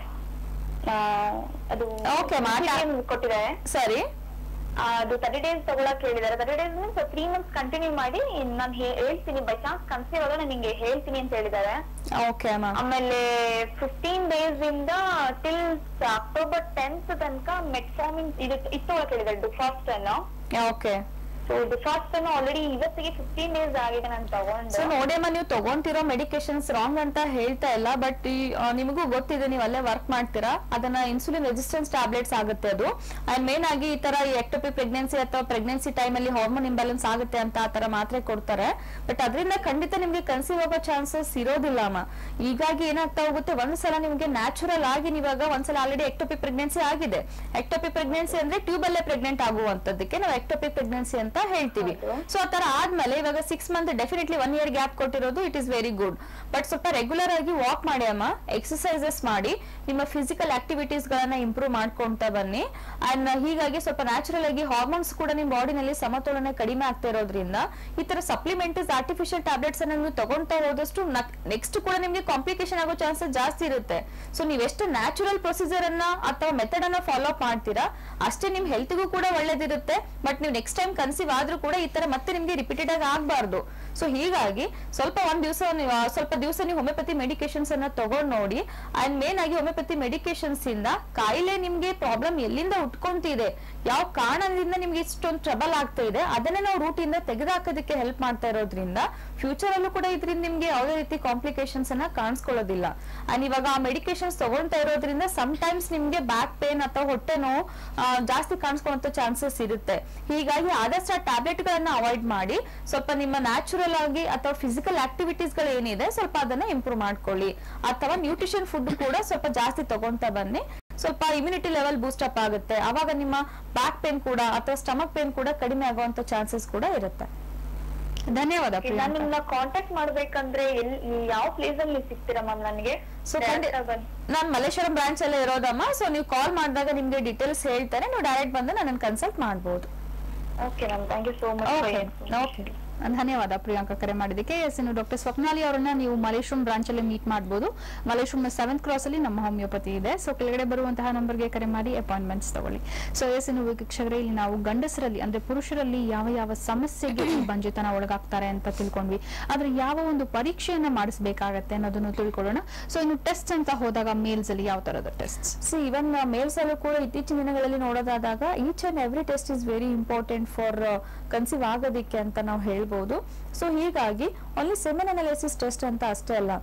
ಅದು Okay, ಮಾತಾ- insulin ಕೊಟ್ಟಿದ್ದಾರೆ ಸರಿ ಆ, ಅದು ತರ್ಟಿ ಡೇಸ್ ತಗೊಳಕ್ ಹೇಳಿದ್ದಾರೆ thirty days means three months continue ಮಾಡಿ ನಾನು ಹೇಳ್ತೀನಿ ಬೈ ಚಾನ್ಸ್ ಕನ್ಸೀವ್ ಆಗ ನಾನು ನಿಂಗೆ ಹೇಳ್ತೀನಿ ಅಂತ ಹೇಳಿದ್ದಾರೆ ಓಕೆ ಅಮ್ಮ ಆಮೇಲೆ ಫಿಫ್ಟೀನ್ ಡೇಸ್ ಇಂದ ಟಿಲ್ ಅಕ್ಟೋಬರ್ ಟೆಂತ್ ತನಕ ಮೆಟ್ಫಾರ್ಮಿನ್ ಇದು ಇತ್ತೊಳಕ್ ಹೇಳಿದ್ದಾರೆ Duphaston okay so Duphaston already ಇವತ್ತಿಗೆ ಫಿಫ್ಟೀನ್ ಡೇಸ್ ಆಗಿದೆ ನಾನು ಸೊ ತಗೊಂಡು ನೋಡಿ ಅಮ್ಮ ನೀವು ತಗೊಂತಿರೋ ಮೆಡಿಕೇಶನ್ಸ್ ರಾಂಗ್ ಅಂತ ಹೇಳ್ತಾ ಇಲ್ಲ ಬಟ್ ಈ ಆ, ನಿಮಗೂ ಗೊತ್ತಿದೆ ನೀವು ಅಲ್ಲೇ ವರ್ಕ್ ಮಾಡ್ತೀರಾ ಅದನ್ನ ಇನ್ಸುಲಿನ್ ರೆಸಿಸ್ಟೆನ್ಸ್ ಟ್ಯಾಬ್ಲೆಟ್ಸ್ ಆಗುತ್ತೆ ಅದು ಅಂಡ್ ಮೇನ್ ಆಗಿ ಈ ತರ ಈ ಎಕ್ಟೋಪಿ ಪ್ರೆಗ್ನೆನ್ಸಿ ಅಥವಾ ಪ್ರೆಗ್ನೆನ್ಸಿ ಟೈಮ್ ಅಲ್ಲಿ ಹಾರ್ಮೋನ್ ಇಂಬ್ಯಾಲೆನ್ಸ್ ಆಗುತ್ತೆ ಅಂತ ಆ ತರ ಮಾತ್ರೆ ಕೊಡ್ತಾರೆ ಬಟ್ ಅದರಿಂದ ಖಂಡಿತ ನಿಮ್ಗೆ ಕನ್ಸೀವ್ ಆಗೋ ಚಾನ್ಸಸ್ ಇರೋದಿಲ್ಲ ಅಮ್ಮ ಹೀಗಾಗಿ ಏನಾಗ್ತಾ ಹೋಗುತ್ತೆ ಒಂದ್ಸಲ ನಿಮ್ಗೆ ನ್ಯಾಚುರಲ್ ಆಗಿ ನೀವಾಗ ಒಂದ್ಸಲ ಆಲ್ರೆಡಿ ಎಕ್ಟೋಪಿ ಪ್ರೆಗ್ನೆನ್ಸಿ ಆಗಿದೆ ಎಕ್ಟೋಪಿ ಪ್ರೆಗ್ನೆನ್ಸಿ ಅಂದ್ರೆ ಟ್ಯೂಬ್ ಅಲ್ಲೇ ಪ್ರೆಗ್ನೆಂಟ್ ಆಗುವಂತದ್ದಕ್ಕೆ ನಾವು ಎಕ್ಟೋಪಿ ಪ್ರೆಗ್ನೆನ್ಸಿ ಅಂತ ಹೇಳ್ತೀವಿ ಸೊ ಆ ತರ ಆದ್ಮೇಲೆ ಇವಾಗ six month definitely one year gap ಕೊಟ್ಟಿರೋದು it is very good but ಸ್ವಲ್ಪ ರೆಗ್ಯುಲರ್ ಆಗಿ ವಾಕ್ ಮಾಡಿ ಅಮ್ಮ ಎಕ್ಸರ್ಸೈಸಸ್ ಮಾಡಿ ನಿಮ್ಮ ಫಿಸಿಕಲ್ ಆಕ್ಟಿವಿಟೀಸ್ ಗಳನ್ನ ಇಂಪ್ರೂವ್ ಮಾಡ್ಕೊಂತ ಬನ್ನಿ ಅಂಡ್ ಹೀಗಾಗಿ ಸ್ವಲ್ಪ ನ್ಯಾಚುರಲ್ ಆಗಿ ಹಾರ್ಮೋನ್ಸ್ ಕೂಡ ನಿಮ್ ಬಾಡಿನಲ್ಲಿ ಸಮತೋಲನ ಕಡಿಮೆ ಆಗ್ತಾ ಇರೋದ್ರಿಂದ ಈ ತರ ಸಪ್ಲಿಮೆಂಟರೀಸ್ ಆರ್ಟಿಫಿಷಿಯಲ್ ಟ್ಯಾಬ್ಲೆಟ್ಸ್ ಅನ್ನ ನೀವು ತಗೊಂತಾ ಇರೋದಷ್ಟು ನೆಕ್ಸ್ಟ್ ಕೂಡ ನಿಮ್ಗೆ ಕಾಂಪ್ಲಿಕೇಶನ್ ಆಗೋ ಚಾನ್ಸಸ್ ಜಾಸ್ತಿ ಇರುತ್ತೆ ಸೊ ನೀವೆಷ್ಟು ನ್ಯಾಚುರಲ್ ಪ್ರೊಸೀಜರ್ ಅನ್ನ ಅಥವಾ ಮೆಥಡ್ ಅನ್ನ ಫಾಲೋ ಅಪ್ ಮಾಡ್ತೀರಾ ಅಷ್ಟೇ ನಿಮ್ ಹೆಲ್ತ್ಗೂ ಕೂಡ ಒಳ್ಳೇದಿರುತ್ತೆ ಬಟ್ ನೀವು ನೆಕ್ಸ್ಟ್ ಟೈಮ್ ಕನ್ಸೀವ್ ಆದ್ರೂ ಕೂಡ ಈ ತರ ಮತ್ತೆ ನಿಮ್ಗೆ ರಿಪೀಟೆಡ್ ಆಗಿ ಆಗ್ಬಾರ್ದು ಸೊ ಹೀಗಾಗಿ ಸ್ವಲ್ಪ ಒಂದ್ ದಿವಸ ಸ್ವಲ್ಪ ದಿವಸ ನೀವು ಹೋಮಿಯೋಪತಿ ಮೆಡಿಕೇಶನ್ಸ್ ಅನ್ನ ತಗೊಂಡ್ ನೋಡಿ ಅಂಡ್ ಮೇನ್ ಆಗಿ ಹೋಮಿಯೋಪತಿ ಮೆಡಿಕೇಶನ್ಸ್ ಇಂದ ಕಾಯಿಲೆ ನಿಮ್ಗೆ ಪ್ರಾಬ್ಲಮ್ ಎಲ್ಲಿಂದ ಉಟ್ಕೊಂತಿದೆ ಯಾವ ಕಾರಣದಿಂದ ನಿಮ್ಗೆ ಇಷ್ಟೊಂದು ಟ್ರಬಲ್ ಆಗ್ತಾ ಇದೆ ಅದನ್ನ ನಾವು ರೂಟ್ ಇಂದ ತೆಗೆದುಹಾಕೋದಕ್ಕೆ ಹೆಲ್ಪ್ ಮಾಡ್ತಾ ಇರೋದ್ರಿಂದ ಫ್ಯೂಚರ್ ಅಲ್ಲೂ ಕೂಡ ಇದರಿಂದ ನಿಮ್ಗೆ ಯಾವುದೇ ರೀತಿ ಕಾಂಪ್ಲಿಕೇಶನ್ಸ್ ಅನ್ನ ಕಾಣಿಸ್ಕೊಳ್ಳೋದಿಲ್ಲ ಅಂಡ್ ಇವಾಗ ಆ ಮೆಡಿಕೇಶನ್ಸ್ ತಗೊಂತಾ ಇರೋದ್ರಿಂದ ಸಮ್ ಟೈಮ್ಸ್ ನಿಮ್ಗೆ ಬ್ಯಾಕ್ ಪೇನ್ ಅಥವಾ ಹೊಟ್ಟೆ ನೋವು ಆ, ಜಾಸ್ತಿ ಕಾಣಿಸ್ಕೊಳ್ಳೋ ಚಾನ್ಸಸ್ ಇರುತ್ತೆ ಹೀಗಾಗಿ ಆದಷ್ಟು ಆ ಟ್ಯಾಬ್ಲೆಟ್ ಗಳನ್ನ ಅವಾಯ್ಡ್ ಮಾಡಿ ಸ್ವಲ್ಪ ನಿಮ್ಮ ನ್ಯಾಚುರಲ್ ಆಗಿ ಅಥವಾ ಫಿಸಿಕಲ್ ಆಕ್ಟಿವಿಟೀಸ್ ಗಳು ಏನಿದೆ ಸ್ವಲ್ಪ ಅದನ್ನ ಇಂಪ್ರೂವ್ ಮಾಡ್ಕೊಳ್ಳಿ ಅಥವಾ ನ್ಯೂಟ್ರಿಷನ್ ಫುಡ್ ಕೂಡ ಸ್ವಲ್ಪ ಜಾಸ್ತಿ ತಗೊಂತ ಬನ್ನಿ ಸ್ವಲ್ಪ ಇಮ್ಯುನಿಟಿ ಲೆವೆಲ್ ಬೂಸ್ಟ್ ಅಪ್ ಆಗುತ್ತೆ ಅವಾಗ ನಿಮ್ಮ ಬ್ಯಾಕ್ ಪೇನ್ ಕೂಡ ಅಥವಾ ಸ್ಟಮಕ್ ಪೇನ್ ಕೂಡ ಕಡಿಮೆ ಆಗುವಂತ ಚಾನ್ಸಸ್ ಕೂಡ ಇರುತ್ತೆ ಧನ್ಯವಾದ ನಾನು ಪ್ರಿಯಾಂಕಾ ನಿಮ್ನ ಕಾಂಟ್ಯಾಕ್ಟ್ ಮಾಡ್ಬೇಕಂದ್ರೆ ಎಲ್ ಯಾವ ಪ್ಲೇಸ್ ಅಲ್ಲಿ ನೀವು ಸಿಗ್ತೀರಾ ಮ್ಯಾಮ್ ನನಗೆ ಸೊ ನಾನ್ ಮಲ್ಲೇಶ್ವರಂ ಬ್ರಾಂಚ್ ಅಲ್ಲೇ ಇರೋದಮ್ಮ ಸೊ ನೀವು ಕಾಲ್ ಮಾಡಿದಾಗ ನಿಮ್ಗೆ ಡೀಟೇಲ್ಸ್ ಹೇಳ್ತಾರೆ ನೀವು ಡೈರೆಕ್ಟ್ ಬಂದು ನನ್ನ ಕನ್ಸಲ್ಟ್ ಮಾಡ್ಬೋದು okay ma'am thank you so okay much okay ಧನ್ಯವಾದ ಪ್ರಿಯಾಂಕಾ ಕರೆ ಮಾಡಿದ್ದಕ್ಕೆ ಎಸ್ ಇನ್ನು ಡಾಕ್ಟರ್ ಸ್ವಪ್ನಾಲಿ ಅವರನ್ನ ನೀವು ಮಲೇಶ್ವರಂ ಬ್ರಾಂಚ್ ಅಲ್ಲಿ ಮೀಟ್ ಮಾಡಬಹುದು ಮಲೇಶ್ವರಂ ಸೆವೆಂತ್ ಕ್ರಾಸ್ ಅಲ್ಲಿ ನಮ್ಮ ಹೋಮಿಯೋಪತಿ ಇದೆ ಸೊ ಕೆಳಗಡೆ ಬರುವಂತಹ ನಂಬರ್ಗೆ ಕರೆ ಮಾಡಿ ಅಪಾಯಿಂಟ್ಮೆಂಟ್ಸ್ ತಗೊಳ್ಳಿ ಸೊ ಎಸ್ ಇನ್ನು ವೀಕ್ಷಕರೇ ಇಲ್ಲಿ ನಾವು ಗಂಡಸರಲ್ಲಿ ಅಂದ್ರೆ ಪುರುಷರಲ್ಲಿ ಯಾವ ಯಾವ ಸಮಸ್ಯೆಗೆ ಈ ಬಂಜೆತನ ಒಳಗಾಗ್ತಾರೆ ಅಂತ ತಿಳ್ಕೊಂಡ್ವಿ ಆದ್ರೆ ಯಾವ ಒಂದು ಪರೀಕ್ಷೆಯನ್ನ ಮಾಡಿಸಬೇಕಾಗತ್ತೆ ಅನ್ನೋದನ್ನು ತಿಳ್ಕೊಳ್ಳೋಣ ಸೊ ಇನ್ನು ಟೆಸ್ಟ್ ಅಂತ ಹೋದಾಗ ಮೇಲ್ಸ್ ಅಲ್ಲಿ ಯಾವ ತರದ ಟೆಸ್ಟ್ ಸಿ ಇವನ್ ಮೇಲ್ಸ್ ಅಲ್ಲೂ ಕೂಡ ಇತ್ತೀಚಿನ ದಿನಗಳಲ್ಲಿ ನೋಡೋದಾದಾಗ each and every test is very important for conceive ಆಗೋದಿಕ್ಕೆ ಅಂತ ನಾವು ಹೇಳ್ಬೋದು ಸೊ ಹೀಗಾಗಿ ಓನ್ಲಿ ಸೆಮೆನ್ ಅನಾಲಿಸಿಸ್ ಟೆಸ್ಟ್ ಅಂತ ಅಷ್ಟೇ ಅಲ್ಲ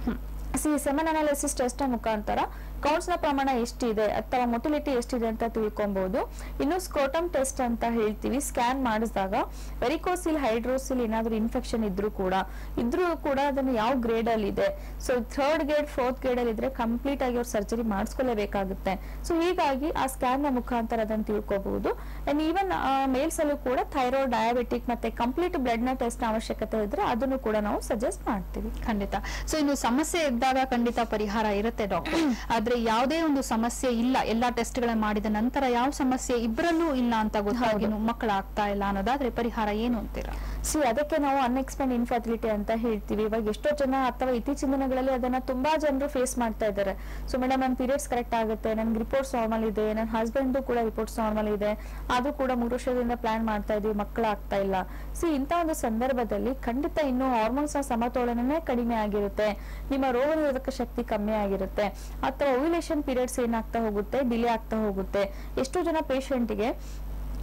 ಸಿ ಸೆಮೆನ್ ಅನಾಲಿಸಿಸ್ ಟೆಸ್ಟ್ ಮುಖಾಂತರ ಕೌಂಟ್ಸ್ ನ ಪ್ರಮಾಣ ಎಷ್ಟಿದೆ ಅಥವಾ ಮೊಟಿಲಿಟಿ ಎಷ್ಟಿದೆ ಅಂತ ತಿಳ್ಕೊಬಹುದು ಇನ್ನು ಸ್ಕೋಟಮ್ ಟೆಸ್ಟ್ ಅಂತ ಹೇಳ್ತೀವಿ ಸ್ಕ್ಯಾನ್ ಮಾಡಿಸಿದಾಗ ವೆರಿಕೋಸಿಲ್ ಹೈಡ್ರೋಸಿಲ್ ಏನಾದ್ರೂ ಇನ್ಫೆಕ್ಷನ್ ಇದ್ರೂ ಕೂಡ ಇದ್ರೂ ಕೂಡ ಅದನ್ನು ಯಾವ ಗ್ರೇಡ್ ಅಲ್ಲಿ ಇದೆ so third grade fourth grade ಅಲ್ಲಿ ಇದ್ರೆ ಕಂಪ್ಲೀಟ್ ಆಗಿ ಅವ್ರು ಸರ್ಜರಿ ಮಾಡಿಸ್ಕೊಳ್ಳೇಬೇಕಾಗುತ್ತೆ ಸೊ ಹೀಗಾಗಿ ಆ ಸ್ಕ್ಯಾನ್ ನ ಮುಖಾಂತರ ಅದನ್ನು ತಿಳ್ಕೊಬಹುದು ಅಂಡ್ ಈವನ್ ಮೇಲ್ಸ್ ಅಲ್ಲೂ ಕೂಡ ಥೈರಾಯ್ಡ್ ಡಯಾಬಿಟಿಕ್ ಮತ್ತೆ ಕಂಪ್ಲೀಟ್ ಬ್ಲಡ್ ನ ಟೆಸ್ಟ್ ಅವಶ್ಯಕತೆ ಇದ್ರೆ ಅದನ್ನು ಕೂಡ ನಾವು ಸಜೆಸ್ಟ್ ಮಾಡ್ತೀವಿ ಖಂಡಿತ ಸೊ ಇನ್ನು ಸಮಸ್ಯೆ ಇದ್ದಾಗ ಖಂಡಿತ ಪರಿಹಾರ ಇರುತ್ತೆ ಡಾಕ್ಟರ್ ಆದ್ರೆ ಯಾವುದೇ ಒಂದು ಸಮಸ್ಯೆ ಇಲ್ಲ ಎಲ್ಲಾ ಟೆಸ್ಟ್ ಗಳನ್ನ ಮಾಡಿದ ನಂತರ ಯಾವ ಸಮಸ್ಯೆ ಇಬ್ಬರಲ್ಲೂ ಇಲ್ಲ ಅಂತ ಗೊತ್ತಾಗಿ ಮಕ್ಕಳಾಗ್ತಾ ಇಲ್ಲ ಅನ್ನೋದಾದ್ರೆ ಪರಿಹಾರ ಏನು ಅಂತೀರಾ ಸಿ ಅದಕ್ಕೆ ನಾವು ಅನ್ಎಕ್ಸ್ಪೆಂಡ್ ಇನ್ಫರ್ಟಿಲಿಟಿ ಅಂತ ಹೇಳ್ತೀವಿ ಇವಾಗ ಎಷ್ಟೋ ಜನ ಅಥವಾ ಇತ್ತೀಚಿನ ದಿನಗಳಲ್ಲಿ ಅದನ್ನ ತುಂಬಾ ಜನರು ಫೇಸ್ ಮಾಡ್ತಾ ಇದ್ದಾರೆ ಸೊ ಮೇಡಮ್ ನನ್ನ ಪೀರಿಯಡ್ಸ್ ಕರೆಕ್ಟ್ ಆಗುತ್ತೆ ನನ್ಗೆ ರಿಪೋರ್ಟ್ಸ್ ನಾರ್ಮಲ್ ಇದೆ ನನ್ನ ಹಸ್ಬೆಂಡ್ ಕೂಡ ರಿಪೋರ್ಟ್ಸ್ ನಾರ್ಮಲ್ ಇದೆ ಅದು ಕೂಡ ಮೂರು ವರ್ಷದಿಂದ ಪ್ಲಾನ್ ಮಾಡ್ತಾ ಇದೀವಿ ಮಕ್ಕಳಾಗ್ತಾ ಇಲ್ಲ ಸಿ ಇಂಥ ಒಂದು ಸಂದರ್ಭದಲ್ಲಿ ಖಂಡಿತ ಇನ್ನು ಹಾರ್ಮೋನ್ಸ್ ನ ಸಮತೋಲನನೇ ಕಡಿಮೆ ಆಗಿರುತ್ತೆ ನಿಮ್ಮ ರೋಗ ನಿರೋಧಕ ಶಕ್ತಿ ಕಮ್ಮಿ ಆಗಿರುತ್ತೆ ಅಥವಾ ಓವ್ಯುಲೇಷನ್ ಪೀರಿಯಡ್ಸ್ ಏನಾಗ್ತಾ ಹೋಗುತ್ತೆ ಡಿಲೇ ಆಗ್ತಾ ಹೋಗುತ್ತೆ ಎಷ್ಟೋ ಜನ patient ಗೆ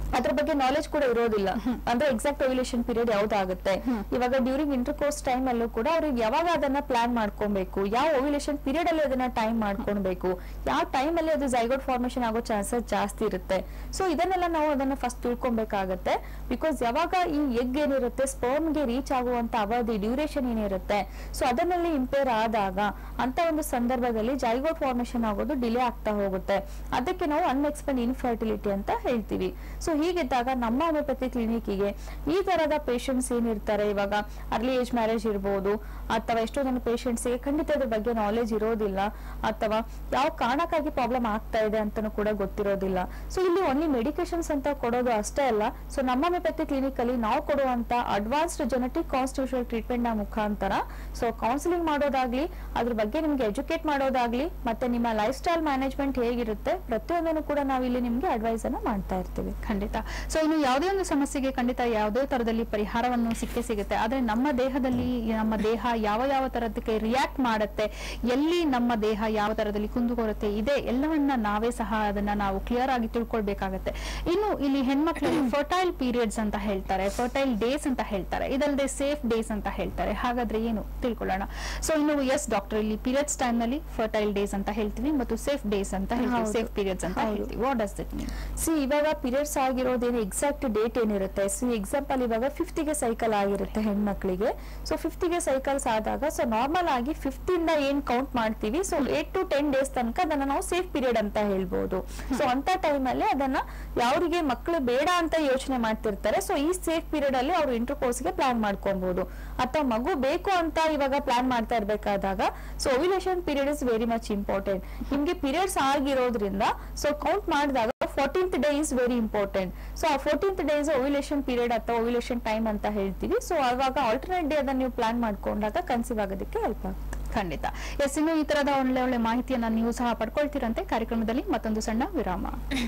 ಅದ್ರ ಬಗ್ಗೆ ನಾಲೆಜ್ ಕೂಡ ಇರೋದಿಲ್ಲ ಅಂದ್ರೆ ಎಕ್ಸಾಕ್ಟ್ ಓವ್ಯುಲೇಷನ್ ಪೀರಿಯಡ್ ಯಾವ್ದಾಗುತ್ತೆ ಇವಾಗ ಡ್ಯೂರಿಂಗ್ ಇಂಟರ್ ಕೋರ್ಸ್ ಟೈಮ್ ಅಲ್ಲೂ ಕೂಡ ಅವ್ರಿಗೆ ಯಾವಾಗ ಅದನ್ನ ಪ್ಲಾನ್ ಮಾಡ್ಕೊಬೇಕು ಯಾವ ಓವ್ಯುಲೇಷನ್ ಪೀರಿಯಡ್ ಅಲ್ಲಿ ಅದನ್ನ ಟೈಮ್ ಮಾಡ್ಕೊಳ್ಬೇಕು ಯಾವ ಟೈಮ್ ಅಲ್ಲಿ ಅದು ಜೈಗೋಟ್ ಫಾರ್ಮೇಶನ್ ಆಗೋ ಚಾನ್ಸಸ್ ಜಾಸ್ತಿ ಇರುತ್ತೆ ಸೊ ಇದನ್ನೆಲ್ಲ ನಾವು ಅದನ್ನ ಫಸ್ಟ್ ತಿಳ್ಕೊಬೇಕಾಗತ್ತೆ ಬಿಕಾಸ್ ಯಾವಾಗ ಈ ಎಗ್ ಏನಿರುತ್ತೆ sperm ಗೆ ರೀಚ್ ಆಗುವಂತ ಅವಧಿ ಡ್ಯೂರೇಷನ್ ಏನಿರುತ್ತೆ ಸೊ ಅದನ್ನಲ್ಲಿ ಇಂಪೇರ್ ಆದಾಗ ಅಂತ ಒಂದು ಸಂದರ್ಭದಲ್ಲಿ ಜೈಗೋಟ್ ಫಾರ್ಮೇಶನ್ ಆಗೋದು ಡಿಲೇ ಆಗ್ತಾ ಹೋಗುತ್ತೆ ಅದಕ್ಕೆ ನಾವು ಅನ್ಎಕ್ಸ್ಪೆಂಡ್ ಇನ್ಫರ್ಟಿಲಿಟಿ ಅಂತ ಹೇಳ್ತೀವಿ ಸೊ ಹೀಗಿದ್ದಾಗ ನಮ್ಮ ಹೋಮಿಯೋಪತಿ ಕ್ಲಿನಿಕ್ಗೆ ಈ ತರದ ಪೇಷಂಟ್ಸ್ ಏನಿರ್ತಾರೆ ಇವಾಗ ಅರ್ಲಿ ಏಜ್ ಮ್ಯಾರೇಜ್ ಇರ್ಬೋದು ಅಥವಾ ಎಷ್ಟೋ ಜನ patients ಗೆ ಖಂಡಿತ ಇದ್ರ ಬಗ್ಗೆ ನಾಲೆಜ್ ಇರೋದಿಲ್ಲ ಅಥವಾ ಯಾವ ಕಾರಣಕ್ಕಾಗಿ ಪ್ರಾಬ್ಲಮ್ ಆಗ್ತಾ ಇದೆ ಅಂತಾನು ಕೂಡ ಗೊತ್ತಿರೋದಿಲ್ಲ ಸೊ ಇಲ್ಲಿ ಓನ್ಲಿ ಮೆಡಿಕೇಶನ್ಸ್ ಅಂತ ಕೊಡೋದು ಅಷ್ಟೇ ಅಲ್ಲ ಸೊ ನಮ್ಮ ಹೋಮಿಯೋಪತಿ ಕ್ಲಿನಿಕ್ ಅಲ್ಲಿ ನಾವು ಕೊಡುವಂತ ಅಡ್ವಾನ್ಸ್ಡ್ ಜೆನೆಟಿಕ್ ಕಾನ್ಸ್ಟಿಟ್ಯೂಷನ್ ಟ್ರೀಟ್ಮೆಂಟ್ ನ ಮುಖಾಂತರ ಸೊ ಕೌನ್ಸಿಲಿಂಗ್ ಮಾಡೋದಾಗ್ಲಿ ಅದ್ರ ಬಗ್ಗೆ ನಿಮ್ಗೆ ಎಜುಕೇಟ್ ಮಾಡೋದಾಗ್ಲಿ ಮತ್ತೆ ನಿಮ್ಮ ಲೈಫ್ ಸ್ಟೈಲ್ ಮ್ಯಾನೇಜ್ಮೆಂಟ್ ಹೇಗಿರುತ್ತೆ ಪ್ರತಿಯೊಂದನ್ನು ಕೂಡ ನಾವು ಇಲ್ಲಿ ನಿಮ್ಗೆ ಅಡ್ವೈಸ್ ಅನ್ನ ಮಾಡ್ತಾ ಇರ್ತೀವಿ ಖಂಡಿತ ಸೊ ಇನ್ನು ಯಾವುದೇ ಒಂದು ಸಮಸ್ಯೆಗೆ ಖಂಡಿತ ಯಾವುದೇ ತರದಲ್ಲಿ ಪರಿಹಾರವನ್ನು ಸಿಕ್ಕೇ ಸಿಗುತ್ತೆ ಆದ್ರೆ ನಮ್ಮ ದೇಹದಲ್ಲಿ ನಮ್ಮ ದೇಹ ಯಾವ ಯಾವ ತರದಕ್ಕೆ ರಿಯಾಕ್ಟ್ ಮಾಡುತ್ತೆ ಎಲ್ಲಿ ನಮ್ಮ ದೇಹ ಯಾವ ತರದಲ್ಲಿ ಕುಂದುಕೊರತೆ ಇದೆ ಎಲ್ಲವನ್ನ ನಾವೇ ಸಹ ಅದನ್ನ ನಾವು ಕ್ಲಿಯರ್ ಆಗಿ ತಿಳ್ಕೊಳ್ಬೇಕಾಗತ್ತೆ ಇನ್ನು ಇಲ್ಲಿ ಹೆಣ್ಮಕ್ಳಿಗೆ ಫರ್ಟೈಲ್ ಪೀರಿಯಡ್ಸ್ ಅಂತ ಹೇಳ್ತಾರೆ ಫರ್ಟೈಲ್ ಡೇಸ್ ಅಂತ ಹೇಳ್ತಾರೆ ಇದಲ್ಲದೆ ಸೇಫ್ ಡೇಸ್ ಅಂತ ಹೇಳ್ತಾರೆ ಹಾಗಾದ್ರೆ ಏನು ತಿಳ್ಕೊಳ್ಳೋಣ ಸೊ ಇನ್ನು ಎಸ್ ಡಾಕ್ಟರ್ ಇಲ್ಲಿ ಪೀರಿಯಡ್ಸ್ ಟೈಮ್ ನಲ್ಲಿ ಫರ್ಟೈಲ್ ಡೇಸ್ ಅಂತ ಹೇಳ್ತೀವಿ ಮತ್ತು ಸೇಫ್ ಡೇಸ್ ಅಂತ ಹೇಳ್ತೀವಿ ಹೌದು. ಸೇಫ್ ಪೀರಿಯಡ್ಸ್ ಅಂತ ಹೌದು. ಹೇಳ್ತೀವಿ what does it mean see ಇವಾಗ ಪೀರಿಯಡ್ಸ್ ಆಗಿರೋದೇನು ಎಕ್ಸಾಕ್ಟ್ ಡೇಟ್ ಏನಿರುತ್ತೆ ಸೊ ಎಕ್ಸಾಂಪಲ್ ಇವಾಗ ಫಿಫ್ತಿಗೆ ಸೈಕಲ್ ಆಗಿರುತ್ತೆ ಹೆಣ್ಮಕ್ಳಿಗೆ ಸೊ ಫಿಫ್ತಿಗೆ ಸೈಕಲ್ಸ್ ಆದಾಗ ಸೊ ನಾರ್ಮಲ್ ಆಗಿ ಫಿಫ್ತ್ ಇಂದ ಏನ್ ಕೌಂಟ್ ಮಾಡ್ತೀವಿ so eight to ten days ತನಕ ಅದನ್ನ ನಾವು ಸೇಫ್ ಪೀರಿಯಡ್ ಅಂತ ಹೇಳ್ಬೋದು ಸೊ ಅಂತ ಟೈಮ್ ಅಲ್ಲಿ ಅದನ್ನ ಯಾರಿಗೆ ಮಕ್ಕಳು ಬೇಡ ಅಂತ ಯೋಚನೆ ಮಾಡ್ತಿರ್ತಾರೆ ಸೊ ಈ ಸೇಫ್ ಪೀರಿಯಡ್ ಅಲ್ಲಿ ಅವ್ರು ಇಂಟರ್ ಗೆ ಪ್ಲಾನ್ ಮಾಡ್ಕೊಬಹುದು ಅಥವಾ ಮಗು ಬೇಕು ಅಂತ ಇವಾಗ ಪ್ಲಾನ್ ಮಾಡ್ತಾ ಇರ್ಬೇಕಾದಾಗ so ovulation period is very much important ನಿಮ್ಗೆ ಪೀರಿಯಡ್ಸ್ ಆಗಿರೋದ್ರಿಂದ ಸೊ ಕೌಂಟ್ ಮಾಡಿದಾಗ fourteenth day is very important so ಆ fourteenth day is ovulation period ಅಥವಾ ಓವ್ಯುಲೇಷನ್ ಟೈಮ್ ಅಂತ ಹೇಳ್ತೀವಿ ಸೊ ಅವಾಗ ಆಲ್ಟರ್ನೇಟ್ ಡೇ ಅದನ್ನ ನೀವು ಪ್ಲಾನ್ ಮಾಡ್ಕೊಂಡಾಗ ಕನ್ಸೀವ್ ಆಗೋದಕ್ಕೆ ಹೆಲ್ಪ್ ಆಗುತ್ತೆ ಖಂಡಿತ ಎಸ್ ಇನ್ನು ಈ ತರದ ಒಳ್ಳೆ ಒಳ್ಳೆ ಮಾಹಿತಿಯನ್ನ ನೀವು ಸಹ ಪಡ್ಕೊಳ್ತೀರಂತೆ ಕಾರ್ಯಕ್ರಮದಲ್ಲಿ ಮತ್ತೊಂದು ಸಣ್ಣ ವಿರಾಮ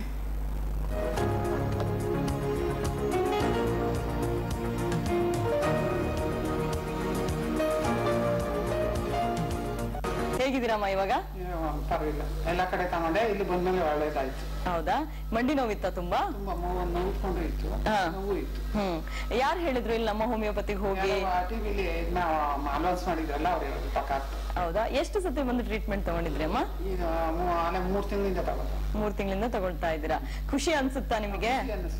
ಹೇಗಿದ್ದೀರಮ್ಮ ಇವಾಗ ಏನು ಪರವಾಗಿಲ್ಲ ಎಲ್ಲ ಕಡೆ ತಗೊಂಡೆ ಇಲ್ಲಿ ಬಂದ್ಮೇಲೆ ಒಳ್ಳೇದಾಯ್ತು ಹೌದಾ ಮಂಡಿ ನೋವಿತ್ತ ತುಂಬಾ ತುಂಬಾ ನೋವು ನೋವ್ಕೊಂಡು ಇತ್ತು ಹಾ. ನೋವು ಇತ್ತು ಹ್ಮ್ ಯಾರು ಹೇಳಿದ್ರು ಇಲ್ಲಿ ನಮ್ಮ ಹೋಮಿಯೋಪತಿಗೆ ಹೋಗಿ ಟಿವಿಲಿ ಇದನ್ನ ಅನೌನ್ಸ್ ಮಾಡಿದ್ರಲ್ಲ ಅವ್ರು ಹೇಳಿದ್ರು ಪಕ್ಕ ಹೌದಾ ಎಷ್ಟು ಸತಿ ಬಂದು ಟ್ರೀಟ್ಮೆಂಟ್ ತಗೊಂಡಿದ್ರಿ ಅಮ್ಮ ಈಗ ಮೂ- ಅಲ್ಲೇ ಮೂರ್ ತಿಂಗಳಿಂದ ತಗೋದು ಮೂರ್ ತಿಂಗಳಿಂದ ತಗೊಳ್ತಾ ಇದ್ದೀರಾ ಖುಷಿ ಅನ್ಸುತ್ತಾ ನಿಮಗೆ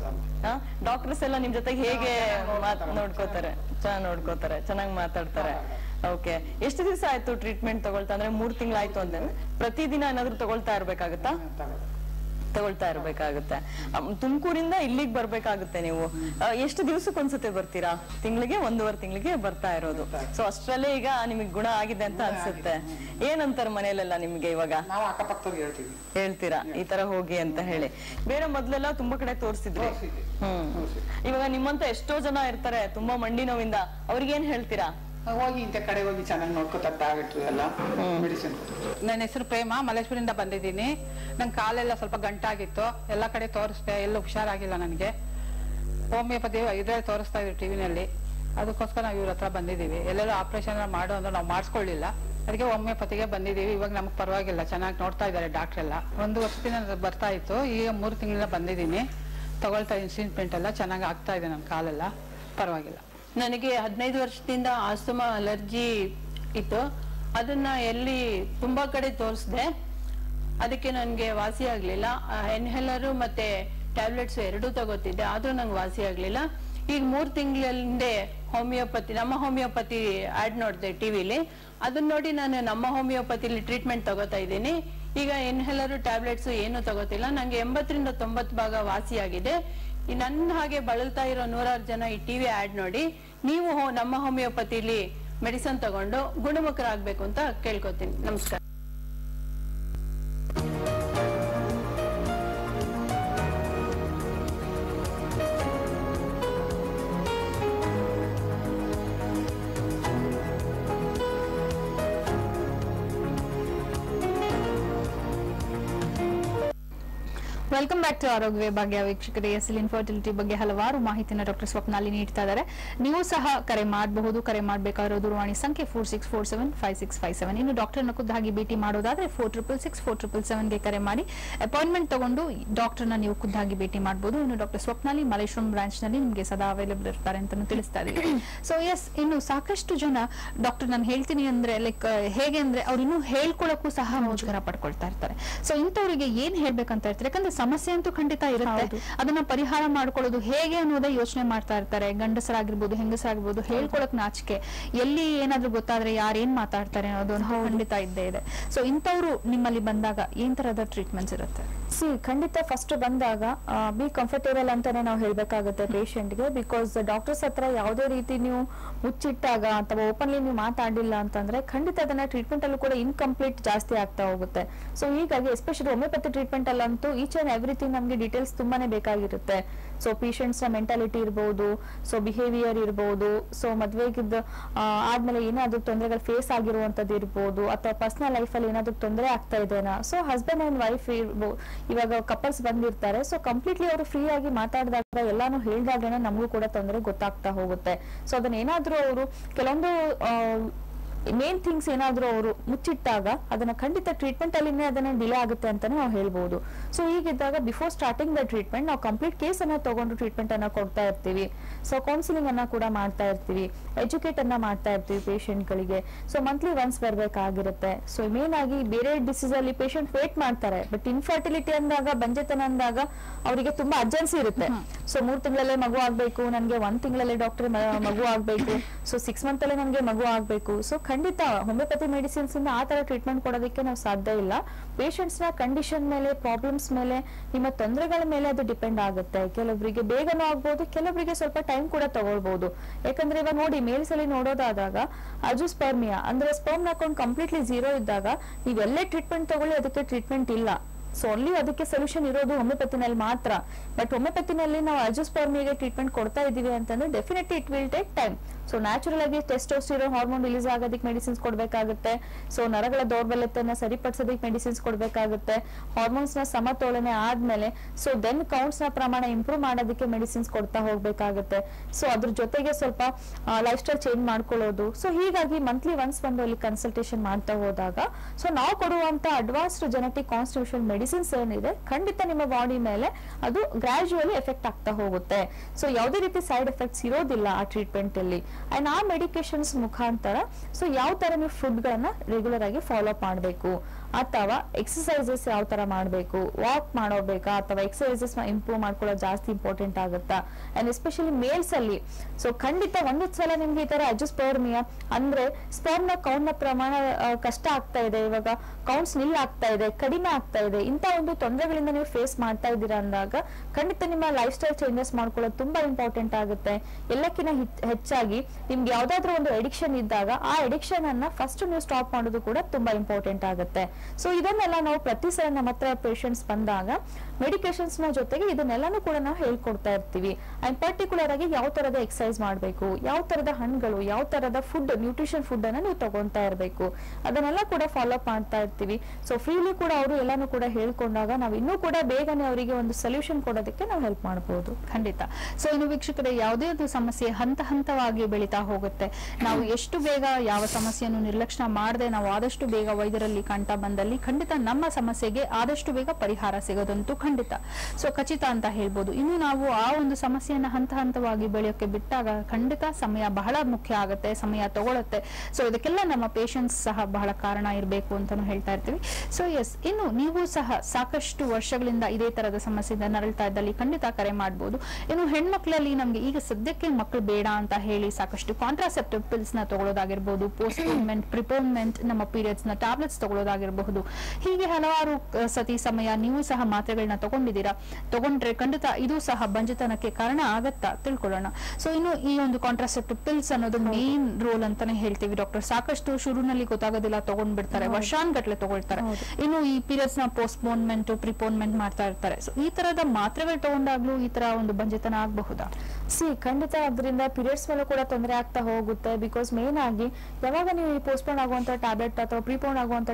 ಡಾಕ್ಟರ್ಸ್ ಎಲ್ಲ ನಿಮ್ ಜೊತೆಗೆ ಹೇಗೆ ಮಾತ್ ನೋಡ್ಕೋತಾರೆ ಚೆನ್ನಾಗ್ ನೋಡ್ಕೋತಾರೆ ಚೆನ್ನಾಗಿ ಮಾತಾಡ್ತಾರೆ ಓಕೆ ಎಷ್ಟು ದಿವಸ ಆಯ್ತು ಟ್ರೀಟ್ಮೆಂಟ್ ತಗೊಳ್ತಾ ಅಂದ್ರೆ ಮೂರ್ ತಿಂಗಳಾಯ್ತು ಅಂದ್ರೆ ಪ್ರತಿದಿನ ಏನಾದ್ರು ತಗೊಳ್ತಾ ಇರ್ಬೇಕಾಗತ್ತಾ ತಗೊಳ್ತಾ ಇರ್ಬೇಕಾಗುತ್ತೆ ಅಮ್, ತುಮಕೂರಿಂದ ಇಲ್ಲಿಗೆ ಬರ್ಬೇಕಾಗುತ್ತೆ ನೀವು ಆ, ಎಷ್ಟು ದಿವಸಕ್ಕೆ ಒಂದ್ಸತಿ ಬರ್ತೀರಾ ತಿಂಗಳಿಗೆ ಒಂದೂವರೆ ತಿಂಗಳಿಗೆ ಬರ್ತಾ ಇರೋದು ಸೊ ಅಷ್ಟ್ರಲ್ಲೇ ಈಗ ನಿಮಗೆ ಗುಣ ಆಗಿದೆ ಅಂತ ಅನ್ಸುತ್ತೆ ಏನಂತಾರ ಮನೇಲೆಲ್ಲ ನಿಮ್ಗೆ ಇವಾಗ ನಾವು ಅಕ್ಕಪಕ್ಕದವ್ರಿಗೆ ಹೇಳ್ತೀವಿ ಹೇಳ್ತೀರಾ ಈ ತರ ಹೋಗಿ ಅಂತ ಹೇಳಿ ಬೇರೆ ಮೊದ್ಲೆಲ್ಲ ತುಂಬಾ ಕಡೆ ತೋರಿಸಿದ್ರಿ ತೋರ್ಸಿದ್ವಿ. ಹ್ಮ್ ಇವಾಗ ನಿಮ್ಮಂತ ಎಷ್ಟೋ ಜನ ಇರ್ತಾರೆ ತುಂಬಾ ಮಂಡಿ ನೋವಿಂದ ಅವ್ರಿಗೇನ್ ಹೇಳ್ತೀರಾ ಹೋಗಿ ಇಂಥ ಕಡೆ ಹೋಗಿ ಚೆನ್ನಾಗಿ ನೋಡ್ಕೊತಾಗ್ಬಿಟ್ರು ಎಲ್ಲ ಮೆಡಿಸಿನ್ ನನ್ನ ಹೆಸರು ಪ್ರೇಮ ಮಲೇಶ್ವರಿಂದ ಬಂದಿದ್ದೀನಿ ನಂಗೆ ಕಾಲೆಲ್ಲ ಸ್ವಲ್ಪ ಗಂಟಾಗಿತ್ತು ಎಲ್ಲ ಕಡೆ ತೋರಿಸ್ದೆ ಎಲ್ಲೂ ಹುಷಾರಾಗಿಲ್ಲ ನನಗೆ ಹೋಮಿಯೋಪತಿ ಇದ್ರೆ ತೋರಿಸ್ತಾ ಇದ್ವಿ ಟಿವಿನಲ್ಲಿ ಅದಕ್ಕೋಸ್ಕರ ನಾವು ಇವ್ರ ಹತ್ರ ಬಂದಿದ್ದೀವಿ ಎಲ್ಲೆಲ್ಲೋ ಆಪರೇಷನ್ ಮಾಡು ಅಂದ್ರೆ ನಾವು ಮಾಡಿಸ್ಕೊಳ್ಳಿಲ್ಲ ಅದಕ್ಕೆ ಹೋಮಿಯೋಪತಿಗೆ ಬಂದಿದ್ದೀವಿ ಇವಾಗ ನಮಗೆ ಪರವಾಗಿಲ್ಲ ಚೆನ್ನಾಗಿ ನೋಡ್ತಾ ಇದ್ದಾರೆ ಡಾಕ್ಟ್ರ್ ಎಲ್ಲ ಒಂದು ವರ್ಷದಿಂದ ಬರ್ತಾ ಇತ್ತು ಈಗ ಮೂರು ತಿಂಗಳಿಂದ ಬಂದಿದ್ದೀನಿ ತಗೊಳ್ತಾ ಟ್ರೀಟ್ಮೆಂಟ್ ಎಲ್ಲ ಚೆನ್ನಾಗಿ ಆಗ್ತಾ ಇದೆ ನನ್ನ ಕಾಲೆಲ್ಲ ಪರವಾಗಿಲ್ಲ ನನಗೆ ಹದಿನೈದು ವರ್ಷದಿಂದ ಆಸ್ತಮಾ ಅಲರ್ಜಿ ಇತ್ತು ಅದನ್ನ ಎಲ್ಲಿ ತುಂಬಾ ಕಡೆ ತೋರಿಸ್ದೆ ಅದಕ್ಕೆ ನನಗೆ ವಾಸಿ ಆಗ್ಲಿಲ್ಲ ಎನ್ಹೆಲರು ಮತ್ತೆ ಟ್ಯಾಬ್ಲೆಟ್ಸ್ ಎರಡೂ ತಗೋತಿದ್ದೆ ಆದ್ರೂ ನಂಗೆ ವಾಸಿ ಆಗ್ಲಿಲ್ಲ ಈಗ ಮೂರ್ ತಿಂಗಳ ಹಿಂದೆ ಹೋಮಿಯೋಪತಿ ನಮ್ಮ ಹೋಮಿಯೋಪತಿ ಆಡ್ ನೋಡಿದೆ ಟಿವಿಲಿ ಅದನ್ನ ನೋಡಿ ನಾನು ನಮ್ಮ ಹೋಮಿಯೋಪತಿಲಿ ಟ್ರೀಟ್ಮೆಂಟ್ ತಗೋತಾ ಇದ್ದೀನಿ ಈಗ ಎನ್ಹೆಲರು ಟ್ಯಾಬ್ಲೆಟ್ಸ್ ಏನು ತಗೋತಿಲ್ಲ ನಂಗೆ ಎಂಬತ್ತರಿಂದ ತೊಂಬತ್ತು ಭಾಗ ವಾಸಿಯಾಗಿದೆ ಈ ನನ್ನ ಹಾಗೆ ಬಳಲ್ತಾ ಇರೋ ನೂರಾರು ಜನ ಈ ಟಿವಿ ಆಡ್ ನೋಡಿ ನೀವು ಹೋ- ನಮ್ಮ ಹೋಮಿಯೋಪತಿಲಿ ಮೆಡಿಸನ್ ತಗೊಂಡು ಗುಣಮುಖರಾಗ್ಬೇಕು ಅಂತ ಕೇಳ್ಕೊತೀನಿ ನಮಸ್ಕಾರ ವೆಲ್ಕಮ್ ಬ್ಯಾಕ್ ಟು ಆರೋಗ್ಯ ಭಾಗ್ಯ ವೀಕ್ಷಕರೇ ಎಸ್ ಇನ್ಫರ್ಟಿಲಿಟಿ ಬಗ್ಗೆ ಹಲವಾರು ಮಾಹಿತಿನ ಡಾಕ್ಟರ್ ಸ್ವಪ್ನಾಲಿ ನೀಡ್ತಾ ಇದ್ದಾರೆ ನೀವು ಸಹ ಕರೆ ಮಾಡಬಹುದು ಕರೆ ಮಾಡಬೇಕಾಗಿರೋ ದೂರವಾಣಿ ಸಂಖ್ಯೆ four six four seven five six five seven ಇನ್ನು ಡಾಕ್ಟರ್ನ ಖುದ್ದಾಗಿ ಭೇಟಿ ಮಾಡೋದಾದ್ರೆ four triple six four triple ಸೆವೆನ್ಗೆ ಕರೆ ಮಾಡಿ ಅಪಾಯಿಂಟ್ಮೆಂಟ್ ತಗೊಂಡು ಡಾಕ್ಟರ್ನ ನೀವು ಖುದ್ದಾಗಿ ಭೇಟಿ ಮಾಡಬಹುದು ಇನ್ನು ಡಾಕ್ಟರ್ ಸ್ವಪ್ನಾಲಿ ಮಲೇಶ್ವರಂ ಬ್ರಾಂಚ್ ನಲ್ಲಿ ನಿಮಗೆ ಸದಾ ಅವೈಲೇಬಲ್ ಇರ್ತಾರೆ ಅಂತ ತಿಳಿಸ್ತಾ ಇದ್ದೀವಿ ಸೊ ಎಸ್ ಇನ್ನು ಸಾಕಷ್ಟು ಜನ ಡಾಕ್ಟರ್ ನಾನು ಹೇಳ್ತೀನಿ ಅಂದ್ರೆ ಲೈಕ್ ಹೇಗೆ ಅಂದ್ರೆ ಅವ್ರು ಇನ್ನೂ ಹೇಳ್ಕೊಳಕ್ಕೂ ಸಹ ಮುಜುಗರ ಪಡ್ಕೊಳ್ತಾ ಇರ್ತಾರೆ ಸೊ ಇಂಥವ್ರಿಗೆ ಏನ್ ಹೇಳ್ಬೇಕಂತ ಇರ್ತಾರೆ ಯಾಕಂದ್ರೆ ಸಮಸ್ಯೆ ಅಂತೂ ಖಂಡಿತ ಇರುತ್ತೆ ಅದನ್ನ ಪರಿಹಾರ ಮಾಡ್ಕೊಳ್ಳೋದು ಹೇಗೆ ಅನ್ನೋದೇ ಯೋಚನೆ ಮಾಡ್ತಾ ಇರ್ತಾರೆ ಗಂಡಸರಾಗಿರ್ಬೋದು ಹೆಂಗಸರಾಗಿರ್ಬೋದು ಹೇಳ್ಕೊಳಕ್ ನಾಚಿಕೆ ಎಲ್ಲಿ ಏನಾದ್ರೂ ಗೊತ್ತಾದ್ರೆ ಯಾರು ಏನ್ ಮಾತಾಡ್ತಾರೆ ಅನ್ನೋದು ಒಂದು ಖಂಡಿತ ಇದ್ದೇ ಇದೆ ಸೊ ಇಂಥವ್ರು ನಿಮ್ಮಲ್ಲಿ ಬಂದಾಗ ಏನ್ ತರದ ಟ್ರೀಟ್ಮೆಂಟ್ಸ್ ಇರುತ್ತೆ ಸಿ ಖಂಡಿತ ಫಸ್ಟ್ ಬಂದಾಗ ಬಿ ಕಂಫರ್ಟೇಬಲ್ ಅಂತಾನೆ ನಾವು ಹೇಳ್ಬೇಕಾಗುತ್ತೆ ಪೇಷಂಟ್ಗೆ ಬಿಕಾಸ್ ಡಾಕ್ಟರ್ಸ್ ಹತ್ರ ಯಾವುದೇ ರೀತಿ ನೀವು ಮುಚ್ಚಿಟ್ಟಾಗ ಅಥವಾ ಓಪನ್ಲಿ ನೀವು ಮಾತಾಡಿಲ್ಲ ಅಂತಂದ್ರೆ ಖಂಡಿತ ಅದನ್ನ ಟ್ರೀಟ್ಮೆಂಟ್ ಅಲ್ಲೂ ಕೂಡ ಇನ್ಕಂಪ್ಲೀಟ್ ಜಾಸ್ತಿ ಆಗ್ತಾ ಹೋಗುತ್ತೆ ಸೊ ಹೀಗಾಗಿ ಎಸ್ಪೆಷಲಿ ಹೋಮಿಯೋಪತಿ ಟ್ರೀಟ್ಮೆಂಟ್ ಅಲ್ಲಂತೂ ಈಚ್ ಅಂಡ್ ಎವ್ರಿಥಿಂಗ್ ನಮಗೆ ಡೀಟೇಲ್ಸ್ ತುಂಬಾನೇ ಬೇಕಾಗಿರುತ್ತೆ ಸೊ ಪೇಷಂಟ್ಸ್ ನ ಮೆಂಟಾಲಿಟಿ ಇರ್ಬೋದು ಸೊ ಬಿಹೇವಿಯರ್ ಇರ್ಬೋದು ಸೊ ಮದ್ವೆಗಿದ್ದ ಆ, ಆದ್ಮೇಲೆ ಏನಾದ್ರು ತೊಂದರೆಗಳು ಫೇಸ್ ಆಗಿರುವಂತದ್ದು ಇರ್ಬೋದು ಅಥವಾ ಪರ್ಸನಲ್ ಲೈಫ್ ಅಲ್ಲಿ ಏನಾದ್ರು ತೊಂದರೆ ಆಗ್ತಾ ಇದೆನಾ ಸೊ ಹಸ್ಬೆಂಡ್ ಅಂಡ್ ವೈಫ್ ಇರ್ಬೋದು ಇವಾಗ ಕಪಲ್ಸ್ ಬಂದಿರ್ತಾರೆ ಸೊ ಕಂಪ್ಲೀಟ್ಲಿ ಅವರು ಫ್ರೀ ಆಗಿ ಮಾತಾಡಿದಾಗ ಎಲ್ಲಾನು ಹೇಳ್ದಾಗೇನೆ ನಮಗೂ ಕೂಡ ತೊಂದರೆ ಗೊತ್ತಾಗ್ತಾ ಹೋಗುತ್ತೆ ಸೊ ಅದನ್ನ ಏನಾದ್ರೂ ಅವರು ಕೆಲವೊಂದು ಮೇನ್ ಥಿಂಗ್ಸ್ ಏನಾದ್ರೂ ಅವರು ಮುಚ್ಚಿಟ್ಟಾಗ ಅದನ್ನ ಖಂಡಿತ ಟ್ರೀಟ್ಮೆಂಟ್ ಅಲ್ಲಿನೇ ಅದನ್ನ ಡಿಲೇ ಆಗುತ್ತೆ ಅಂತಾನೆ ನಾವು ಹೇಳ್ಬೋದು ಸೊ ಹೀಗಿದ್ದಾಗ ಬಿಫೋರ್ ಸ್ಟಾರ್ಟಿಂಗ್ ದ ಟ್ರೀಟ್ಮೆಂಟ್ ನಾವು ಕಂಪ್ಲೀಟ್ ಕೇಸ್ ಅನ್ನ ತಗೊಂಡು ಟ್ರೀಟ್ಮೆಂಟ್ ಅನ್ನ ಕೊಡ್ತಾ ಇರ್ತೀವಿ ಸೊ ಕೌನ್ಸಿಲಿಂಗ್ ಅನ್ನ ಕೂಡ ಮಾಡ್ತಾ ಇರ್ತೀವಿ ಎಜುಕೇಟ್ ಅನ್ನ ಮಾಡ್ತಾ ಇರ್ತೀವಿ patient ಗಳಿಗೆ ಸೊ ಮಂತ್ಲಿ ಒನ್ಸ್ ಬರ್ಬೇಕಾಗಿರುತ್ತೆ ಸೊ ಮೇನ್ ಆಗಿ ಬೇರೆ ಡಿಸೀಸ್ ಅಲ್ಲಿ ಪೇಷಂಟ್ ವೇಟ್ ಮಾಡ್ತಾರೆ ಬಟ್ ಇನ್ಫರ್ಟಿಲಿಟಿ ಅಂದಾಗ ಬಂಜೆತನ ಅಂದಾಗ ಅವರಿಗೆ ತುಂಬಾ ಅರ್ಜೆನ್ಸಿ ಇರುತ್ತೆ ಸೊ ಮೂರ್ ತಿಂಗಳಲ್ಲೇ ಮಗು ಆಗ್ಬೇಕು ನನ್ಗೆ ಒಂದ್ ತಿಂಗಳಲ್ಲೇ ಡಾಕ್ಟರ್ ಮಗು ಆಗ್ಬೇಕು ಸೊ ಸಿಕ್ಸ್ ಮಂತ್ ಅಲ್ಲೇ ನನ್ಗೆ ಮಗು ಆಗ್ಬೇಕು ಸೊ ಖಂಡಿತ ಹೋಮಿಯೋಪತಿ ಮೆಡಿಸಿನ್ಸ್ ಇಂದ ಆ ತರ ಟ್ರೀಟ್ಮೆಂಟ್ ಕೊಡೋದಕ್ಕೆ ನಾವು ಸಾಧ್ಯ ಇಲ್ಲ ಪೇಷಂಟ್ಸ್ ನ ಕಂಡೀಷನ್ ಮೇಲೆ ಪ್ರಾಬ್ಲಮ್ಸ್ ಮೇಲೆ ನಿಮ್ಮ ತೊಂದರೆಗಳ ಮೇಲೆ ಅದು ಡಿಪೆಂಡ್ ಆಗುತ್ತೆ ಕೆಲವರಿಗೆ ಬೇಗನೂ ಆಗ್ಬೋದು ಕೆಲವರಿಗೆ ಸ್ವಲ್ಪ ಟೈಮ್ ಕೂಡ ತಗೊಳ್ಬಹುದು ಯಾಕಂದ್ರೆ ಇವಾಗ ನೋಡಿ ಮೇಲ್ಸ್ ಅಲ್ಲಿ ನೋಡೋದಾದಾಗ ಅಜುಸ್ಪರ್ಮಿಯಾ ಅಂದ್ರೆ ಸ್ಪರ್ಮ್ ಅಕೌಂಟ್ ಕಂಪ್ಲೀಟ್ಲಿ ಝೀರೋ ಇದ್ದಾಗ ನೀವು ಎಲ್ಲೇ ಟ್ರೀಟ್ಮೆಂಟ್ ತಗೊಳ್ಳಿ ಅದಕ್ಕೆ ಟ್ರೀಟ್ಮೆಂಟ್ ಇಲ್ಲ ಸೊ ಅಲ್ಲಿ ಅದಕ್ಕೆ ಸೊಲ್ಯೂಷನ್ ಇರೋದು ಹೋಮಿಯೋಪತಿನಲ್ಲಿ ಮಾತ್ರ ಬಟ್ ಹೋಮಿಯೋಪತಿನಲ್ಲಿ ನಾವು ಅಜುಸ್ಪರ್ಮಿಯಾಗೆ ಟ್ರೀಟ್ಮೆಂಟ್ ಕೊಡ್ತಾ ಇದೀವಿ ಅಂತಂದ್ರೆ definitely it will take time so natural ಆಗಿ ಟೆಸ್ಟೋಸ್ಟಿರೋನ್ ಹಾರ್ಮೋನ್ ರಿಲೀಸ್ ಆಗೋದಕ್ಕೆ ಮೆಡಿಸಿನ್ಸ್ ಕೊಡ್ಬೇಕಾಗುತ್ತೆ ಸೊ ನರಗಳ ದೌರ್ಬಲ್ಯತೆಯನ್ನ ಸರಿಪಡಿಸೋದಕ್ಕೆ ಮೆಡಿಸಿನ್ಸ್ ಕೊಡ್ಬೇಕಾಗುತ್ತೆ ಹಾರ್ಮೋನ್ಸ್ ನ ಸಮತೋಲನೆ ಆದ್ಮೇಲೆ ಸೊ ದೆನ್ ಕೌಂಟ್ಸ್ ನ ಪ್ರಮಾಣ ಇಂಪ್ರೂವ್ ಮಾಡೋದಕ್ಕೆ ಮೆಡಿಸಿನ್ಸ್ ಕೊಡ್ತಾ ಹೋಗ್ಬೇಕಾಗುತ್ತೆ ಸೊ ಅದ್ರ ಜೊತೆಗೆ ಸ್ವಲ್ಪ ಲೈಫ್ ಸ್ಟೈಲ್ ಚೇಂಜ್ ಮಾಡ್ಕೊಳ್ಳೋದು ಸೊ ಹೀಗಾಗಿ ಮಂತ್ಲಿ ಒನ್ಸ್ ಬಂದು ಅಲ್ಲಿ ಕನ್ಸಲ್ಟೇಷನ್ ಮಾಡ್ತಾ ಹೋದಾಗ ಸೊ ನಾವು ಕೊಡುವಂತ ಅಡ್ವಾನ್ಸ್ಡ್ ಜೆನೆಟಿಕ್ ಕಾನ್ಸ್ಟಿಟ್ಯೂಷನ್ ಮೆಡಿಸಿನ್ಸ್ ಏನಿದೆ ಖಂಡಿತ ನಿಮ್ಮ ಬಾಡಿ ಮೇಲೆ ಅದು ಗ್ರಾಜುವಲಿ ಎಫೆಕ್ಟ್ ಆಗ್ತಾ ಹೋಗುತ್ತೆ ಸೊ ಯಾವುದೇ ರೀತಿ ಸೈಡ್ ಎಫೆಕ್ಟ್ಸ್ ಇರೋದಿಲ್ಲ ಆ ಟ್ರೀಟ್ಮೆಂಟ್ ಅಲ್ಲಿ ಅಂಡ್ ಆ ಮೆಡಿಕೇಶನ್ಸ್ ಮುಖಾಂತರ ಸೊ ಯಾವ ತರ ನೀವು ಫುಡ್ ಗಳನ್ನ ರೆಗ್ಯುಲರ್ ಆಗಿ ಫಾಲೋ ಅಪ್ ಮಾಡಬೇಕು ಅಥವಾ ಎಕ್ಸಸೈಸಸ್ ಯಾವ ತರ ಮಾಡಬೇಕು ವಾಕ್ ಮಾಡೋಬೇಕಾ ಅಥವಾ ಎಕ್ಸಸೈಸಸ್ ಇಂಪ್ರೂವ್ ಮಾಡ್ಕೊಳ್ಳೋದು ಜಾಸ್ತಿ ಇಂಪಾರ್ಟೆಂಟ್ ಆಗುತ್ತಾ ಅಂಡ್ ಎಸ್ಪೆಷಲಿ ಮೇಲ್ಸ್ ಅಲ್ಲಿ ಸೊ ಖಂಡಿತ ಒಂದು ಸಲ ನಿಮ್ಗೆ ಈ ತರ ಅಜುಸ್ಪರ್ಮಿಯಾ ಅಂದ್ರೆ ಸ್ಪರ್ಮ್ ನ ಕೌಂಟ್ ನ ಪ್ರಮಾಣ ಆ, ಕಷ್ಟ ಆಗ್ತಾ ಇದೆ ಇವಾಗ ಕೌಂಟ್ಸ್ ನಿಲ್ ಆಗ್ತಾ ಇದೆ ಕಡಿಮೆ ಆಗ್ತಾ ಇದೆ ಇಂತ ಒಂದು ತೊಂದರೆಗಳಿಂದ ನೀವು ಫೇಸ್ ಮಾಡ್ತಾ ಇದ್ದೀರಾ ಅಂದಾಗ ಖಂಡಿತ ನಿಮ್ಮ ಲೈಫ್ ಸ್ಟೈಲ್ ಚೇಂಜಸ್ ಮಾಡ್ಕೊಳ್ಳೋದು ತುಂಬಾ ಇಂಪಾರ್ಟೆಂಟ್ ಆಗುತ್ತೆ ಎಲ್ಲಕ್ಕಿಂತ ಹಿಚ್- ಹೆಚ್ಚಾಗಿ ನಿಮ್ಗೆ ಯಾವ್ದಾದ್ರು ಒಂದು ಎಡಿಕ್ಷನ್ ಇದ್ದಾಗ ಆ ಎಡಿಕ್ಷನ್ ಅನ್ನ ಫಸ್ಟ್ ನೀವು ಸ್ಟಾಪ್ ಮಾಡೋದು ಕೂಡ ತುಂಬಾ ಇಂಪಾರ್ಟೆಂಟ್ ಆಗುತ್ತೆ ಸೊ ಇದನ್ನೆಲ್ಲ ನಾವು ಪ್ರತಿ ಸಲ ನಮ್ಮ ಹತ್ರ ಪೇಷಂಟ್ಸ್ ಬಂದಾಗ ಮೆಡಿಕೇಶನ್ಸ್ ನ ಜೊತೆಗೆ ಇದನ್ನೆಲ್ಲಾನು ಕೂಡ ನಾವು ಹೇಳ್ಕೊಡ್ತಾ ಇರ್ತೀವಿ ಅಂಡ್ ಪರ್ಟಿಕ್ಯುಲರ್ ಆಗಿ ಯಾವ ತರದ ಎಕ್ಸರ್ಸೈಸ್ ಮಾಡಬೇಕು ಯಾವ ತರದ ಹಣ್ಣುಗಳು ಯಾವ ತರದ ಫುಡ್ ನ್ಯೂಟ್ರಿಷನ್ ಫುಡ್ ಅನ್ನ ನೀವು ತಗೊಂತಾ ಇರಬೇಕು ಅದನ್ನೆಲ್ಲ ಕೂಡ ಫಾಲೋ ಅಪ್ ಮಾಡ್ತಾ ಇರ್ತೀವಿ ಸೊ ಫ್ರೀಲಿ ಕೂಡ ಅವರು ಎಲ್ಲಾನು ಕೂಡ ಹೇಳ್ಕೊಂಡಾಗ ನಾವು ಇನ್ನೂ ಕೂಡ ಬೇಗನೆ ಅವರಿಗೆ ಒಂದು ಸೊಲ್ಯೂಷನ್ ಕೊಡೋದಕ್ಕೆ ನಾವು ಹೆಲ್ಪ್ ಮಾಡಬಹುದು ಖಂಡಿತ ಸೊ ಇನ್ನು ವೀಕ್ಷಕರೇ ಯಾವುದೇ ಒಂದು ಸಮಸ್ಯೆ ಹಂತ ಹಂತವಾಗಿ ಬೆಳೀತಾ ಹೋಗುತ್ತೆ ನಾವು ಎಷ್ಟು ಬೇಗ ಯಾವ ಸಮಸ್ಯೆಯನ್ನು ನಿರ್ಲಕ್ಷ್ಯ ಮಾಡದೆ ನಾವು ಆದಷ್ಟು ಬೇಗ ವೈದ್ಯರಲ್ಲಿ ಕಂಟ ಬಂದಲ್ಲಿ ಖಂಡಿತ ನಮ್ಮ ಸಮಸ್ಯೆಗೆ ಆದಷ್ಟು ಬೇಗ ಪರಿಹಾರ ಸಿಗೋದಂತೂ ಖಂಡಿತ ಸೊ ಖಚಿತ ಅಂತ ಹೇಳ್ಬೋದು ಇನ್ನು ನಾವು ಆ ಒಂದು ಸಮಸ್ಯೆಯನ್ನ ಹಂತ ಹಂತವಾಗಿ ಬೆಳೆಯೋಕೆ ಬಿಟ್ಟಾಗ ಖಂಡಿತ ಸಮಯ ಬಹಳ ಮುಖ್ಯ ಆಗುತ್ತೆ ಸಮಯ ತಗೊಳುತ್ತೆ ಸೊ ಇದಕ್ಕೆಲ್ಲ ನಮ್ಮ ಪೇಷನ್ಸ್ ಸಹ ಬಹಳ ಕಾರಣ ಇರಬೇಕು ಅಂತಾನು ಹೇಳ್ತಾ ಇರ್ತೀವಿ ಸೊ ಎಸ್ ಇನ್ನು ನೀವು ಸಹ ಸಾಕಷ್ಟು ವರ್ಷಗಳಿಂದ ಇದೇ ತರದ ಸಮಸ್ಯೆಯಿಂದ ನರಳ್ತಾ ಇದ್ದಲ್ಲಿ ಖಂಡಿತ ಕರೆ ಮಾಡಬಹುದು ಇನ್ನು ಹೆಣ್ಮಕ್ಳಲ್ಲಿ ನಮ್ಗೆ ಈಗ ಸದ್ಯಕ್ಕೆ ಮಕ್ಕಳು ಬೇಡ ಅಂತ ಹೇಳಿ ಸಾಕಷ್ಟು ಕಾಂಟ್ರಾಸೆಪ್ಟಿವ್ ಪಿಲ್ಸ್ ನ ತಗೊಳ್ಳೋದಾಗಿರ್ಬೋದು ಪೋಸ್ಟ್ಪೋನ್ಮೆಂಟ್ ಪ್ರಿಪೋನ್ಮೆಂಟ್ ನಮ್ಮ ಪೀರಿಯಡ್ಸ್ ನ ಟ್ಯಾಬ್ಲೆಟ್ಸ್ ತಗೊಳ್ಳೋದಾಗಿರಬಹುದು ಹೀಗೆ ಹಲವಾರು ಅಹ್, ಸತಿ ಸಮಯ ನೀವು ಸಹ ಮಾತ್ರೆಗಳನ್ನ ತಗೊಂಡಿದ್ದೀರಾ ತಗೊಂಡ್ರೆ ಖಂಡಿತ ಇದು ಸಹ ಬಂಜತನಕ್ಕೆ ಕಾರಣ ಆಗತ್ತಾ ತಿಳ್ಕೊಳ್ಳೋಣ ಸೊ ಇನ್ನು ಈ ಒಂದು ಕಾಂಟ್ರಾಸೆಪ್ಟಿವ್ ಪಿಲ್ಸ್ ಅನ್ನೋದು ಮೇನ್ ರೋಲ್ ಅಂತಾನೆ ಹೇಳ್ತೀವಿ ಡಾಕ್ಟರ್ ಸಾಕಷ್ಟು ಶುರುನಲ್ಲಿ ಗೊತ್ತಾಗೋದಿಲ್ಲ ತಗೊಂಡ್ಬಿಡ್ತಾರೆ ವರ್ಷಾನ್ಗಟ್ಲೆ ತಗೊಳ್ತಾರೆ ಇನ್ನು ಈ ಪೀರಿಯಡ್ಸ್ ನ ಪೋಸ್ಟ್ಪೋನ್ಮೆಂಟ್ ಪ್ರಿಪೋನ್ಮೆಂಟ್ ಮಾಡ್ತಾ ಇರ್ತಾರೆ ಸೊ ಈ ತರದ ಮಾತ್ರೆಗಳು ತಗೊಂಡಾಗ್ಲೂ ಈ ತರ ಒಂದು ಬಂಜತನ ಆಗಬಹುದಾ ಸಿ ಖಂಡಿತ ಅದರಿಂದ ಪೀರಿಯಡ್ಸ್ ಮೇಲೂ ಕೂಡ ತೊಂದರೆ ಆಗ್ತಾ ಹೋಗುತ್ತೆ ಬಿಕಾಸ್ ಮೇನ್ ಆಗಿ ಯಾವಾಗ ನೀವು ಈ ಪೋಸ್ಟ್ಪೋನ್ ಆಗುವಂತ ಟ್ಯಾಬ್ಲೆಟ್ ಅಥವಾ ಪ್ರಿಪೋನ್ ಆಗುವಂತ ಟ್ಯಾಬ್ಲೆಟ್ಸ್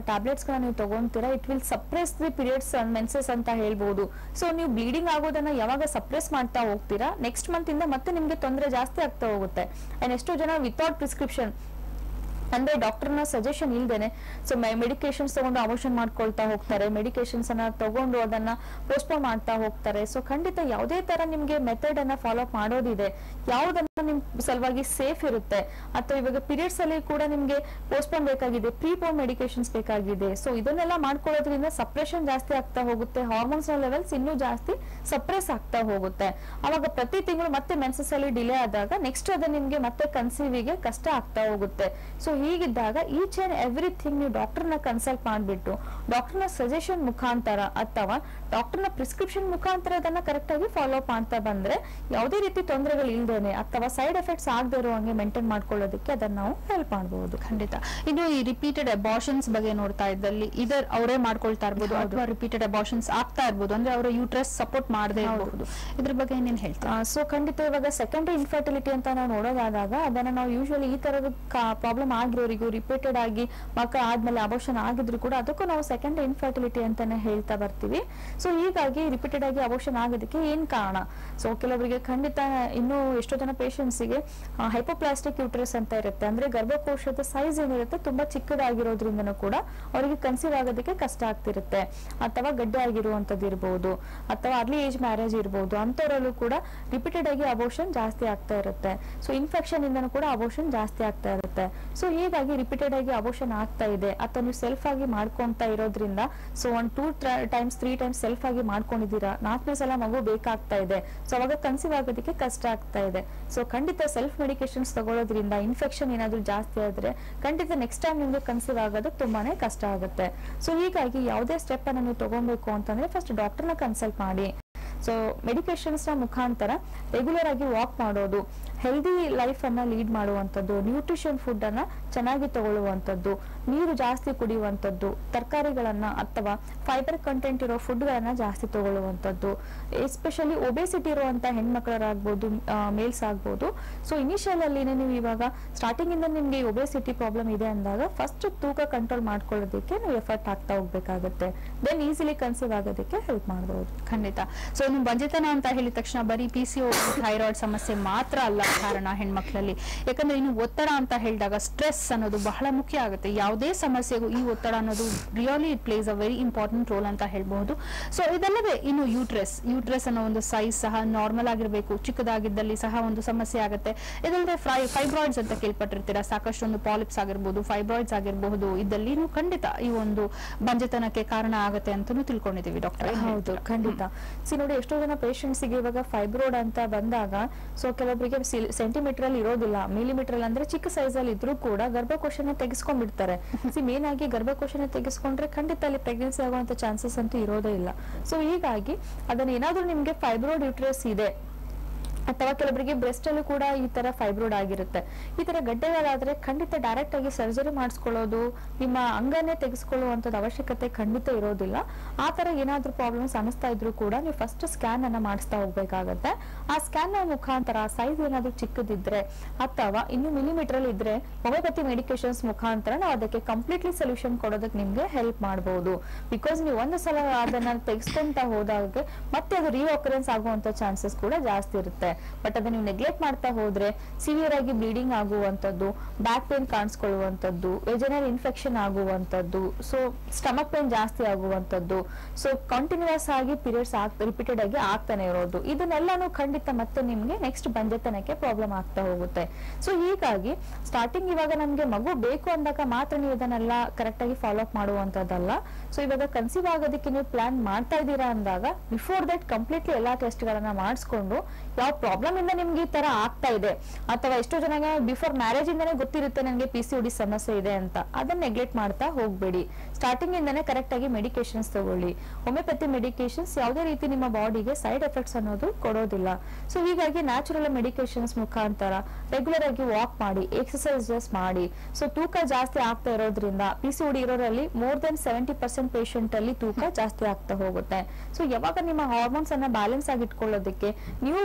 ನ ನೀವು ತಗೊಂತೀರಾ it will suppress the periods menses ಅಂತ ಹೇಳ್ಬೋದು ಸೊ ನೀವು ಬ್ಲೀಡಿಂಗ್ ಆಗೋದನ್ನ ಯಾವಾಗ ಸಪ್ರೆಸ್ ಮಾಡ್ತಾ ಹೋಗ್ತೀರಾ ನೆಕ್ಸ್ಟ್ ಮಂತ್ ಇಂದ ಮತ್ತೆ ನಿಮ್ಗೆ ತೊಂದರೆ ಜಾಸ್ತಿ ಆಗ್ತಾ ಹೋಗುತ್ತೆ ಅಂಡ್ ಎಷ್ಟೋ ಜನ ವಿತೌಟ್ ಪ್ರಿಸ್ಕ್ರಿಪ್ಷನ್ ಅಂದ್ರೆ ಡಾಕ್ಟರ್ನ ಸಜೆಷನ್ ಇಲ್ದೇನೆ ಸೊ ಮೆಡಿಕೇಶನ್ಸ್ ತಗೊಂಡು ಅಬೋಷನ್ ಮಾಡ್ಕೊಳ್ತಾ ಹೋಗ್ತಾರೆ ಮೆಡಿಕೇಶನ್ಸ್ ಅನ್ನ ತಗೊಂಡು ಅದನ್ನ ಪೋಸ್ಟ್ಪೋನ್ ಮಾಡ್ತಾ ಹೋಗ್ತಾರೆ ಸೊ ಖಂಡಿತ ಯಾವುದೇ ತರ ನಿಮ್ಗೆ ಮೆಥಡ್ ಅನ್ನ ಫಾಲೋ ಅಪ್ ಮಾಡೋದಿದೆ ಯಾವ್ದನ್ನ ನಿಮ್ ಸಲುವಾಗಿ ಸೇಫ್ ಇರುತ್ತೆ ಅಥವಾ ಇವಾಗ ಪೀರಿಯಡ್ಸ್ ಅಲ್ಲಿ ಕೂಡ ನಿಮ್ಗೆ ಪೋಸ್ಟ್ಪೋನ್ ಬೇಕಾಗಿದೆ ಪ್ರೀಪೋನ್ ಮೆಡಿಕೇಶನ್ಸ್ ಬೇಕಾಗಿದೆ ಸೊ ಇದನ್ನೆಲ್ಲ ಮಾಡ್ಕೊಳ್ಳೋದ್ರಿಂದ ಸಪ್ರೆಷನ್ ಜಾಸ್ತಿ ಆಗ್ತಾ ಹೋಗುತ್ತೆ ಹಾರ್ಮೋನ್ಸ್ ಲೆವೆಲ್ಸ್ ಇನ್ನೂ ಜಾಸ್ತಿ ಸಪ್ರೆಸ್ ಆಗ್ತಾ ಹೋಗುತ್ತೆ ಅವಾಗ ಪ್ರತಿ ತಿಂಗಳು ಮತ್ತೆ ಮೆನ್ಸಸ್ ಅಲ್ಲಿ ಡಿಲೇ ಆದಾಗ ನೆಕ್ಸ್ಟ್ ಅದು ನಿಮ್ಗೆ ಮತ್ತೆ ಕನ್ಸೀವಿಗೆ ಕಷ್ಟ ಆಗ್ತಾ ಹೋಗುತ್ತೆ ಸೊ ಹೀಗಿದ್ದಾಗ ಈಚ್ ಅಂಡ್ ಎವ್ರಿಥಿಂಗ್ ನೀವು ಡಾಕ್ಟರ್ನ ಕನ್ಸಲ್ಟ್ ಮಾಡ್ಬಿಟ್ಟು ಡಾಕ್ಟರ್ನ ಸಜೆಷನ್ ಮುಖಾಂತರ ಅಥವಾ ಡಾಕ್ಟರ್ನ ಪ್ರಿಸ್ಕ್ರಿಪ್ಷನ್ ಮುಖಾಂತರ ಅದನ್ನ ಕರೆಕ್ಟ್ ಆಗಿ ಫಾಲೋ ಅಪ್ ಮಾಡ್ತಾ ಬಂದ್ರೆ ಯಾವುದೇ ರೀತಿ ತೊಂದರೆಗಳು ಇಲ್ದೇನೆ ಅಥವಾ ಸೈಡ್ ಎಫೆಕ್ಟ್ಸ್ ಆಗದೆ ಇರೋ ಹಂಗೆ ಮೇಂಟೈನ್ ಮಾಡ್ಕೊಳ್ಳೋದಕ್ಕೆ ಅದನ್ನ ನಾವು ಹೆಲ್ಪ್ ಮಾಡಬಹುದು ಖಂಡಿತ ಇನ್ನು ಈ ರಿಪೀಟೆಡ್ ಅಬಾರ್ಷನ್ಸ್ ಬಗ್ಗೆ ನೋಡ್ತಾ ಇದ್ದಲ್ಲಿ ಇದರ್ ಅವರೇ ಮಾಡ್ಕೊಳ್ತಾ ಇರ್ಬೋದು ಅಥವಾ ರಿಪೀಟೆಡ್ ಅಬಾರ್ಷನ್ಸ್ ಆಗ್ತಾ ಇರ್ಬೋದು ಅಂದ್ರೆ ಅವರ ಯೂಟ್ರಸ್ ಸಪೋರ್ಟ್ ಮಾಡದೇ ಇರಬಹುದು ಇದ್ರ ಬಗ್ಗೆ ಏನೇನ್ ಹೇಳ್ತಾರೆ ಸೊ ಖಂಡಿತ ಇವಾಗ ಸೆಕೆಂಡರಿ ಇನ್ಫರ್ಟಿಲಿಟಿ ಅಂತ ನಾವು ನೋಡೋದಾದಾಗ ಅದನ್ನ ನಾವು ಯೂಶುವಲಿ ಈ ತರದ ಪ್ರಾಬ್ಲಮ್ ಆಗಿರೋರಿಗೂ ರಿಪೀಟೆಡ್ ಆಗಿ ಮಕ್ಕಳು ಆದ್ಮೇಲೆ ಅಬೋಷನ್ ಆಗಿದ್ರು ಕೂಡ ಅದಕ್ಕೂ ನಾವು ಸೆಕೆಂಡರಿ ಇನ್ಫರ್ಟಿಲಿಟಿ ಅಂತಾನೆ ಹೇಳ್ತಾ ಬರ್ತೀವಿ ಸೊ ಹೀಗಾಗಿ ರಿಪೀಟೆಡ್ ಆಗಿ ಅಬೋಷನ್ ಆಗೋದಕ್ಕೆ ಏನ್ ಕಾರಣ ಸೊ ಕೆಲವರಿಗೆ ಖಂಡಿತ ಇನ್ನೂ ಎಷ್ಟೋ ಜನ ಪೇಷಂಟ್ಸಿಗೆ ಹೈಪೋಪ್ಲಾಸ್ಟಿಕ್ ಯೂಟ್ರಸ್ ಅಂತ ಇರುತ್ತೆ ಅಂದ್ರೆ ಗರ್ಭಕೋಶದ ಸೈಜ್ ಏನಿರುತ್ತೆ ತುಂಬಾ ಚಿಕ್ಕದಾಗಿರೋದ್ರಿಂದನೂ ಕೂಡ ಅವರಿಗೆ ಕನ್ಸೀವ್ ಆಗೋದಕ್ಕೆ ಕಷ್ಟ ಆಗ್ತಿರುತ್ತೆ ಅಥವಾ ಗಡ್ಡೆ ಆಗಿರುವಂತದ್ದು ಇರಬಹುದು ಅಥವಾ ಅರ್ಲಿ ಏಜ್ ಮ್ಯಾರೇಜ್ ಇರಬಹುದು ಅಂತವರಲ್ಲೂ ಕೂಡ ರಿಪೀಟೆಡ್ ಆಗಿ ಅಬೋಷನ್ ಜಾಸ್ತಿ ಆಗ್ತಾ ಇರುತ್ತೆ ಸೊ ಇನ್ಫೆಕ್ಷನ್ ಇಂದನೂ ಕೂಡ ಅಬೋಷನ್ ಜಾಸ್ತಿ ಆಗ್ತಾ ಇರುತ್ತೆ ಸೊ ಹೀಗಾಗಿ ರಿಪೀಟೆಡ್ ಆಗಿ ಅಬೋಷನ್ ಆಗ್ತಾ ಇದೆ ಅಥವಾ ನೀವು ಸೆಲ್ಫ್ ಆಗಿ ಮಾಡ್ಕೊಂತ ಇರೋದ್ರಿಂದ so one two times three times self ಆಗಿ ಮಾಡ್ಕೊಂಡಿದ್ದೀರಾ ನಾಲ್ಕನೇ ಸಲ ಮಗು ಬೇಕಾಗ್ತಾ ಇದೆ ಸೊ ಅವಾಗ ಕನ್ಸೀವ್ ಆಗೋದಕ್ಕೆ ಕಷ್ಟ ಆಗ್ತಾ ಇದೆ ಸೊ ಖಂಡಿತ ಸೆಲ್ಫ್ ಮೆಡಿಕೇಶನ್ಸ್ ತಗೊಳ್ಳೋದ್ರಿಂದ ಇನ್ಫೆಕ್ಷನ್ ಏನಾದ್ರೂ ಜಾಸ್ತಿ ಆದ್ರೆ ಖಂಡಿತ ನೆಕ್ಸ್ಟ್ ಟೈಮ್ ನಿಮ್ಗೆ ಕನ್ಸೀವ್ ಆಗೋದು ತುಂಬಾನೇ ಕಷ್ಟ ಆಗುತ್ತೆ ಸೊ ಹೀಗಾಗಿ ಯಾವುದೇ ಸ್ಟೆಪ್ ಅನ್ನ ನೀವು ತಗೊಬೇಕು ಅಂತಂದ್ರೆ ಫಸ್ಟ್ ಡಾಕ್ಟರ್ನ ಕನ್ಸಲ್ಟ್ ಮಾಡಿ ಸೊ ಮೆಡಿಕೇಶನ್ಸ್ ನ ಮುಖಾಂತರ ರೆಗ್ಯುಲರ್ ಆಗಿ ವಾಕ್ ಮಾಡೋದು ಹೆಲ್ದಿ ಲೈಫ್ ಅನ್ನ ಲೀಡ್ ಮಾಡುವಂಥದ್ದು ನ್ಯೂಟ್ರಿಷನ್ ಫುಡ್ ಅನ್ನ ಚೆನ್ನಾಗಿ ತಗೊಳ್ಳುವಂಥದ್ದು ನೀರು ಜಾಸ್ತಿ ಕುಡಿಯುವಂಥದ್ದು ತರಕಾರಿಗಳನ್ನ ಅಥವಾ ಫೈಬರ್ ಕಂಟೆಂಟ್ ಇರೋ ಫುಡ್ ಗಳನ್ನ ಜಾಸ್ತಿ ತಗೊಳ್ಳುವಂಥದ್ದು ಎಸ್ಪೆಷಲಿ ಒಬೆಸಿಟಿ ಇರುವಂತ ಹೆಣ್ಮಕ್ಳರಾಗ್ಬೋದು ಮೇಲ್ಸ್ ಆಗ್ಬೋದು ಸೊ ಇನಿಷಿಯಲ್ ಅಲ್ಲಿ ನೀವು ಇವಾಗ ಸ್ಟಾರ್ಟಿಂಗ್ ಇಂದ ನಿಮ್ಗೆ ಒಬೆಸಿಟಿ ಪ್ರಾಬ್ಲಮ್ ಇದೆ ಅಂದಾಗ ಫಸ್ಟ್ ತೂಕ ಕಂಟ್ರೋಲ್ ಮಾಡ್ಕೊಳ್ಳೋದಕ್ಕೆ ನೀವು ಎಫರ್ಟ್ ಆಗ್ತಾ ಹೋಗ್ಬೇಕಾಗುತ್ತೆ ದೆನ್ ಈಸಿಲಿ ಕನ್ಸೀವ್ ಆಗೋದಕ್ಕೆ ಹೆಲ್ಪ್ ಮಾಡಬಹುದು ಖಂಡಿತ ಸೊ ನೀವು ಬಂಜೆತನ ಅಂತ ಹೇಳಿದ ತಕ್ಷಣ ಬರೀ ಪಿ ಸಿ ಥೈರಾಯ್ಡ್ ಸಮಸ್ಯೆ ಮಾತ್ರ ಅಲ್ಲ ಕಾರಣ ಹೆಣ್ಮಕ್ಳಲ್ಲಿ ಯಾಕಂದ್ರೆ ಇನ್ನು ಒತ್ತಡ ಅಂತ ಹೇಳಿದಾಗ ಸ್ಟ್ರೆಸ್ ಅನ್ನೋದು ಬಹಳ ಮುಖ್ಯ ಆಗುತ್ತೆ ಯಾವುದೇ ಸಮಸ್ಯೆಗೂ ಈ ಒತ್ತಡ ಅನ್ನೋದು really it plays a very important role ಅಂತ ಹೇಳ್ಬಹುದು ಸೊ ಇದಲ್ಲದೆ ಇನ್ನು ಯೂಟ್ರೆಸ್ ಯೂಟ್ರೆಸ್ ಅನ್ನೋ ಒಂದು ಸೈಜ್ ಸಹ ನಾರ್ಮಲ್ ಆಗಿರಬೇಕು ಚಿಕ್ಕದಾಗಿದ್ದಲ್ಲಿ ಸಹ ಒಂದು ಸಮಸ್ಯೆ ಆಗುತ್ತೆ ಇದಲ್ಲದೆ ಫ್ರೈ ಫೈಬ್ರಾಯ್ಡ್ಸ್ ಅಂತ ಕೇಳ್ಪಟ್ಟಿರ್ತೀರಾ ಸಾಕಷ್ಟು ಒಂದು ಪಾಲಿಪ್ಸ್ ಆಗಿರ್ಬೋದು ಫೈಬ್ರಾಯ್ಡ್ಸ್ ಆಗಿರಬಹುದು ಇದ್ದಲ್ಲಿ ಖಂಡಿತ ಈ ಒಂದು ಬಂಜೆತನಕ್ಕೆ ಕಾರಣ ಆಗುತ್ತೆ ಅಂತಾನು ತಿಳ್ಕೊಂಡಿದೀವಿ ಡಾಕ್ಟರ್ ಹೌದು ಖಂಡಿತ ಸಿ ನೋಡಿ ಎಷ್ಟೋ ಜನ patients ಗೆ ಇವಾಗ ಫೈಬ್ರೋಡ್ ಅಂತ ಬಂದಾಗ ಸೊ ಕೆಲವೊಬ್ಬರಿಗೆ ಸೆಂಟಿಮೀಟರ್ ಅಲ್ಲಿ ಇರೋದಿಲ್ಲ ಮಿಲಿಮೀಟರ್ ಅಲ್ಲಿ ಅಂದ್ರೆ ಚಿಕ್ಕ ಸೈಜ್ ಅಲ್ಲಿ ಇದ್ರೂ ಕೂಡ ಗರ್ಭಕೋಶನ ತೆಗೆಸ್ಕೊಂಡ್ಬಿಡ್ತಾರೆ ಸಿ ಮೇನ್ ಆಗಿ ಗರ್ಭಕೋಶನ ತೆಗೆಸ್ಕೊಂಡ್ರೆ ಖಂಡಿತ ಅಲ್ಲಿ ಪ್ರೆಗ್ನೆನ್ಸಿ ಆಗುವಂತ ಚಾನ್ಸಸ್ ಅಂತೂ ಇರೋದೇ ಇಲ್ಲ ಸೊ ಹೀಗಾಗಿ ಅದನ್ನ ಏನಾದ್ರೂ ನಿಮ್ಗೆ ಫೈಬ್ರೋಡ್ ಯೂಟ್ರಸ್ ಇದೆ ಅಥವಾ ಕೆಲವರಿಗೆ ಬ್ರೆಸ್ಟ್ ಅಲ್ಲೂ ಕೂಡ ಈ ತರ ಫೈಬ್ರೋಡ್ ಆಗಿರುತ್ತೆ ಈ ತರ ಗಡ್ಡೆಗಳಾದ್ರೆ ಖಂಡಿತ ಡೈರೆಕ್ಟ್ ಆಗಿ ಸರ್ಜರಿ ಮಾಡಿಸ್ಕೊಳ್ಳೋದು ನಿಮ್ಮ ಅಂಗನೇ ತೆಗೆಸ್ಕೊಳ್ಳುವಂತದ್ದು ಅವಶ್ಯಕತೆ ಖಂಡಿತ ಇರೋದಿಲ್ಲ ಆ ತರ ಏನಾದ್ರೂ ಪ್ರಾಬ್ಲಮ್ಸ್ ಅನಿಸ್ತಾ ಇದ್ರು ಕೂಡ ನೀವು ಫಸ್ಟ್ ಸ್ಕ್ಯಾನ್ ಅನ್ನ ಮಾಡಿಸ್ತಾ ಹೋಗ್ಬೇಕಾಗತ್ತೆ ಆ ಸ್ಕ್ಯಾನ್ ಮುಖಾಂತರ ಸೈಜ್ ಏನಾದ್ರೂ ಚಿಕ್ಕದಿದ್ರೆ ಅಥವಾ ಇನ್ನು ಮಿಲಿಮೀಟರ್ ಅಲ್ಲಿ ಇದ್ರೆ ಹೋಮಿಯೋಪತಿ ಮೆಡಿಕೇಶನ್ಸ್ ಮುಖಾಂತರ ನಾವು ಅದಕ್ಕೆ ಕಂಪ್ಲೀಟ್ಲಿ ಸೊಲ್ಯೂಷನ್ ಕೊಡೋದಕ್ಕೆ ನಿಮ್ಗೆ ಹೆಲ್ಪ್ ಮಾಡಬಹುದು ಬಿಕಾಸ್ ನೀವು ಒಂದು ಸಲ ಅದನ್ನ ತೆಗೆಸ್ಕೊಂತ ಹೋದಾಗ ಮತ್ತೆ ಅದು ರೀಆಕರೆನ್ಸ್ ಆಗುವಂತ ಚಾನ್ಸಸ್ ಕೂಡ ಜಾಸ್ತಿ ಇರುತ್ತೆ ಬಟ್ ಅದನ್ನ ನೀವು ನೆಗ್ಲೆಕ್ಟ್ ಮಾಡ್ತಾ ಹೋದ್ರೆ ಸಿವಿಯರ್ ಆಗಿ ಬ್ಲೀಡಿಂಗ್ ಆಗುವಂತದ್ದು ಬ್ಯಾಕ್ ಪೇನ್ ಕಾಣಿಸ್ಕೊಳ್ಳುವಂತದ್ದು ವೆಜನಲ್ ಇನ್ಫೆಕ್ಷನ್ ಆಗುವಂತದ್ದು ಸೊ ಸ್ಟಮಕ್ ಪೇನ್ ಜಾಸ್ತಿ ಆಗುವಂತದ್ದು ಸೊ ಕಂಟಿನ್ಯೂಸ್ ಆಗಿ ಪೀರಿಯಡ್ಸ್ ಆಗ್ ರಿಪೀಟೆಡ್ ಆಗಿ ಆಗ್ತಾನೆ ಇರೋದು ಇದನ್ನೆಲ್ಲಾನು ಖಂಡಿತ ಮತ್ತೆ ನಿಮ್ಗೆ ನೆಕ್ಸ್ಟ್ ಬಂಜೆತನಕ್ಕೆ ಪ್ರಾಬ್ಲಮ್ ಆಗ್ತಾ ಹೋಗುತ್ತೆ ಸೊ ಹೀಗಾಗಿ ಸ್ಟಾರ್ಟಿಂಗ್ ಇವಾಗ ನಮ್ಗೆ ಮಗು ಬೇಕು ಅಂದಾಗ ಮಾತ್ರ ನೀವು ಇದನ್ನೆಲ್ಲ ಕರೆಕ್ಟ್ ಆಗಿ ಫಾಲೋ ಅಪ್ ಮಾಡುವಂತದ್ದಲ್ಲ ಸೊ ಇವಾಗ ಕನ್ಸೀವ್ ಆಗೋದಕ್ಕೆ ನೀವು ಪ್ಲಾನ್ ಮಾಡ್ತಾ ಇದ್ದೀರಾ ಅಂದಾಗ ಬಿಫೋರ್ ದಟ್ ಕಂಪ್ಲೀಟ್ಲಿ ಎಲ್ಲಾ ಟೆಸ್ಟ್ ಗಳನ್ನ ಮಾಡಿಸ್ಕೊಂಡು ಯಾವ ಪ್ರಾಬ್ಲಮ್ ಇಂದ ನಿಮ್ಗೆ ಈ ತರ ಆಗ್ತಾ ಇದೆ ಅಥವಾ ಎಷ್ಟೋ ಜನಗೆ ಬಿಫೋರ್ ಮ್ಯಾರೇಜ್ ಇಂದಾನೆ ಗೊತ್ತಿರುತ್ತೆ ನನಗೆ ಪಿ ಸಿ ಡಿ ಸಮಸ್ಯೆ ಇದೆ ಅಂತ ಅದನ್ನ ನೆಗ್ಲೆಕ್ಟ್ ಮಾಡ್ತಾ ಹೋಗ್ಬೇಡಿ ಸ್ಟಾರ್ಟಿಂಗ್ ಇಂದಾನೆ ಕರೆಕ್ಟ್ ಆಗಿ ಮೆಡಿಕೇಶನ್ಸ್ ತಗೊಳ್ಳಿ ಹೋಮಿಯೋಪತಿ ಮೆಡಿಕೇಶನ್ಸ್ ಯಾವುದೇ ರೀತಿ ನಿಮ್ಮ ಬಾಡಿಗೆ ಸೈಡ್ ಎಫೆಕ್ಟ್ಸ್ ಅನ್ನೋದು ಕೊಡೋದಿಲ್ಲ ಸೊ ಹೀಗಾಗಿ ನ್ಯಾಚುರಲ್ ಮೆಡಿಕೇಶನ್ಸ್ ಮುಖಾಂತರ ರೆಗ್ಯುಲರ್ ಆಗಿ ವಾಕ್ ಮಾಡಿ ಎಕ್ಸಸೈಸಸ್ ಮಾಡಿ ಸೊ ತೂಕ ಜಾಸ್ತಿ ಆಗ್ತಾ ಇರೋದ್ರಿಂದ ಪಿ ಸಿ ಡಿ ಇರೋರಲ್ಲಿ more than seventy percent patient ಅಲ್ಲಿ ತೂಕ ಜಾಸ್ತಿ ಆಗ್ತಾ ಹೋಗುತ್ತೆ ಸೊ ಯಾವಾಗ ನಿಮ್ಮ ಹಾರ್ಮೋನ್ಸ್ ಅನ್ನ ಬ್ಯಾಲೆನ್ಸ್ ಆಗಿ ಇಟ್ಕೊಳ್ಳೋದಕ್ಕೆ ನೀವು ಕೂಡ ಎಫರ್ಟ್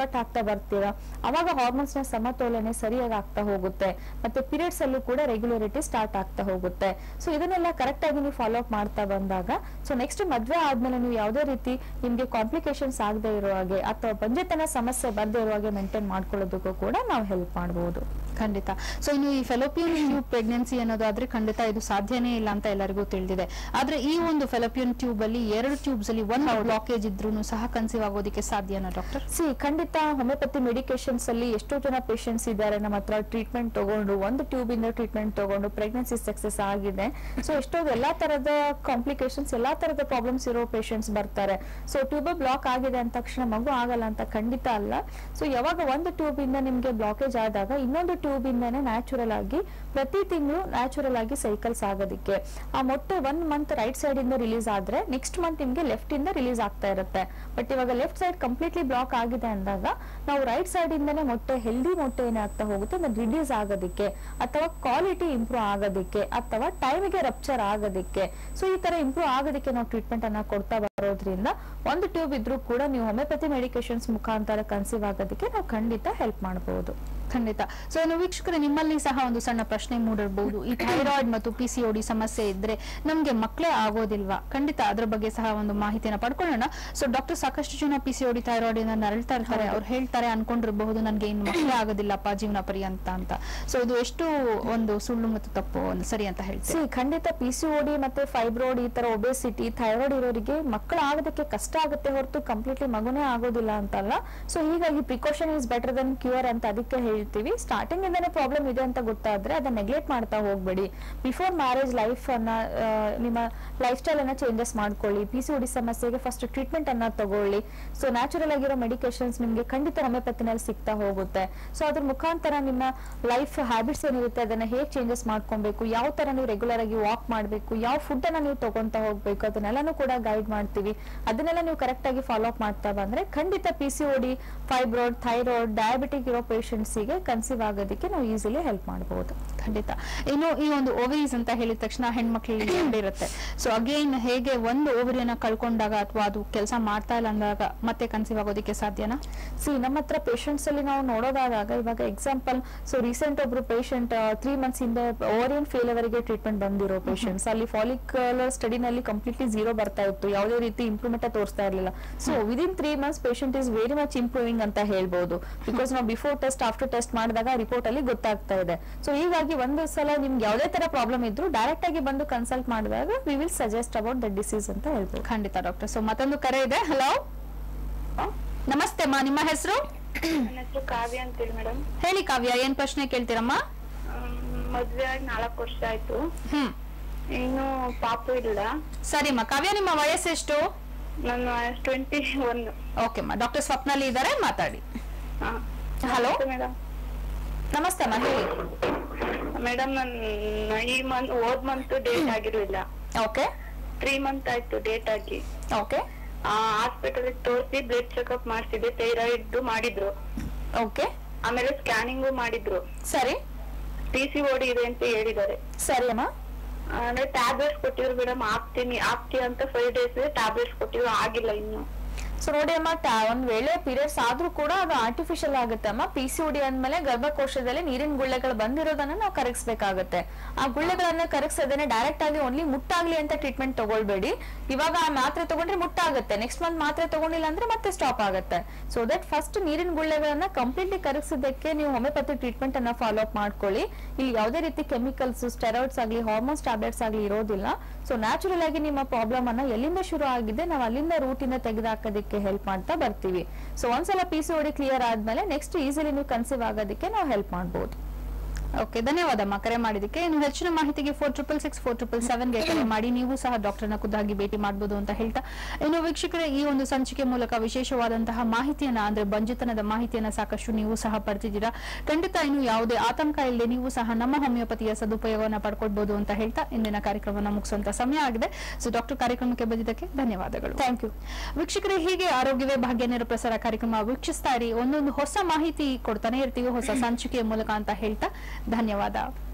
ಎಫರ್ಟ್ ಆಗ್ತಾ ಬರ್ತೀರಾ ಅವಾಗ ಹಾರ್ಮೋನ್ಸ್ ನ ಸಮತೋಲನೆ ಸರಿಯಾಗಿ ಆಗ್ತಾ ಹೋಗುತ್ತೆ ಮತ್ತೆ ಪೀರಿಯಡ್ಸ್ ಅಲ್ಲೂ ಕೂಡ ರೆಗ್ಯುಲರಿಟಿ ಸ್ಟಾರ್ಟ್ ಆಗ್ತಾ ಹೋಗುತ್ತೆ ಸೊ ಇದನ್ನೆಲ್ಲ ಕರೆಕ್ಟ್ ಆಗಿ ನೀವು ಫಾಲೋ ಅಪ್ ಮಾಡ್ತಾ ಬಂದಾಗ ಸೊ ನೆಕ್ಸ್ಟ್ ಮದ್ವೆ ಆದ್ಮೇಲೆ ನೀವು ಯಾವುದೇ ರೀತಿ ನಿಮ್ಗೆ ಕಾಂಪ್ಲಿಕೇಶನ್ಸ್ ಆಗದೆ ಇರೋ ಹಾಗೆ ಅಥವಾ ಬಂಜೆತನ ಸಮಸ್ಯೆ ಬರ್ದೇ ಇರೋ ಹಾಗೆ ಮೇಂಟೈನ್ ಮಾಡ್ಕೊಳ್ಳೋದಕ್ಕೂ ಕೂಡ ನಾವು ಹೆಲ್ಪ್ ಮಾಡಬಹುದು ಖಂಡಿತ ಸೊ ಇನ್ನು ಈ ಫೆಲೋಪಿಯನ್ ಟ್ಯೂಬ್ ಪ್ರೆಗ್ನೆನ್ಸಿ ಅನ್ನೋದಾದ್ರೆ ಖಂಡಿತ ಇದು ಸಾಧ್ಯನೇ ಇಲ್ಲ ಅಂತ ಎಲ್ಲರಿಗೂ ತಿಳಿದಿದೆ ಆದ್ರೆ ಈ ಒಂದು ಫೆಲೋಪಿಯನ್ ಟ್ಯೂಬ್ ಅಲ್ಲಿ ಎರಡು ಟ್ಯೂಬ್ಸ್ ಅಲ್ಲಿ ಒಂದು ಬ್ಲಾಕೇಜ್ ಇದ್ರೂ ಸಹ ಕನ್ಸೀವ್ ಆಗೋದಕ್ಕೆ ಸಾಧ್ಯನಾ ಡಾಕ್ಟರ್ ಸಿ ಖಂಡಿತ ಹೋಮಿಯೋಪತಿ ಮೆಡಿಕೇಶನ್ಸ್ ಅಲ್ಲಿ ಎಷ್ಟೋ ಜನ ಪೇಷಂಟ್ಸ್ ಇದ್ದಾರೆ ನಮ್ಮ ಹತ್ರ ಟ್ರೀಟ್ಮೆಂಟ್ ತಗೊಂಡು ಒಂದು ಟ್ಯೂಬ್ ಇಂದ ಟ್ರೀಟ್ಮೆಂಟ್ ತಗೊಂಡು ಪ್ರೆಗ್ನೆನ್ಸಿ ಸಕ್ಸಸ್ ಆಗಿದೆ ಸೊ ಎಷ್ಟೋ ಎಲ್ಲಾ ತರದ ಕಾಂಪ್ಲಿಕೇಶನ್ಸ್ ಎಲ್ಲಾ ತರದ ಪ್ರಾಬ್ಲಮ್ಸ್ ಇರೋ ಪೇಷಂಟ್ಸ್ ಬರ್ತಾರೆ ಸೊ ಟ್ಯೂಬ್ ಬ್ಲಾಕ್ ಆಗಿದೆ ಅಂದ ತಕ್ಷಣ ಮಗು ಆಗಲ್ಲ ಅಂತ ಖಂಡಿತ ಅಲ್ಲ ಸೊ ಯಾವಾಗ ಒಂದು ಟ್ಯೂಬ್ ಇಂದ ನಿಮ್ಗೆ ಬ್ಲಾಕೇಜ್ ಆದಾಗ ಇನ್ನೊಂದು ಟ್ಯೂಬ್ ಇಂದಾನೆ ನ್ಯಾಚುರಲ್ ಆಗಿ ಪ್ರತಿ ತಿಂಗಳು ನ್ಯಾಚುರಲ್ ಆಗಿ ಸೈಕಲ್ಸ್ ಆಗೋದಕ್ಕೆ ಆ ಮೊಟ್ಟೆ ಒನ್ ಮಂತ್ ರೈಟ್ ಸೈಡ್ ಇಂದ ರಿಲೀಸ್ ಆದ್ರೆ ನೆಕ್ಸ್ಟ್ ಮಂತ್ ನಿಮ್ಗೆ ಲೆಫ್ಟ್ ಇಂದ ರಿಲೀಸ್ ಆಗ್ತಾ ಇರುತ್ತೆ ಬಟ್ ಇವಾಗ ಲೆಫ್ಟ್ ಸೈಡ್ ಕಂಪ್ಲೀಟ್ಲಿ ಬ್ಲಾಕ್ ಆಗಿದೆ ಅಂದಾಗ ನಾವು ರೈಟ್ ಸೈಡ್ ಇಂದಾನೆ ಮೊಟ್ಟೆ ಹೆಲ್ದಿ ಮೊಟ್ಟೆ ಏನಾಗ್ತಾ ಹೋಗುತ್ತೆ ಅದು ರಿಲೀಸ್ ಆಗೋದಕ್ಕೆ ಅಥವಾ ಕ್ವಾಲಿಟಿ ಇಂಪ್ರೂವ್ ಆಗೋದಕ್ಕೆ ಅಥವಾ ಟೈಮಿಗೆ ರಪ್ಚರ್ ಆಗೋದಕ್ಕೆ ಸೊ ಈ ತರ ಇಂಪ್ರೂವ್ ಆಗೋದಕ್ಕೆ ನಾವು ಟ್ರೀಟ್ಮೆಂಟ್ ಅನ್ನ ಕೊಡ್ತಾ ಬರೋದ್ರಿಂದ ಒಂದು ಟ್ಯೂಬ್ ಇದ್ರೂ ಕೂಡ ನೀವು ಹೋಮಿಯೋಪತಿ ಮೆಡಿಕೇಶನ್ಸ್ ಮುಖಾಂತರ ಕನ್ಸೀವ್ ಆಗೋದಕ್ಕೆ ನಾವು ಖಂಡಿತ ಹೆಲ್ಪ್ ಮಾಡಬಹುದು ಖಂಡಿತ ಸೊ ಇನ್ನು ವೀಕ್ಷಕರೇ ನಿಮ್ಮಲ್ಲಿ ಸಹ ಒಂದು ಸಣ್ಣ ಪ್ರಶ್ನೆ ಮೂಡಿರಬಹುದು ಈ ಥೈರಾಯ್ಡ್ ಮತ್ತು ಪಿ ಸಿ ಓಡಿ ಸಮಸ್ಯೆ ಇದ್ರೆ ನಮ್ಗೆ ಮಕ್ಕಳೇ ಆಗೋದಿಲ್ವಾ ಖಂಡಿತ ಅದ್ರ ಬಗ್ಗೆ ಸಹ ಒಂದು ಮಾಹಿತಿಯನ್ನ ಪಡ್ಕೊಳ್ಳೋಣ ಸೊ ಡಾಕ್ಟರ್ ಸಾಕಷ್ಟು ಜನ ಪಿ ಸಿ ಓಡಿ ಥೈರಾಯ್ಡ್ ಇಂದ ನರಳ್ತಾ ಇರ್ತಾರೆ ಅವ್ರು ಹೇಳ್ತಾರೆ ಅನ್ಕೊಂಡಿರಬಹುದು ನನ್ಗೆ ಇನ್ನು ಮಕ್ಕಳೇ ಆಗೋದಿಲ್ಲಪ್ಪ ಜೀವನ ಪರ್ಯಂತ ಅಂತ ಸೊ ಇದು ಎಷ್ಟು ಒಂದು ಸುಳ್ಳು ಮತ್ತು ತಪ್ಪು ಒಂದು ಸರಿ ಅಂತ ಸಿ ಹೇಳ್ತೀವಿ ಖಂಡಿತ ಪಿ ಸಿ ಓಡಿ ಮತ್ತೆ ಫೈಬ್ರೋಡ್ ಈ ತರ ಒಬೆಸಿಟಿ ಥೈರಾಯ್ಡ್ ಇರೋರಿಗೆ ಮಕ್ಕಳು ಆಗೋದಕ್ಕೆ ಕಷ್ಟ ಆಗುತ್ತೆ ಹೊರತು ಕಂಪ್ಲೀಟ್ಲಿ ಮಗುನೇ ಆಗೋದಿಲ್ಲ ಅಂತಲ್ಲ ಸೊ ಹೀಗಾಗಿ precaution is better than cure ಅಂತ ಅದಕ್ಕೆ ಹೇಳ್ತೀವಿ ಸ್ಟಾರ್ಟಿಂಗ್ ಇಂದಾನೆ ಪ್ರಾಬ್ಲಮ್ ಇದೆ ಅಂತ ಗೊತ್ತಾದ್ರೆ ಅದನ್ನ ನೆಗ್ಲೆಕ್ಟ್ ಮಾಡ್ತಾ ಹೋಗ್ಬೇಡಿ ಬಿಫೋರ್ ಮ್ಯಾರೇಜ್ ಲೈಫ್ ಅನ್ನ ಆ, ನಿಮ್ಮ ಲೈಫ್ ಸ್ಟೈಲ್ ಅನ್ನ ಚೇಂಜಸ್ ಮಾಡ್ಕೊಳ್ಳಿ ಪಿ ಸಿ ಓಡಿ ಸಮಸ್ಯೆಗೆ ಫಸ್ಟ್ ಟ್ರೀಟ್ಮೆಂಟ್ ಅನ್ನ ತಗೊಳ್ಳಿ ಸೊ ನ್ಯಾಚುರಲ್ ಆಗಿರೋ ಮೆಡಿಕೇಶನ್ಸ್ ನಿಮ್ಗೆ ಖಂಡಿತ ಹೋಮಿಯೋಪತಿನಲ್ಲಿ ಸಿಗ್ತಾ ಹೋಗುತ್ತೆ ಸೊ ಅದ್ರ ಮುಖಾಂತರ ನಿಮ್ಮ ಲೈಫ್ ಹ್ಯಾಬಿಟ್ಸ್ ಏನಿರುತ್ತೆ ಅದನ್ನ ಹೇಗೆ ಚೇಂಜಸ್ ಮಾಡ್ಕೊಬೇಕು ಯಾವ ತರ ನೀವು ರೆಗ್ಯುಲರ್ ಆಗಿ ವಾಕ್ ಮಾಡಬೇಕು ಯಾವ ಫುಡ್ ಅನ್ನ ನೀವು ತಗೊಂತ ಹೋಗ್ಬೇಕು ಅದನ್ನೆಲ್ಲಾನು ಕೂಡ ಗೈಡ್ ಮಾಡ್ತೀವಿ ಅದನ್ನೆಲ್ಲ ನೀವು ಕರೆಕ್ಟ್ ಆಗಿ ಫಾಲೋ ಅಪ್ ಮಾಡ್ತಾ ಬಂದ್ರೆ ಖಂಡಿತ ಪಿ ಸಿ ಓಡಿ ಫೈಬ್ರೋಡ್ ಥೈರಾಯ್ಡ್ ಡಯಾಬಿಟಿಕ್ ಇರೋ ಪೇಷಂಟ್ಸಿಗೆ ಕನ್ಸೀವ್ ಆಗೋದಕ್ಕೆ ನಾವು ಈಸಿಲಿ ಹೆಲ್ಪ್ ಮಾಡಬಹುದು ಖಂಡಿತ ಇನ್ನು ಈ ಒಂದು ಓವರೀಸ್ ಅಂತ ಹೇಳಿದ ತಕ್ಷಣ ಹೆಣ್ಮಕ್ಳಿಗೆ ಇರುತ್ತೆ ಸೊ ಅಗೇನ್ ಹೇಗೆ ಒಂದು ಓವರಿಯನ್ನ ಕಳ್ಕೊಂಡಾಗ ಅಥವಾ ಅದು ಕೆಲಸ ಮಾಡ್ತಾ ಇಲ್ಲ ಅಂದಾಗ ಮತ್ತೆ ಕನ್ಸೀವ್ ಆಗೋದಕ್ಕೆ ಸಾಧ್ಯನಾ ಸಿ ನಮ್ಮ ಹತ್ರ ಪೇಷಂಟ್ಸ್ ಅಲ್ಲಿ ನಾವು ನೋಡೋದಾದಾಗ ಇವಾಗ ಎಕ್ಸಾಂಪಲ್ ಸೊ ರೀಸೆಂಟ್ ಒಬ್ರು ಪೇಷಂಟ್ ತ್ರೀ ಮಂತ್ಸ್ ಇಂದ ಓರಿಯನ್ ಫೇಲ್ ಗೆ ಟ್ರೀಟ್ಮೆಂಟ್ ಬಂದಿರೋ ಪೇಷಂಟ್ಸ್ ಅಲ್ಲಿ ಫಾಲಿಕ್ಯುಲರ್ ಸ್ಟಡಿನಲ್ಲಿ ಕಂಪ್ಲೀಟ್ಲಿ ಝೀರೋ ಬರ್ತಾ ಇತ್ತು ಯಾವುದೇ ರೀತಿ ಇಂಪ್ರೂವ್ಮೆಂಟ್ ತೋರಿಸ್ತಾ ಇರಲಿಲ್ಲ so within three months patient is very much improving ಅಂತ ಹೇಳ್ಬೋದು ಬಿಕಾಸ್ ನಾವು ಬಿಫೋರ್ ಟೆಸ್ಟ್ ಆಫ್ಟರ್ ಟೆಸ್ಟ್ ಮಾಡಿದಾಗ ರಿಪೋರ್ಟ್ ಅಲ್ಲಿ ಗೊತ್ತಾಗ್ತಾ ಇದೆ ಸೊ ಹೀಗಾಗಿ ಒಂದು ಸಲ ನಿಮ್ಗೆ ಯಾವುದೇ ತರ ಪ್ರಾಬ್ಲಮ್ ಇದ್ರು ಡೈರೆಕ್ಟ್ ಆಗಿ ಬಂದು ಕನ್ಸಲ್ಟ್ ಮಾಡಿದಾಗ we will suggest about the disease ಅಂತ ಹೇಳ್ಬೋದು ಖಂಡಿತ ಡಾಕ್ಟರ್ ಸೊ ಮತ್ತೊಂದು ಕರೆ ಇದೆ ಹಲೋ ನಮಸ್ತೆ ಮಾ ನಿಮ್ಮ ಹೆಸರು ನನ್ನ ಹೆಸರು ಕಾವ್ಯ ಅಂತೇಳಿ ಮೇಡಮ್ ಹೇಳಿ ಕಾವ್ಯ ಏನ್ ಪ್ರಶ್ನೆ ಕೇಳ್ತೀರಮ್ಮ ಮದ್ವೆ ಆಗಿ ನಾಲ್ಕು ವರ್ಷ ಆಯ್ತು ಹ್ಮ್ ಇನ್ನು ಪಾಪು ಇಲ್ಲ ಸರಿಮ್ಮ ಕಾವ್ಯ ನಿಮ್ಮ ವಯಸ್ಸೆಷ್ಟು ನನ್ನ ಟ್ವೆಂಟಿ ಒನ್ ಓಕೆ ಮಾ ಡಾಕ್ಟರ್ ಸ್ವಪ್ನಲ್ಲಿ ಇದ್ದಾರೆ ಮಾತಾಡಿ ಹಲೋ ಮೇಡಮ್ ನಮಸ್ತೆ ಅಮ್ಮ ಹೇಳಿ ಮೇಡಮ್ ನನ್ ಈ ಮಂತ್ ಹೋದ್ ಮಂತ್ ಡೇಟ್ ಆಗಿರ್ಲಿಲ್ಲ ಓಕೆ ತ್ರೀ ಮಂತ್ ಆಯ್ತು ಡೇಟ್ ಆಗಿ ಓಕೆ ಹಾಸ್ಪಿಟಲ್ ತೋರಿಸಿ ಬ್ಲಡ್ ಚೆಕ್ಅಪ್ ಮಾಡಿಸಿದೆ ಥೈರಾಯ್ಡ್ ಮಾಡಿದ್ರು ಓಕೆ ಆಮೇಲೆ ಸ್ಕ್ಯಾನಿಂಗು ಮಾಡಿದ್ರು ಸರಿ ಪಿ ಸಿ ಓಡಿ ಇದೆ ಅಂತ ಹೇಳಿದ್ದಾರೆ ಸರಿ ಅಮ್ಮ ಅಂದ್ರೆ ಟ್ಯಾಬ್ಲೆಟ್ಸ್ ಕೊಟ್ಟಿದ್ರು ಮೇಡಮ್ ಹಾಕ್ತೀನಿ ಹಾಕ್ತಿ ಅಂತ ಫೈವ್ ಡೇಸ್ ಟ್ಯಾಬ್ಲೆಟ್ಸ್ ಕೊಟ್ಟಿದ್ರು ಆಗಿಲ್ಲ ಇನ್ನು ಸೊ ನೋಡಿ ಅಮ್ಮ ಟ- ಒಂದ್ ವೇಳೆ ಪೀರಿಯಡ್ಸ್ ಆದ್ರೂ ಕೂಡ ಅದು ಆರ್ಟಿಫಿಷಿಯಲ್ ಆಗುತ್ತೆ ಅಮ್ಮ ಪಿ ಸಿ ಡಿ ಅಂದ್ಮೇಲೆ ಗರ್ಭಕೋಶದಲ್ಲಿ ನೀರಿನ ಗುಳ್ಳೆಗಳು ಬಂದಿರೋದನ್ನ ನಾವು ಕರಗಿಸ್ಬೇಕಾಗತ್ತೆ ಆ ಗುಳ್ಳೆಗಳನ್ನ ಕರಗಿಸೋದನ್ನ ಡೈರೆಕ್ಟ್ ಆಗಿ ಓನ್ಲಿ ಮುಟ್ಟಾಗ್ಲಿ ಅಂತ ಟ್ರೀಟ್ಮೆಂಟ್ ತಗೊಳ್ಬೇಡಿ ಇವಾಗ ಆ ಮಾತ್ರೆ ತಗೊಂಡ್ರೆ ಮುಟ್ಟಾಗುತ್ತೆ ನೆಕ್ಸ್ಟ್ ಮಂತ್ ಮಾತ್ರೆ ತಗೊಂಡಿಲ್ಲ ಅಂದ್ರೆ ಮತ್ತೆ ಸ್ಟಾಪ್ ಆಗುತ್ತೆ ಸೊ ದಟ್ ಫಸ್ಟ್ ನೀರಿನ ಗುಳ್ಳೆಗಳನ್ನ ಕಂಪ್ಲೀಟ್ಲಿ ಕರಗಿಸೋದಕ್ಕೆ ನೀವು ಹೋಮಿಯೋಪತಿ ಟ್ರೀಟ್ಮೆಂಟ್ ಅನ್ನ ಫಾಲೋ ಅಪ್ ಮಾಡ್ಕೊಳ್ಳಿ ಇಲ್ಲಿ ಯಾವುದೇ ರೀತಿ ಕೆಮಿಕಲ್ಸ್ ಸ್ಟೆರಾಯ್ಡ್ಸ್ ಆಗ್ಲಿ ಹಾರ್ಮೋನ್ಸ್ ಟ್ಯಾಬ್ಲೆಟ್ಸ್ ಆಗ್ಲಿ ಇರೋದಿಲ್ಲ ಸೊ ನ್ಯಾಚುರಲ್ ಆಗಿ ನಿಮ್ಮ ಪ್ರಾಬ್ಲಮ್ ಅನ್ನ ಎಲ್ಲಿಂದ ಶುರು ಆಗಿದೆ ನಾವು ಅಲ್ಲಿಂದ ರೂಟಿಂದ ತೆಗೆದುಹಾಕೋದಕ್ಕೆ ಹೆಲ್ಪ್ ಮಾಡ್ತಾ ಬರ್ತೀವಿ ಸೊ ಒಂದ್ಸಲ ಪಿ ಸಿ ಓಡಿ ಕ್ಲಿಯರ್ ಆದ್ಮೇಲೆ ನೆಕ್ಸ್ಟ್ ಈಸಿಲಿ ನೀವು ಕನ್ಸೀವ್ ಆಗೋದಕ್ಕೆ ನಾವು ಹೆಲ್ಪ್ ಮಾಡ್ಬೋದು ಓಕೆ ಧನ್ಯವಾದಮ್ಮ ಕರೆ ಮಾಡಿದಕ್ಕೆ ಇನ್ನು ಹೆಚ್ಚಿನ ಮಾಹಿತಿಗೆ four triple six four triple ಸೆವೆನ್ಗೆ ಕರೆ ಮಾಡಿ ನೀವು ಸಹ ಡಾಕ್ಟರ್ನ ಖುದ್ದಾಗಿ ಭೇಟಿ ಮಾಡಬಹುದು ಅಂತ ಹೇಳ್ತಾ ಇನ್ನು ವೀಕ್ಷಕರೇ ಈ ಒಂದು ಸಂಚಿಕೆ ಮೂಲಕ ವಿಶೇಷವಾದಂತಹ ಮಾಹಿತಿಯನ್ನ ಅಂದ್ರೆ ಬಂಜಿತನದ ಮಾಹಿತಿಯನ್ನ ಸಾಕಷ್ಟು ನೀವು ಸಹ ಪಡೆದಿದ್ದೀರಾ ಖಂಡಿತ ಇನ್ನು ಯಾವುದೇ ಆತಂಕ ಇಲ್ಲದೆ ನೀವು ಸಹ ನಮ್ಮ ಹೋಮಿಯೋಪತಿಯ ಸದುಪಯೋಗವನ್ನ ಪಡ್ಕೊಳ್ಬಹುದು ಅಂತ ಹೇಳ್ತಾ ಇಂದಿನ ಕಾರ್ಯಕ್ರಮನ ಮುಗಿಸುವಂತ ಸಮಯ ಆಗಿದೆ ಸೊ ಡಾಕ್ಟರ್ ಕಾರ್ಯಕ್ರಮಕ್ಕೆ ಬಂದಿದ್ದಕ್ಕೆ ಧನ್ಯವಾದಗಳು ಥ್ಯಾಂಕ್ ಯು ವೀಕ್ಷಕರೇ ಹೀಗೆ ಆರೋಗ್ಯವೇ ಭಾಗ್ಯ ನೇರ ಪ್ರಸಾರ ಕಾರ್ಯಕ್ರಮ ವೀಕ್ಷಿಸ್ತಾ ಇರಿ ಒಂದೊಂದು ಹೊಸ ಮಾಹಿತಿ ಕೊಡ್ತಾನೆ ಇರ್ತೀವಿ ಹೊಸ ಸಂಚಿಕೆಯ ಮೂಲಕ ಅಂತ ಹೇಳ್ತಾ ಧನ್ಯವಾದ